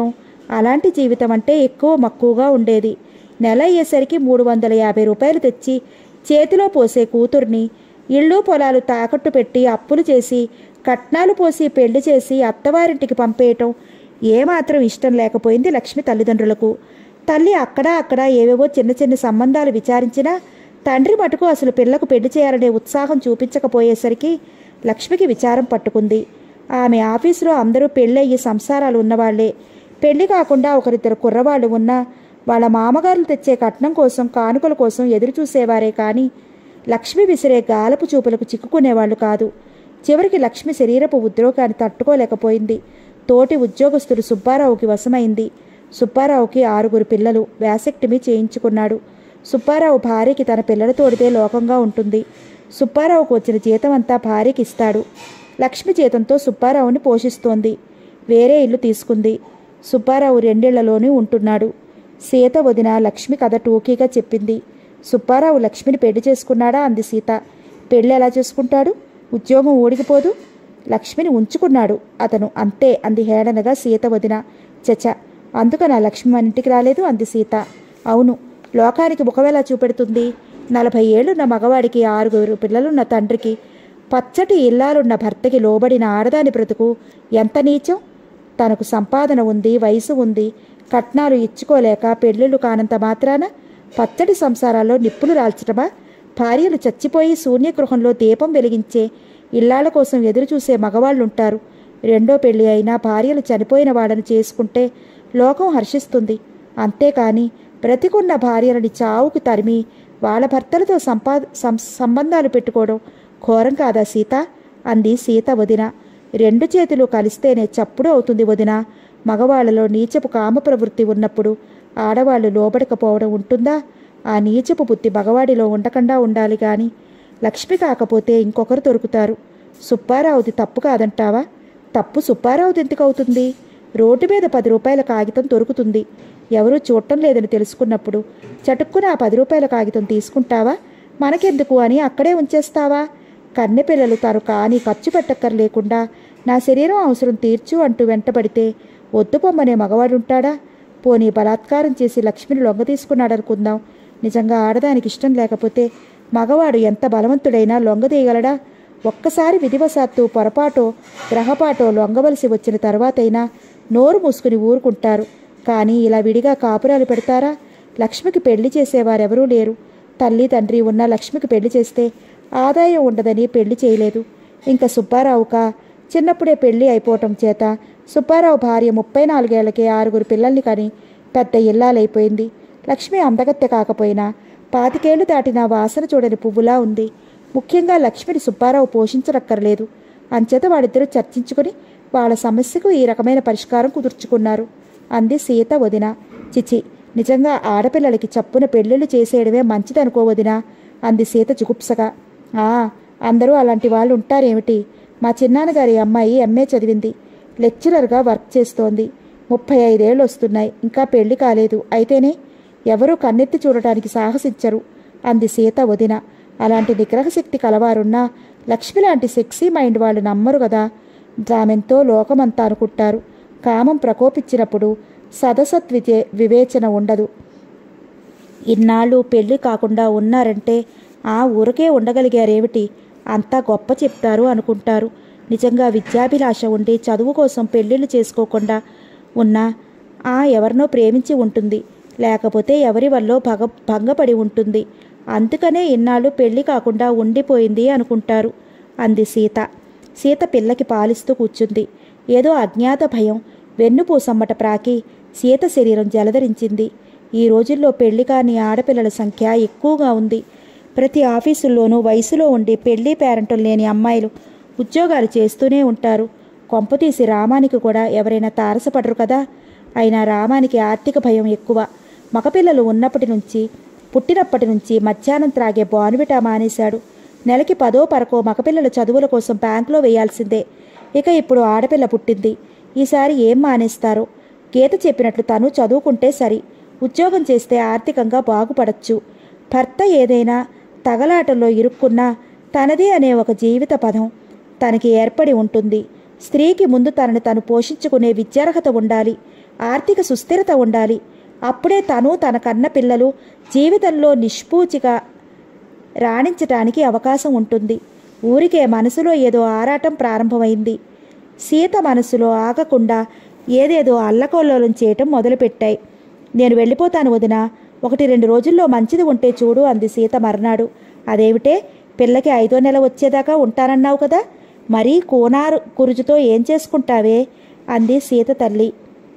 అలాంటి జీవితం అంటే ఎక్కువ మక్కువగా ఉండేది నెల అయ్యేసరికి మూడు వందల యాభై రూపాయలు తెచ్చి చేతిలో పోసే కూతుర్ని ఇళ్ళు పొలాలు తాకట్టు పెట్టి అప్పులు చేసి కట్నాలు పోసి పెళ్లి చేసి అత్తవారింటికి పంపేయటం ఏమాత్రం ఇష్టం లేకపోయింది లక్ష్మి తల్లిదండ్రులకు తల్లి అక్కడ అక్కడ ఏవేవో చిన్న చిన్న సంబంధాలు విచారించినా తండ్రి మటుకు అసలు పిల్లకు పెళ్లి చేయాలనే ఉత్సాహం చూపించకపోయేసరికి లక్ష్మికి విచారం పట్టుకుంది ఆమె ఆఫీసులో అందరూ పెళ్ళయ్యి సంసారాలు ఉన్నవాళ్లే పెళ్లి కాకుండా ఒకరిద్దరు కుర్రవాళ్ళు ఉన్నా వాళ్ళ మామగారులు తెచ్చే కట్నం కోసం కానుకల కోసం ఎదురు చూసేవారే కానీ లక్ష్మి విసిరే గాలపు చూపులకు చిక్కుకునేవాళ్ళు కాదు చివరికి లక్ష్మి శరీరపు ఉద్యోగాన్ని తట్టుకోలేకపోయింది తోటి ఉద్యోగస్తుడు సుబ్బారావుకి వశమైంది సుబ్బారావుకి ఆరుగురు పిల్లలు వ్యాసెక్టమీ చేయించుకున్నాడు సుబ్బారావు భార్యకి తన పిల్లల తోడితే లోకంగా ఉంటుంది సుబ్బారావుకు వచ్చిన జీతం అంతా భార్యకి ఇస్తాడు లక్ష్మి జీతంతో సుబ్బారావుని పోషిస్తోంది వేరే ఇల్లు తీసుకుంది సుబ్బారావు రెండేళ్లలోనే ఉంటున్నాడు సీత వదిన లక్ష్మి కథ టూకీగా చెప్పింది సుబ్బారావు లక్ష్మిని పెళ్లి చేసుకున్నాడా అంది సీత పెళ్లి ఎలా చేసుకుంటాడు ఉద్యోగం ఊడికిపోదు లక్ష్మిని ఉంచుకున్నాడు అతను అంతే అంది హేళనగా సీత వదిన చచ అందుకనా లక్ష్మి మన ఇంటికి రాలేదు అంది సీత అవును లోకానికి ముఖమెలా చూపెడుతుంది నలభై ఏళ్లున్న మగవాడికి ఆరుగురు పిల్లలున్న తండ్రికి పచ్చటి ఇల్లాలున్న భర్తకి లోబడిన ఆడదాని బ్రతుకు ఎంత నీచం తనకు సంపాదన ఉంది వయసు ఉంది కట్నాలు ఇచ్చుకోలేక పెళ్ళిళ్ళు కానంత మాత్రాన పచ్చడి సంసారాల్లో నిప్పులు రాల్చటమా భార్యలు చచ్చిపోయి శూన్యగృహంలో దీపం వెలిగించే ఇల్లాల కోసం ఎదురుచూసే మగవాళ్ళుంటారు రెండో పెళ్లి అయినా భార్యలు చనిపోయిన వాళ్ళని చేసుకుంటే లోకం హర్షిస్తుంది అంతేకాని బ్రతికున్న భార్యలని చావుకు తరిమి వాళ్ళ భర్తలతో సంపా సం- సంబంధాలు పెట్టుకోవడం ఘోరం కాదా సీత అంది సీత వదిన రెండు చేతులు కలిస్తేనే చప్పుడు అవుతుంది వదిన మగవాళ్లలో నీచపు కామ ప్రవృత్తి ఉన్నప్పుడు ఆడవాళ్ళు లోబడకపోవడం ఉంటుందా ఆ నీచపు బుద్ధి మగవాడిలో ఉండకుండా ఉండాలి గాని లక్ష్మి కాకపోతే ఇంకొకరు దొరుకుతారు సుబ్బారావుది తప్పు కాదంటావా తప్పు సుబ్బారావుది ఎందుకు అవుతుంది రోడ్డు మీద పది రూపాయల కాగితం దొరుకుతుంది ఎవరూ చూడటం లేదని తెలుసుకున్నప్పుడు చటుక్కున ఆ పది రూపాయల కాగితం తీసుకుంటావా మనకెందుకు అని అక్కడే ఉంచేస్తావా కన్నెపిల్లలు తాను కాని ఖర్చు పెట్టక్కర్లేకుండా నా శరీరం అవసరం తీర్చు అంటూ వెంటబడితే వద్దు పొమ్మనే మగవాడుంటాడా పోనీ బలాత్కారం చేసి లక్ష్మిని లొంగ తీసుకున్నాడనుకుందాం నిజంగా ఆడదానికి ఇష్టం లేకపోతే మగవాడు ఎంత బలవంతుడైనా లొంగదీయగలడా ఒక్కసారి విధివశాత్తు పొరపాటో గ్రహపాటో లొంగవలసి వచ్చిన తర్వాతైనా నోరు మూసుకుని ఊరుకుంటారు కానీ ఇలా విడిగా కాపురాలు పెడతారా లక్ష్మికి పెళ్లి చేసేవారెవరూ లేరు తల్లి తండ్రి ఉన్న లక్ష్మికి పెళ్లి చేస్తే ఆదాయం ఉండదని పెళ్లి చేయలేదు ఇంకా సుబ్బారావుకా చిన్నప్పుడే పెళ్లి అయిపోవటం చేత సుబ్బారావు భార్య ముప్పై నాలుగేళ్లకే ఆరుగురు పిల్లల్ని కని పెద్ద ఇల్లాలైపోయింది లక్ష్మి అందగత్తె కాకపోయినా పాతికేళ్లు దాటిన వాసన చూడని పువ్వులా ఉంది ముఖ్యంగా లక్ష్మిని సుబ్బారావు పోషించనక్కర్లేదు అంచేత వాళ్ళిద్దరూ చర్చించుకుని వాళ్ళ సమస్యకు ఈ రకమైన పరిష్కారం కుదుర్చుకున్నారు అంది సీత వదిన చిచి నిజంగా ఆడపిల్లలకి చప్పున పెళ్ళిళ్ళు చేసేయడమే మంచిదనుకోవదినా అంది సీత జుగుప్సగా ఆ అందరూ అలాంటి వాళ్ళు ఉంటారేమిటి మా చిన్నాన్నగారి అమ్మాయి ఎంఏ చదివింది లెక్చరర్గా వర్క్ చేస్తోంది ముప్పై ఐదేళ్ళు వస్తున్నాయి ఇంకా పెళ్లి కాలేదు అయితేనే ఎవరూ కన్నెత్తి చూడటానికి సాహసించరు అంది సీత వదిన అలాంటి నిగ్రహశక్తి కలవారున్నా లక్ష్మి లాంటి సెక్సీ మైండ్ వాళ్ళు నమ్మరు కదా ఆమెంతో లోకమంతా అనుకుంటారు కామం ప్రకోపించినప్పుడు సదసత్ విజే వివేచన ఉండదు ఇన్నాళ్ళు పెళ్లి కాకుండా ఉన్నారంటే ఆ ఊరికే ఉండగలిగారేమిటి అంతా గొప్ప చెప్తారు అనుకుంటారు నిజంగా విద్యాభిలాష ఉండి చదువు కోసం పెళ్ళిళ్ళు చేసుకోకుండా ఉన్నా ఆ ఎవరినో ప్రేమించి ఉంటుంది లేకపోతే ఎవరి వల్ల భగ భంగపడి ఉంటుంది అందుకనే ఇన్నాళ్ళు పెళ్లి కాకుండా ఉండిపోయింది అనుకుంటారు అంది సీత సీత పిల్లకి పాలిస్తూ కూర్చుంది ఏదో అజ్ఞాత భయం వెన్నుపూసమ్మట ప్రాకి సీత శరీరం జలధరించింది ఈ రోజుల్లో పెళ్లి కాని ఆడపిల్లల సంఖ్య ఎక్కువగా ఉంది ప్రతి ఆఫీసుల్లోనూ వయసులో ఉండి పెళ్లి పేరంటం లేని అమ్మాయిలు ఉద్యోగాలు చేస్తూనే ఉంటారు కొంపతీసి రామానికి కూడా ఎవరైనా తారసపడరు కదా అయినా రామానికి ఆర్థిక భయం ఎక్కువ మగపిల్లలు ఉన్నప్పటి నుంచి పుట్టినప్పటి నుంచి మధ్యాహ్నం త్రాగే బానువిటా మానేశాడు నెలకి పదో పరకో మగపిల్లల చదువుల కోసం బ్యాంకులో వేయాల్సిందే ఇక ఇప్పుడు ఆడపిల్ల పుట్టింది ఈసారి ఏం మానేస్తారో గీత చెప్పినట్లు తను చదువుకుంటే సరి ఉద్యోగం చేస్తే ఆర్థికంగా బాగుపడచ్చు భర్త ఏదైనా తగలాటల్లో ఇరుక్కున్నా తనది అనే ఒక జీవిత పదం తనకి ఏర్పడి ఉంటుంది స్త్రీకి ముందు తనని తను పోషించుకునే విద్యార్హత ఉండాలి ఆర్థిక సుస్థిరత ఉండాలి అప్పుడే తను తన కన్న పిల్లలు జీవితంలో నిష్పూచిగా రాణించటానికి అవకాశం ఉంటుంది ఊరికే మనసులో ఏదో ఆరాటం ప్రారంభమైంది సీత మనసులో ఆగకుండా ఏదేదో అల్లకొల్లోలం చేయటం మొదలుపెట్టాయి నేను వెళ్ళిపోతాను వదిన ఒకటి రెండు రోజుల్లో మంచిది ఉంటే చూడు అంది సీత మర్నాడు అదేమిటే పిల్లకి ఐదో నెల వచ్చేదాకా ఉంటానన్నావు కదా మరీ కోనారు కురుజుతో ఏం చేసుకుంటావే అంది సీత తల్లి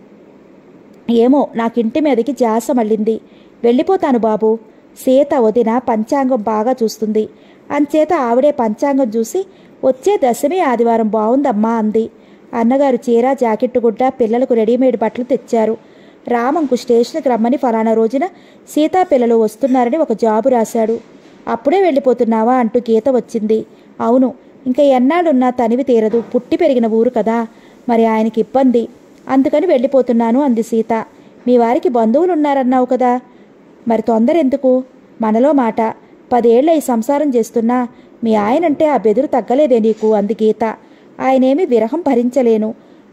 ఏమో నాకింటి మీదకి జాస మళ్ళింది వెళ్ళిపోతాను బాబు సీత వదిన పంచాంగం బాగా చూస్తుంది అంచేత ఆవిడే పంచాంగం చూసి వచ్చే దశమి ఆదివారం బాగుందమ్మా అంది అన్నగారు చీర జాకెట్టు గుడ్డ పిల్లలకు రెడీమేడ్ బట్టలు తెచ్చారు రామంకు స్టేషన్కి రమ్మని ఫలానా రోజున సీతా పిల్లలు వస్తున్నారని ఒక జాబు రాశాడు అప్పుడే వెళ్ళిపోతున్నావా అంటూ గీత వచ్చింది అవును ఇంకా ఎన్నాళ్ళున్నా తనివి తీరదు పుట్టి పెరిగిన ఊరు కదా మరి ఆయనకి ఇబ్బంది అందుకని వెళ్ళిపోతున్నాను అంది సీత మీ వారికి బంధువులు ఉన్నారన్నావు కదా మరి తొందర ఎందుకు మనలో మాట పదేళ్ల ఈ సంసారం చేస్తున్నా మీ ఆయనంటే ఆ బెదురు తగ్గలేదే నీకు అంది గీత ఆయనేమి విరహం భరించలేను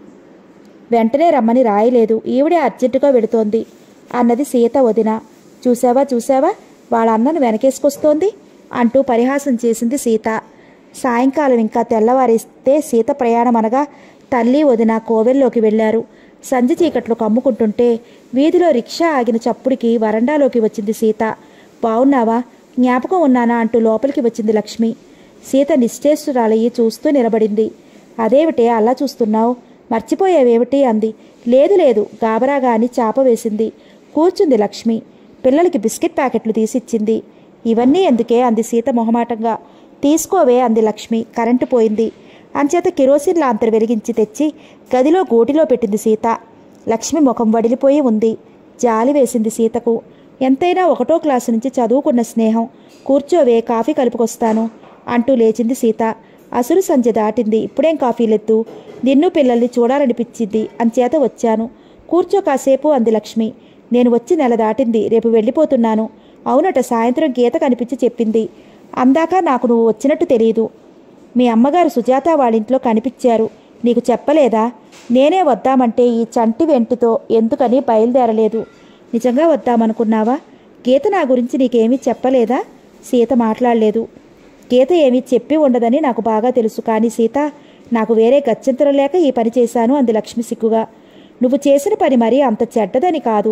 వెంటనే రమ్మని రాయలేదు ఈవిడే అర్జెంటుగా వెడుతోంది అన్నది సీత వదిన చూసావా చూసావా వాళ్ళ అన్నను వెనకేసుకొస్తోంది అంటూ పరిహాసం చేసింది సీత సాయంకాలం ఇంకా తెల్లవారిస్తే సీత ప్రయాణం అనగా తల్లి వదిన కోవెల్లోకి వెళ్లారు సంజ చీకట్లు కమ్ముకుంటుంటే వీధిలో రిక్షా ఆగిన చప్పుడికి వరండాలోకి వచ్చింది సీత బావున్నావా జ్ఞాపకం ఉన్నానా అంటూ లోపలికి వచ్చింది లక్ష్మి సీత నిశ్చేష్టురాలయ్యి చూస్తూ నిలబడింది అదేమిటే అలా చూస్తున్నావు మర్చిపోయావేమిటి అంది లేదు లేదు గాబరాగా అని చాప వేసింది కూర్చుంది లక్ష్మి పిల్లలకి బిస్కెట్ ప్యాకెట్లు తీసిచ్చింది ఇవన్నీ ఎందుకే అంది సీత మొహమాటంగా తీసుకోవే అంది లక్ష్మి కరెంటు పోయింది అంచేత కిరోసిన్ లాంతరు వెలిగించి తెచ్చి గదిలో గూటిలో పెట్టింది సీత లక్ష్మి ముఖం వడిలిపోయి ఉంది జాలి వేసింది సీతకు ఎంతైనా ఒకటో క్లాసు నుంచి చదువుకున్న స్నేహం కూర్చోవే కాఫీ కలుపుకొస్తాను అంటూ లేచింది సీత అసురు సంధ్య దాటింది ఇప్పుడేం కాఫీలెత్తు నిన్ను పిల్లల్ని చూడాలనిపించింది అంచేత వచ్చాను కూర్చో కాసేపు అంది లక్ష్మి నేను వచ్చి నెల దాటింది రేపు వెళ్ళిపోతున్నాను అవునట సాయంత్రం గీత కనిపించి చెప్పింది అందాక నాకు నువ్వు వచ్చినట్టు తెలియదు మీ అమ్మగారు సుజాత వాళ్ళింట్లో కనిపించారు నీకు చెప్పలేదా నేనే వద్దామంటే ఈ చంటి వెంటితో ఎందుకని బయలుదేరలేదు నిజంగా వద్దామనుకున్నావా గీత నా గురించి నీకేమీ చెప్పలేదా సీత మాట్లాడలేదు గీత ఏమీ చెప్పి ఉండదని నాకు బాగా తెలుసు కానీ సీత నాకు వేరే గత్యంతరం లేక ఈ పని చేశాను అంది లక్ష్మి సిగ్గుగా నువ్వు చేసిన పని మరీ అంత చెడ్డదని కాదు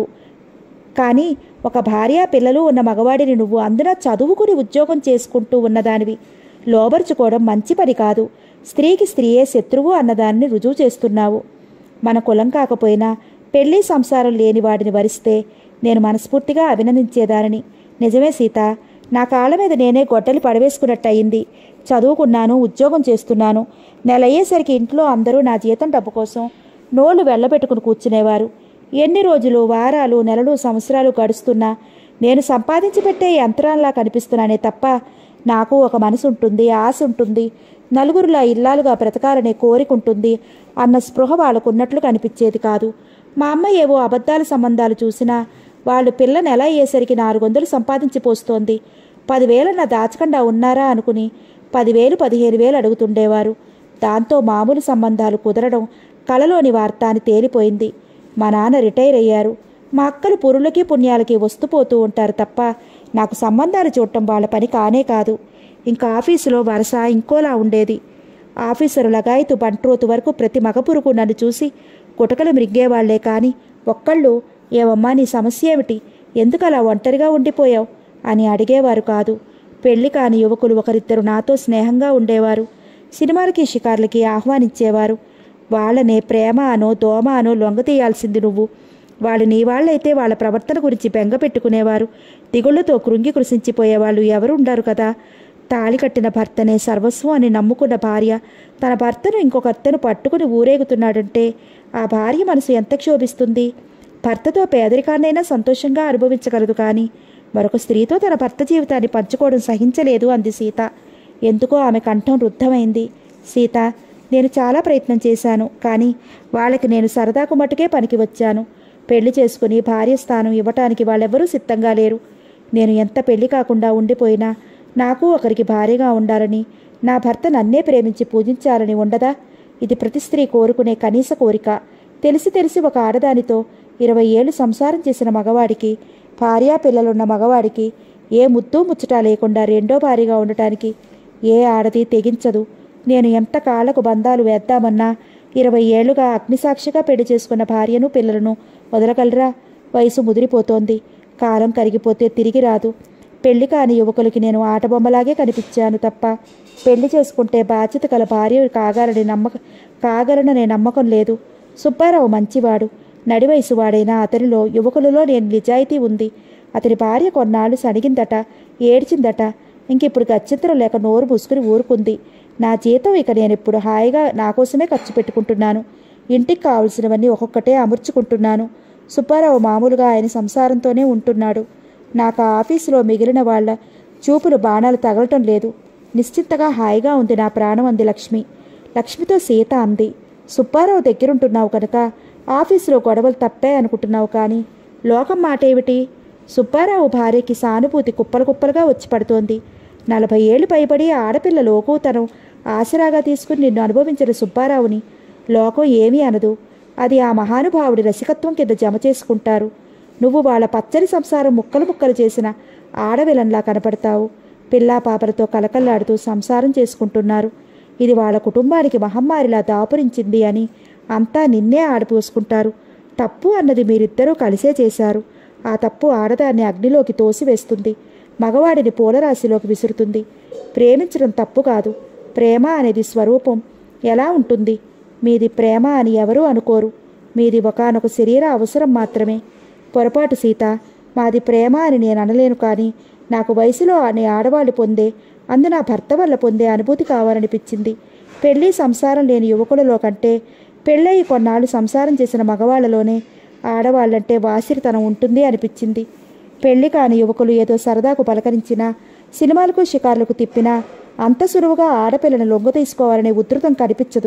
కానీ ఒక భార్య పిల్లలు ఉన్న మగవాడిని నువ్వు అందున చదువుకుని ఉద్యోగం చేసుకుంటూ ఉన్నదానివి లోబరుచుకోవడం మంచి పని కాదు స్త్రీకి స్త్రీయే శత్రువు అన్నదాన్ని రుజువు చేస్తున్నావు మన కులం కాకపోయినా పెళ్లి సంసారం లేని వాడిని వరిస్తే నేను మనస్ఫూర్తిగా అభినందించేదానిని నిజమే సీత నా కాళ్ళ మీద నేనే గొడ్డలి పడవేసుకున్నట్టు అయింది చదువుకున్నాను ఉద్యోగం చేస్తున్నాను నెల అయ్యేసరికి ఇంట్లో అందరూ నా జీతం డబ్బు కోసం నోళ్లు వెళ్ళబెట్టుకుని కూర్చునేవారు ఎన్ని రోజులు వారాలు నెలలు సంవత్సరాలు గడుస్తున్నా నేను సంపాదించి పెట్టే యంత్రాల్లా కనిపిస్తున్నానే తప్ప నాకు ఒక మనసు ఉంటుంది ఆశ ఉంటుంది నలుగురిలా ఇల్లాలుగా బ్రతకాలనే కోరిక ఉంటుంది అన్న స్పృహ వాళ్ళకున్నట్లు కనిపించేది కాదు మా అమ్మ ఏవో అబద్ధాల సంబంధాలు చూసినా వాళ్ళు పిల్ల నెల అయ్యేసరికి నాలుగు వందలు సంపాదించి పోస్తోంది పదివేల నా దాచకుండా ఉన్నారా అనుకుని పదివేలు పదిహేను వేలు అడుగుతుండేవారు దాంతో మామూలు సంబంధాలు కుదరడం కలలోని వార్త అని తేలిపోయింది మా నాన్న రిటైర్ అయ్యారు మా అక్కలు పురులకి పుణ్యాలకి వస్తుపోతూ ఉంటారు తప్ప నాకు సంబంధాలు చూడటం వాళ్ళ పని కానే కాదు ఇంకా ఆఫీసులో వరస ఇంకోలా ఉండేది ఆఫీసరు లగాయతు బంట్రోతు వరకు ప్రతి మగపురుగు నన్ను చూసి కుటకలు మృగ్గేవాళ్లే కాని ఒక్కళ్ళు ఏవమ్మా నీ సమస్య ఏమిటి ఎందుకు అలా ఒంటరిగా ఉండిపోయావు అని అడిగేవారు కాదు పెళ్లి కాని యువకులు ఒకరిద్దరు నాతో స్నేహంగా ఉండేవారు సినిమాలకి షికార్లకి ఆహ్వానించేవారు వాళ్ళనే ప్రేమ అనో దోమ అనో లొంగతీయాల్సింది నువ్వు వాళ్ళు నీ వాళ్ళైతే వాళ్ళ ప్రవర్తన గురించి బెంగ పెట్టుకునేవారు దిగుళ్లతో కృంగి కృషించిపోయేవాళ్ళు ఎవరు ఉండరు కదా తాళి కట్టిన భర్తనే సర్వస్వం అని నమ్ముకున్న భార్య తన భర్తను ఇంకొకర్తను పట్టుకుని ఊరేగుతున్నాడంటే ఆ భార్య మనసు ఎంత క్షోభిస్తుంది భర్తతో పేదరికాన్నైనా సంతోషంగా అనుభవించగలదు కానీ మరొక స్త్రీతో తన భర్త జీవితాన్ని పంచుకోవడం సహించలేదు అంది సీత ఎందుకో ఆమె కంఠం రుద్ధమైంది సీత నేను చాలా ప్రయత్నం చేశాను కానీ వాళ్ళకి నేను సరదాకు మటుకే పనికి వచ్చాను పెళ్లి చేసుకుని భార్య స్థానం ఇవ్వటానికి వాళ్ళెవ్వరూ సిద్ధంగా లేరు నేను ఎంత పెళ్లి కాకుండా ఉండిపోయినా నాకు ఒకరికి భార్యగా ఉండాలని నా భర్త నన్నే ప్రేమించి పూజించాలని ఉండదా ఇది ప్రతి స్త్రీ కోరుకునే కనీస కోరిక తెలిసి తెలిసి ఒక ఆడదానితో ఇరవై ఏళ్ళు సంసారం చేసిన మగవాడికి భార్యా పిల్లలున్న మగవాడికి ఏ ముద్దు ముచ్చట లేకుండా రెండో భారీగా ఉండటానికి ఏ ఆడది తెగించదు నేను ఎంత కాళ్లకు బంధాలు వేద్దామన్నా ఇరవై ఏళ్లుగా అగ్నిసాక్షిగా పెళ్లి చేసుకున్న భార్యను పిల్లలను వదలగలరా వయసు ముదిరిపోతోంది కాలం కరిగిపోతే తిరిగి రాదు పెళ్లి కాని యువకులకి నేను ఆటబొమ్మలాగే కనిపించాను తప్ప పెళ్లి చేసుకుంటే బాధ్యత గల భార్య కాగాలని నమ్మక కాగలననే నమ్మకం లేదు సుబ్బారావు మంచివాడు నడి వయసు వాడైనా అతనిలో యువకులలో నేను నిజాయితీ ఉంది అతని భార్య కొన్నాళ్ళు సణిగిందట ఏడ్చిందట ఇంకిప్పుడు గత్యంతరం లేక నోరు మూసుకుని ఊరుకుంది నా జీతం ఇక నేను ఇప్పుడు హాయిగా నా కోసమే ఖర్చు పెట్టుకుంటున్నాను ఇంటికి కావలసినవన్నీ ఒక్కొక్కటే అమర్చుకుంటున్నాను సుబ్బారావు మామూలుగా ఆయన సంసారంతోనే ఉంటున్నాడు నాకు ఆ ఆఫీసులో మిగిలిన వాళ్ళ చూపులు బాణాలు తగలటం లేదు నిశ్చింతగా హాయిగా ఉంది నా ప్రాణం అంది లక్ష్మి లక్ష్మితో సీత అంది సుబ్బారావు దగ్గరుంటున్నావు కనుక ఆఫీసులో గొడవలు తప్పే అనుకుంటున్నావు కానీ లోకం మాట ఏమిటి సుబ్బారావు భార్యకి సానుభూతి కుప్పలు కుప్పలుగా వచ్చి పడుతోంది నలభై ఏళ్ళు పైబడి ఆడపిల్ల లోకుతనం ఆసరాగా తీసుకుని నిన్ను అనుభవించిన సుబ్బారావుని లోకం ఏమీ అనదు అది ఆ మహానుభావుడి రసికత్వం కింద జమ చేసుకుంటారు నువ్వు వాళ్ళ పచ్చని సంసారం ముక్కలు ముక్కలు చేసిన ఆడవిలన్లా కనపడతావు పిల్లా పాపలతో కలకల్లాడుతూ సంసారం చేసుకుంటున్నారు ఇది వాళ్ళ కుటుంబానికి మహమ్మారిలా దాపురించింది అని అంతా నిన్నే ఆడిపోసుకుంటారు తప్పు అన్నది మీరిద్దరూ కలిసే చేశారు ఆ తప్పు ఆడదాన్ని అగ్నిలోకి తోసివేస్తుంది మగవాడిని పూలరాశిలోకి విసురుతుంది ప్రేమించడం తప్పు కాదు ప్రేమ అనేది స్వరూపం ఎలా ఉంటుంది మీది ప్రేమ అని ఎవరూ అనుకోరు మీది ఒకానొక శరీర అవసరం మాత్రమే పొరపాటు సీత మాది ప్రేమ అని నేను అనలేను కానీ నాకు వయసులో అనే ఆడవాళ్ళు పొందే అందు నా భర్త వల్ల పొందే అనుభూతి కావాలనిపించింది పెళ్లి సంసారం లేని యువకులలో కంటే పెళ్ళయి కొన్నాళ్ళు సంసారం చేసిన మగవాళ్ళలోనే ఆడవాళ్ళంటే వాసిరితనం ఉంటుంది అనిపించింది పెళ్లి కాని యువకులు ఏదో సరదాకు పలకరించినా సినిమాలకు షికార్లకు తిప్పినా అంత సులువుగా ఆడపిల్లను లొంగ తీసుకోవాలనే ఉధృతం కనిపించదు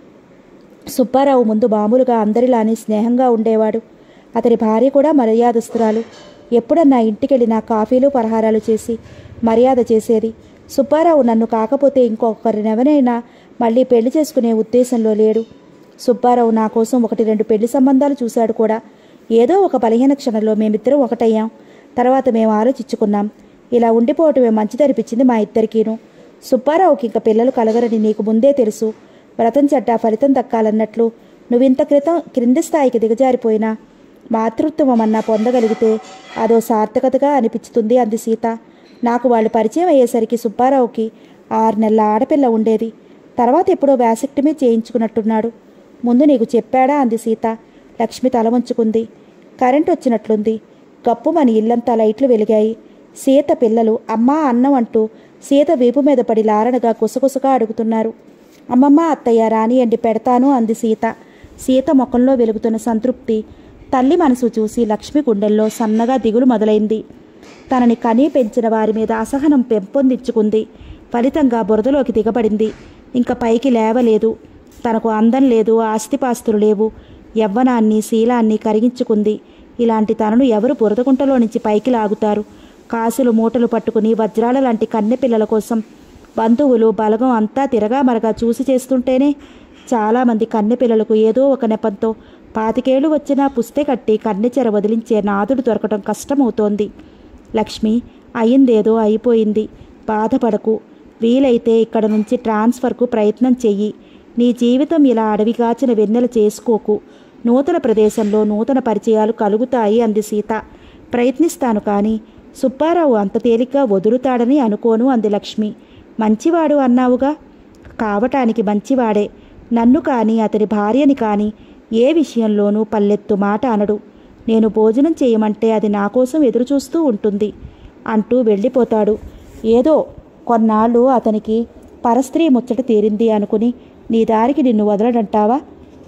సుబ్బారావు ముందు మామూలుగా అందరిలానే స్నేహంగా ఉండేవాడు అతని భార్య కూడా మర్యాదస్తురాలు ఎప్పుడన్నా ఇంటికెళ్ళినా కాఫీలు పలహారాలు చేసి మర్యాద చేసేది సుబ్బారావు నన్ను కాకపోతే ఇంకొకరినెవరైనా మళ్ళీ పెళ్లి చేసుకునే ఉద్దేశంలో లేడు సుబ్బారావు నా కోసం ఒకటి రెండు పెళ్లి సంబంధాలు చూశాడు కూడా ఏదో ఒక బలహీన క్షణంలో మేమిద్దరం ఒకటయ్యాం తర్వాత మేము ఆలోచించుకున్నాం ఇలా ఉండిపోవటమే మంచిదనిపించింది మా ఇద్దరికీను సుబ్బారావుకి ఇంక పిల్లలు కలగరని నీకు ముందే తెలుసు వ్రతం చెడ్డ ఫలితం దక్కాలన్నట్లు నువ్వింత క్రితం క్రింది స్థాయికి దిగజారిపోయినా మాతృత్వం అన్నా పొందగలిగితే అదో సార్థకతగా అనిపించుతుంది అంది సీత నాకు వాళ్ళు పరిచయం అయ్యేసరికి సుబ్బారావుకి ఆరు నెలల ఆడపిల్ల ఉండేది తర్వాత ఎప్పుడో వ్యాసెక్టమీ చేయించుకున్నట్టున్నాడు ముందు నీకు చెప్పాడా అంది సీత లక్ష్మి తల వంచుకుంది కరెంట్ వచ్చినట్లుంది గప్పుమని ఇల్లంతా లైట్లు వెలిగాయి సీత పిల్లలు అమ్మా అన్నం అంటూ సీత వీపు మీద పడి లారణగా కుసకుసగా అడుగుతున్నారు అమ్మమ్మ అత్తయ్య రానియండి పెడతాను అంది సీత సీత ముఖంలో వెలుగుతున్న సంతృప్తి తల్లి మనసు చూసి లక్ష్మి గుండెల్లో సన్నగా దిగులు మొదలైంది తనని కనీ పెంచిన వారి మీద అసహనం పెంపొందించుకుంది ఫలితంగా బురదలోకి దిగబడింది ఇంకా పైకి లేవలేదు తనకు అందం లేదు ఆస్తిపాస్తులు లేవు యవ్వనాన్ని శీలాన్ని కరిగించుకుంది ఇలాంటి తనను ఎవరు బురదగుంటలో నుంచి పైకి లాగుతారు కాసులు మూటలు పట్టుకుని వజ్రాల లాంటి కన్నె పిల్లల కోసం బంధువులు బలగం అంతా తిరగా మరగా చూసి చేస్తుంటేనే చాలామంది కన్నె పిల్లలకు ఏదో ఒక నెపంతో పాతికేళ్లు వచ్చినా పుస్తే కట్టి కన్నెచెర వదిలించే నాదుడు దొరకటం కష్టమవుతోంది లక్ష్మి అయిందేదో అయిపోయింది బాధపడకు వీలైతే ఇక్కడ నుంచి ట్రాన్స్ఫర్కు ప్రయత్నం చెయ్యి నీ జీవితం ఇలా అడవిగాచిన వెన్నెల చేసుకోకు నూతన ప్రదేశంలో నూతన పరిచయాలు కలుగుతాయి అంది సీత ప్రయత్నిస్తాను కానీ సుబ్బారావు అంత తేలిగ్గా వదులుతాడని అనుకోను అంది లక్ష్మి మంచివాడు అన్నావుగా కావటానికి మంచివాడే నన్ను కానీ అతని భార్యని కానీ ఏ విషయంలోనూ పల్లెత్తు మాట అనడు నేను భోజనం చేయమంటే అది నా కోసం ఎదురుచూస్తూ ఉంటుంది అంటూ వెళ్ళిపోతాడు ఏదో కొన్నాళ్ళు అతనికి పరస్త్రీ ముచ్చట తీరింది అనుకుని నీ దారికి నిన్ను వదలడంటావా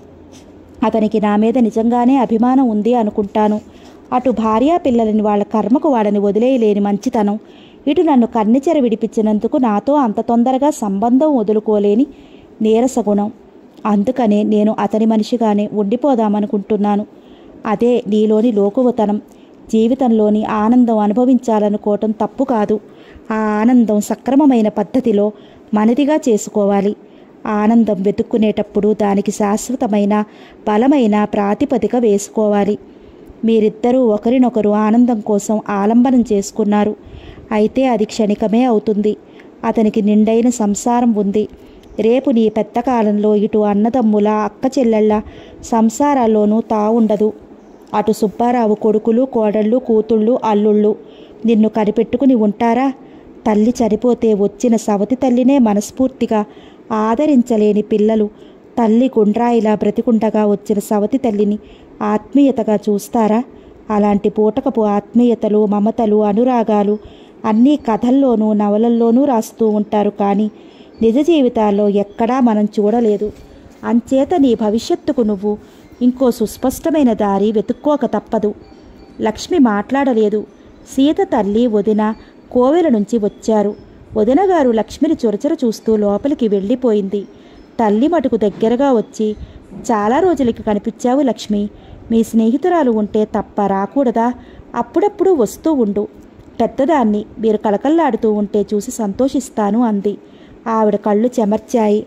అతనికి నా మీద నిజంగానే అభిమానం ఉంది అనుకుంటాను అటు భార్యా పిల్లలని వాళ్ళ కర్మకు వాళ్ళని వదిలేయలేని మంచితనం ఇటు నన్ను కన్నెచెర విడిపించినందుకు నాతో అంత తొందరగా సంబంధం వదులుకోలేని నీరస గుణం అందుకనే నేను అతని మనిషిగానే ఉండిపోదామనుకుంటున్నాను అదే నీలోని లోకువతనం జీవితంలోని ఆనందం అనుభవించాలనుకోవటం తప్పు కాదు ఆ ఆనందం సక్రమమైన పద్ధతిలో మనదిగా చేసుకోవాలి ఆనందం వెతుక్కునేటప్పుడు దానికి శాశ్వతమైన బలమైన ప్రాతిపదిక వేసుకోవాలి మీరిద్దరూ ఒకరినొకరు ఆనందం కోసం ఆలంబనం చేసుకున్నారు అయితే అది క్షణికమే అవుతుంది అతనికి నిండైన సంసారం ఉంది రేపు నీ పెద్ద కాలంలో ఇటు అన్నదమ్ముల అక్క చెల్లెళ్ళ సంసారాల్లోనూ తావుండదు అటు సుబ్బారావు కొడుకులు కోడళ్ళు కూతుళ్ళు అల్లుళ్ళు నిన్ను కనిపెట్టుకుని ఉంటారా తల్లి చనిపోతే వచ్చిన సవతి తల్లినే మనస్ఫూర్తిగా ఆదరించలేని పిల్లలు తల్లి గుండ్రాయిలా బ్రతికుండగా వచ్చిన సవతి తల్లిని ఆత్మీయతగా చూస్తారా అలాంటి పూటకపు ఆత్మీయతలు మమతలు అనురాగాలు అన్నీ కథల్లోనూ నవలల్లోనూ రాస్తూ ఉంటారు కానీ నిజ జీవితాల్లో ఎక్కడా మనం చూడలేదు అంచేత నీ భవిష్యత్తుకు నువ్వు ఇంకో సుస్పష్టమైన దారి వెతుక్కోక తప్పదు లక్ష్మి మాట్లాడలేదు సీత తల్లి వదిన కోవెల నుంచి వచ్చారు వదిన గారు లక్ష్మిని చురచుర చూస్తూ లోపలికి వెళ్ళిపోయింది తల్లి మటుకు దగ్గరగా వచ్చి చాలా రోజులకి కనిపించావు లక్ష్మి మీ స్నేహితురాలు ఉంటే తప్ప రాకూడదా అప్పుడప్పుడు వస్తూ ఉండు పెద్దదాన్ని మీరు కలకల్లాడుతూ ఉంటే చూసి సంతోషిస్తాను అంది ఆవిడ కళ్ళు చెమర్చాయి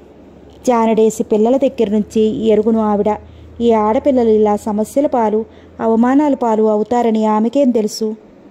జానడేసి పిల్లల దగ్గర నుంచి ఎరుగును ఆవిడ ఈ ఆడపిల్లలు ఇలా సమస్యల పాలు అవమానాల పాలు అవుతారని ఆమెకేం తెలుసు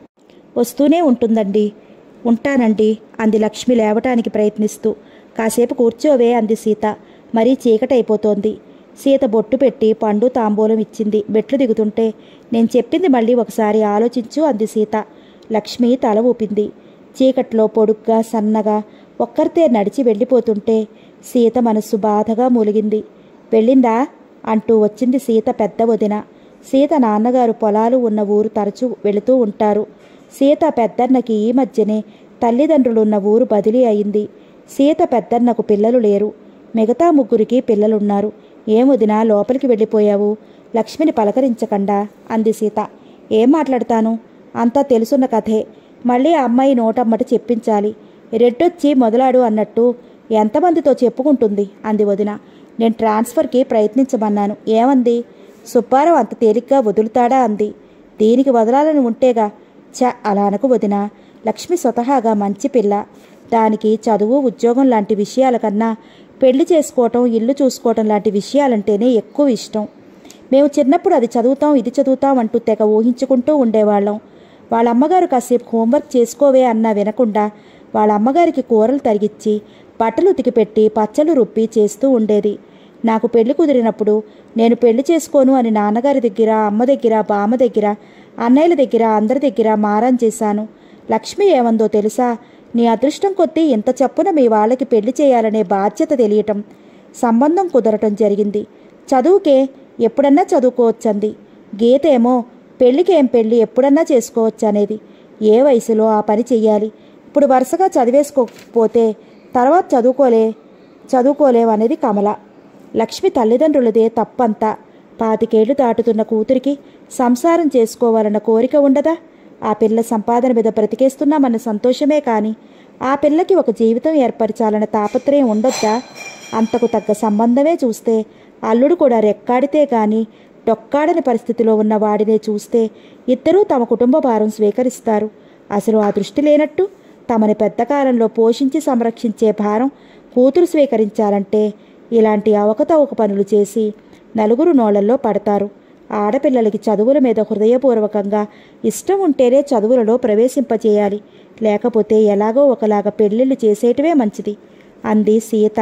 వస్తూనే ఉంటుందండి ఉంటానండి అంది లక్ష్మి లేవటానికి ప్రయత్నిస్తూ కాసేపు కూర్చోవే అంది సీత మరీ చీకటైపోతోంది సీత బొట్టు పెట్టి పండు తాంబూలం ఇచ్చింది మెట్లు దిగుతుంటే నేను చెప్పింది మళ్ళీ ఒకసారి ఆలోచించు అంది సీత లక్ష్మి తల ఊపింది చీకట్లో పొడుగ్గా సన్నగా ఒక్కరితే నడిచి వెళ్ళిపోతుంటే సీత మనస్సు బాధగా మూలిగింది వెళ్ళిందా అంటూ వచ్చింది సీత పెద్ద వదిన సీత నాన్నగారు పొలాలు ఉన్న ఊరు తరచూ వెళుతూ ఉంటారు సీత పెద్దన్నకి ఈ మధ్యనే తల్లిదండ్రులున్న ఊరు బదిలీ అయింది సీత పెద్దన్నకు పిల్లలు లేరు మిగతా ముగ్గురికి పిల్లలున్నారు ఏమొదినా లోపలికి వెళ్ళిపోయావు లక్ష్మిని పలకరించకుండా అంది సీత ఏం మాట్లాడతాను అంతా తెలుసున్న కథే మళ్ళీ ఆ అమ్మాయి నోటమ్మట చెప్పించాలి రెడ్డొచ్చి మొదలాడు అన్నట్టు ఎంతమందితో చెప్పుకుంటుంది అంది వదిన నేను ట్రాన్స్ఫర్కి ప్రయత్నించమన్నాను ఏమంది సుబ్బారావు అంత తేలిగ్గా వదులుతాడా అంది దీనికి వదలాలని ఉంటేగా చ అలా అనకు వదిన లక్ష్మి స్వతహాగా మంచి పిల్ల దానికి చదువు ఉద్యోగం లాంటి విషయాల కన్నా పెళ్లి చేసుకోవటం ఇల్లు చూసుకోవటం లాంటి విషయాలంటేనే ఎక్కువ ఇష్టం మేము చిన్నప్పుడు అది చదువుతాం ఇది చదువుతాం అంటూ తెగ ఊహించుకుంటూ ఉండేవాళ్ళం వాళ్ళ అమ్మగారు కాసేపు హోంవర్క్ చేసుకోవే అన్నా వినకుండా వాళ్ళ అమ్మగారికి కూరలు తరిగిచ్చి బట్టలు ఉతికిపెట్టి పచ్చళ్ళు రుబ్బి చేస్తూ ఉండేది నాకు పెళ్లి కుదిరినప్పుడు నేను పెళ్లి చేసుకోను అని నాన్నగారి దగ్గర అమ్మ దగ్గర బామ్మ దగ్గర అన్నయ్యల దగ్గర అందరి దగ్గర మారం చేశాను లక్ష్మి ఏమందో తెలుసా నీ అదృష్టం కొద్దీ ఇంత చప్పున మీ వాళ్ళకి పెళ్లి చేయాలనే బాధ్యత తెలియటం సంబంధం కుదరటం జరిగింది చదువుకే ఎప్పుడన్నా చదువుకోవచ్చంది గీతేమో పెళ్లికేం పెళ్లి ఎప్పుడన్నా చేసుకోవచ్చు అనేది ఏ వయసులో ఆ పని చెయ్యాలి ఇప్పుడు వరుసగా చదివేసుకోకపోతే తర్వాత చదువుకోలే చదువుకోలేవనేది కమల లక్ష్మి తల్లిదండ్రులదే తప్పంతా పాతికేళ్లు దాటుతున్న కూతురికి సంసారం చేసుకోవాలన్న కోరిక ఉండదా ఆ పిల్ల సంపాదన మీద బ్రతికేస్తున్నామన్న సంతోషమే కాని ఆ పిల్లకి ఒక జీవితం ఏర్పరచాలన్న తాపత్రయం ఉండొద్దా అంతకు తగ్గ సంబంధమే చూస్తే అల్లుడు కూడా రెక్కాడితే గాని డొక్కాడని పరిస్థితిలో ఉన్న వాడినే చూస్తే ఇద్దరూ తమ కుటుంబ భారం స్వీకరిస్తారు అసలు ఆ దృష్టి లేనట్టు తమని పెద్ద కాలంలో పోషించి సంరక్షించే భారం కూతురు స్వీకరించాలంటే ఇలాంటి అవకతవక పనులు చేసి నలుగురు నోళ్లలో పడతారు ఆడపిల్లలకి చదువుల మీద హృదయపూర్వకంగా ఇష్టం ఉంటేనే చదువులలో ప్రవేశింపచేయాలి లేకపోతే ఎలాగో ఒకలాగా పెళ్ళిళ్ళు చేసేయటమే మంచిది అంది సీత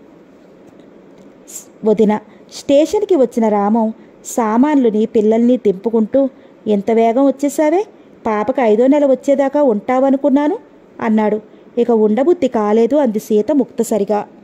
వదిన స్టేషన్కి వచ్చిన రామం సామాన్లుని పిల్లల్ని దింపుకుంటూ ఎంత వేగం వచ్చేసావే పాపకు ఐదో నెల వచ్చేదాకా ఉంటావనుకున్నాను అన్నాడు ఇక ఉండబుద్ధి కాలేదు అంది సీత ముక్తసరిగా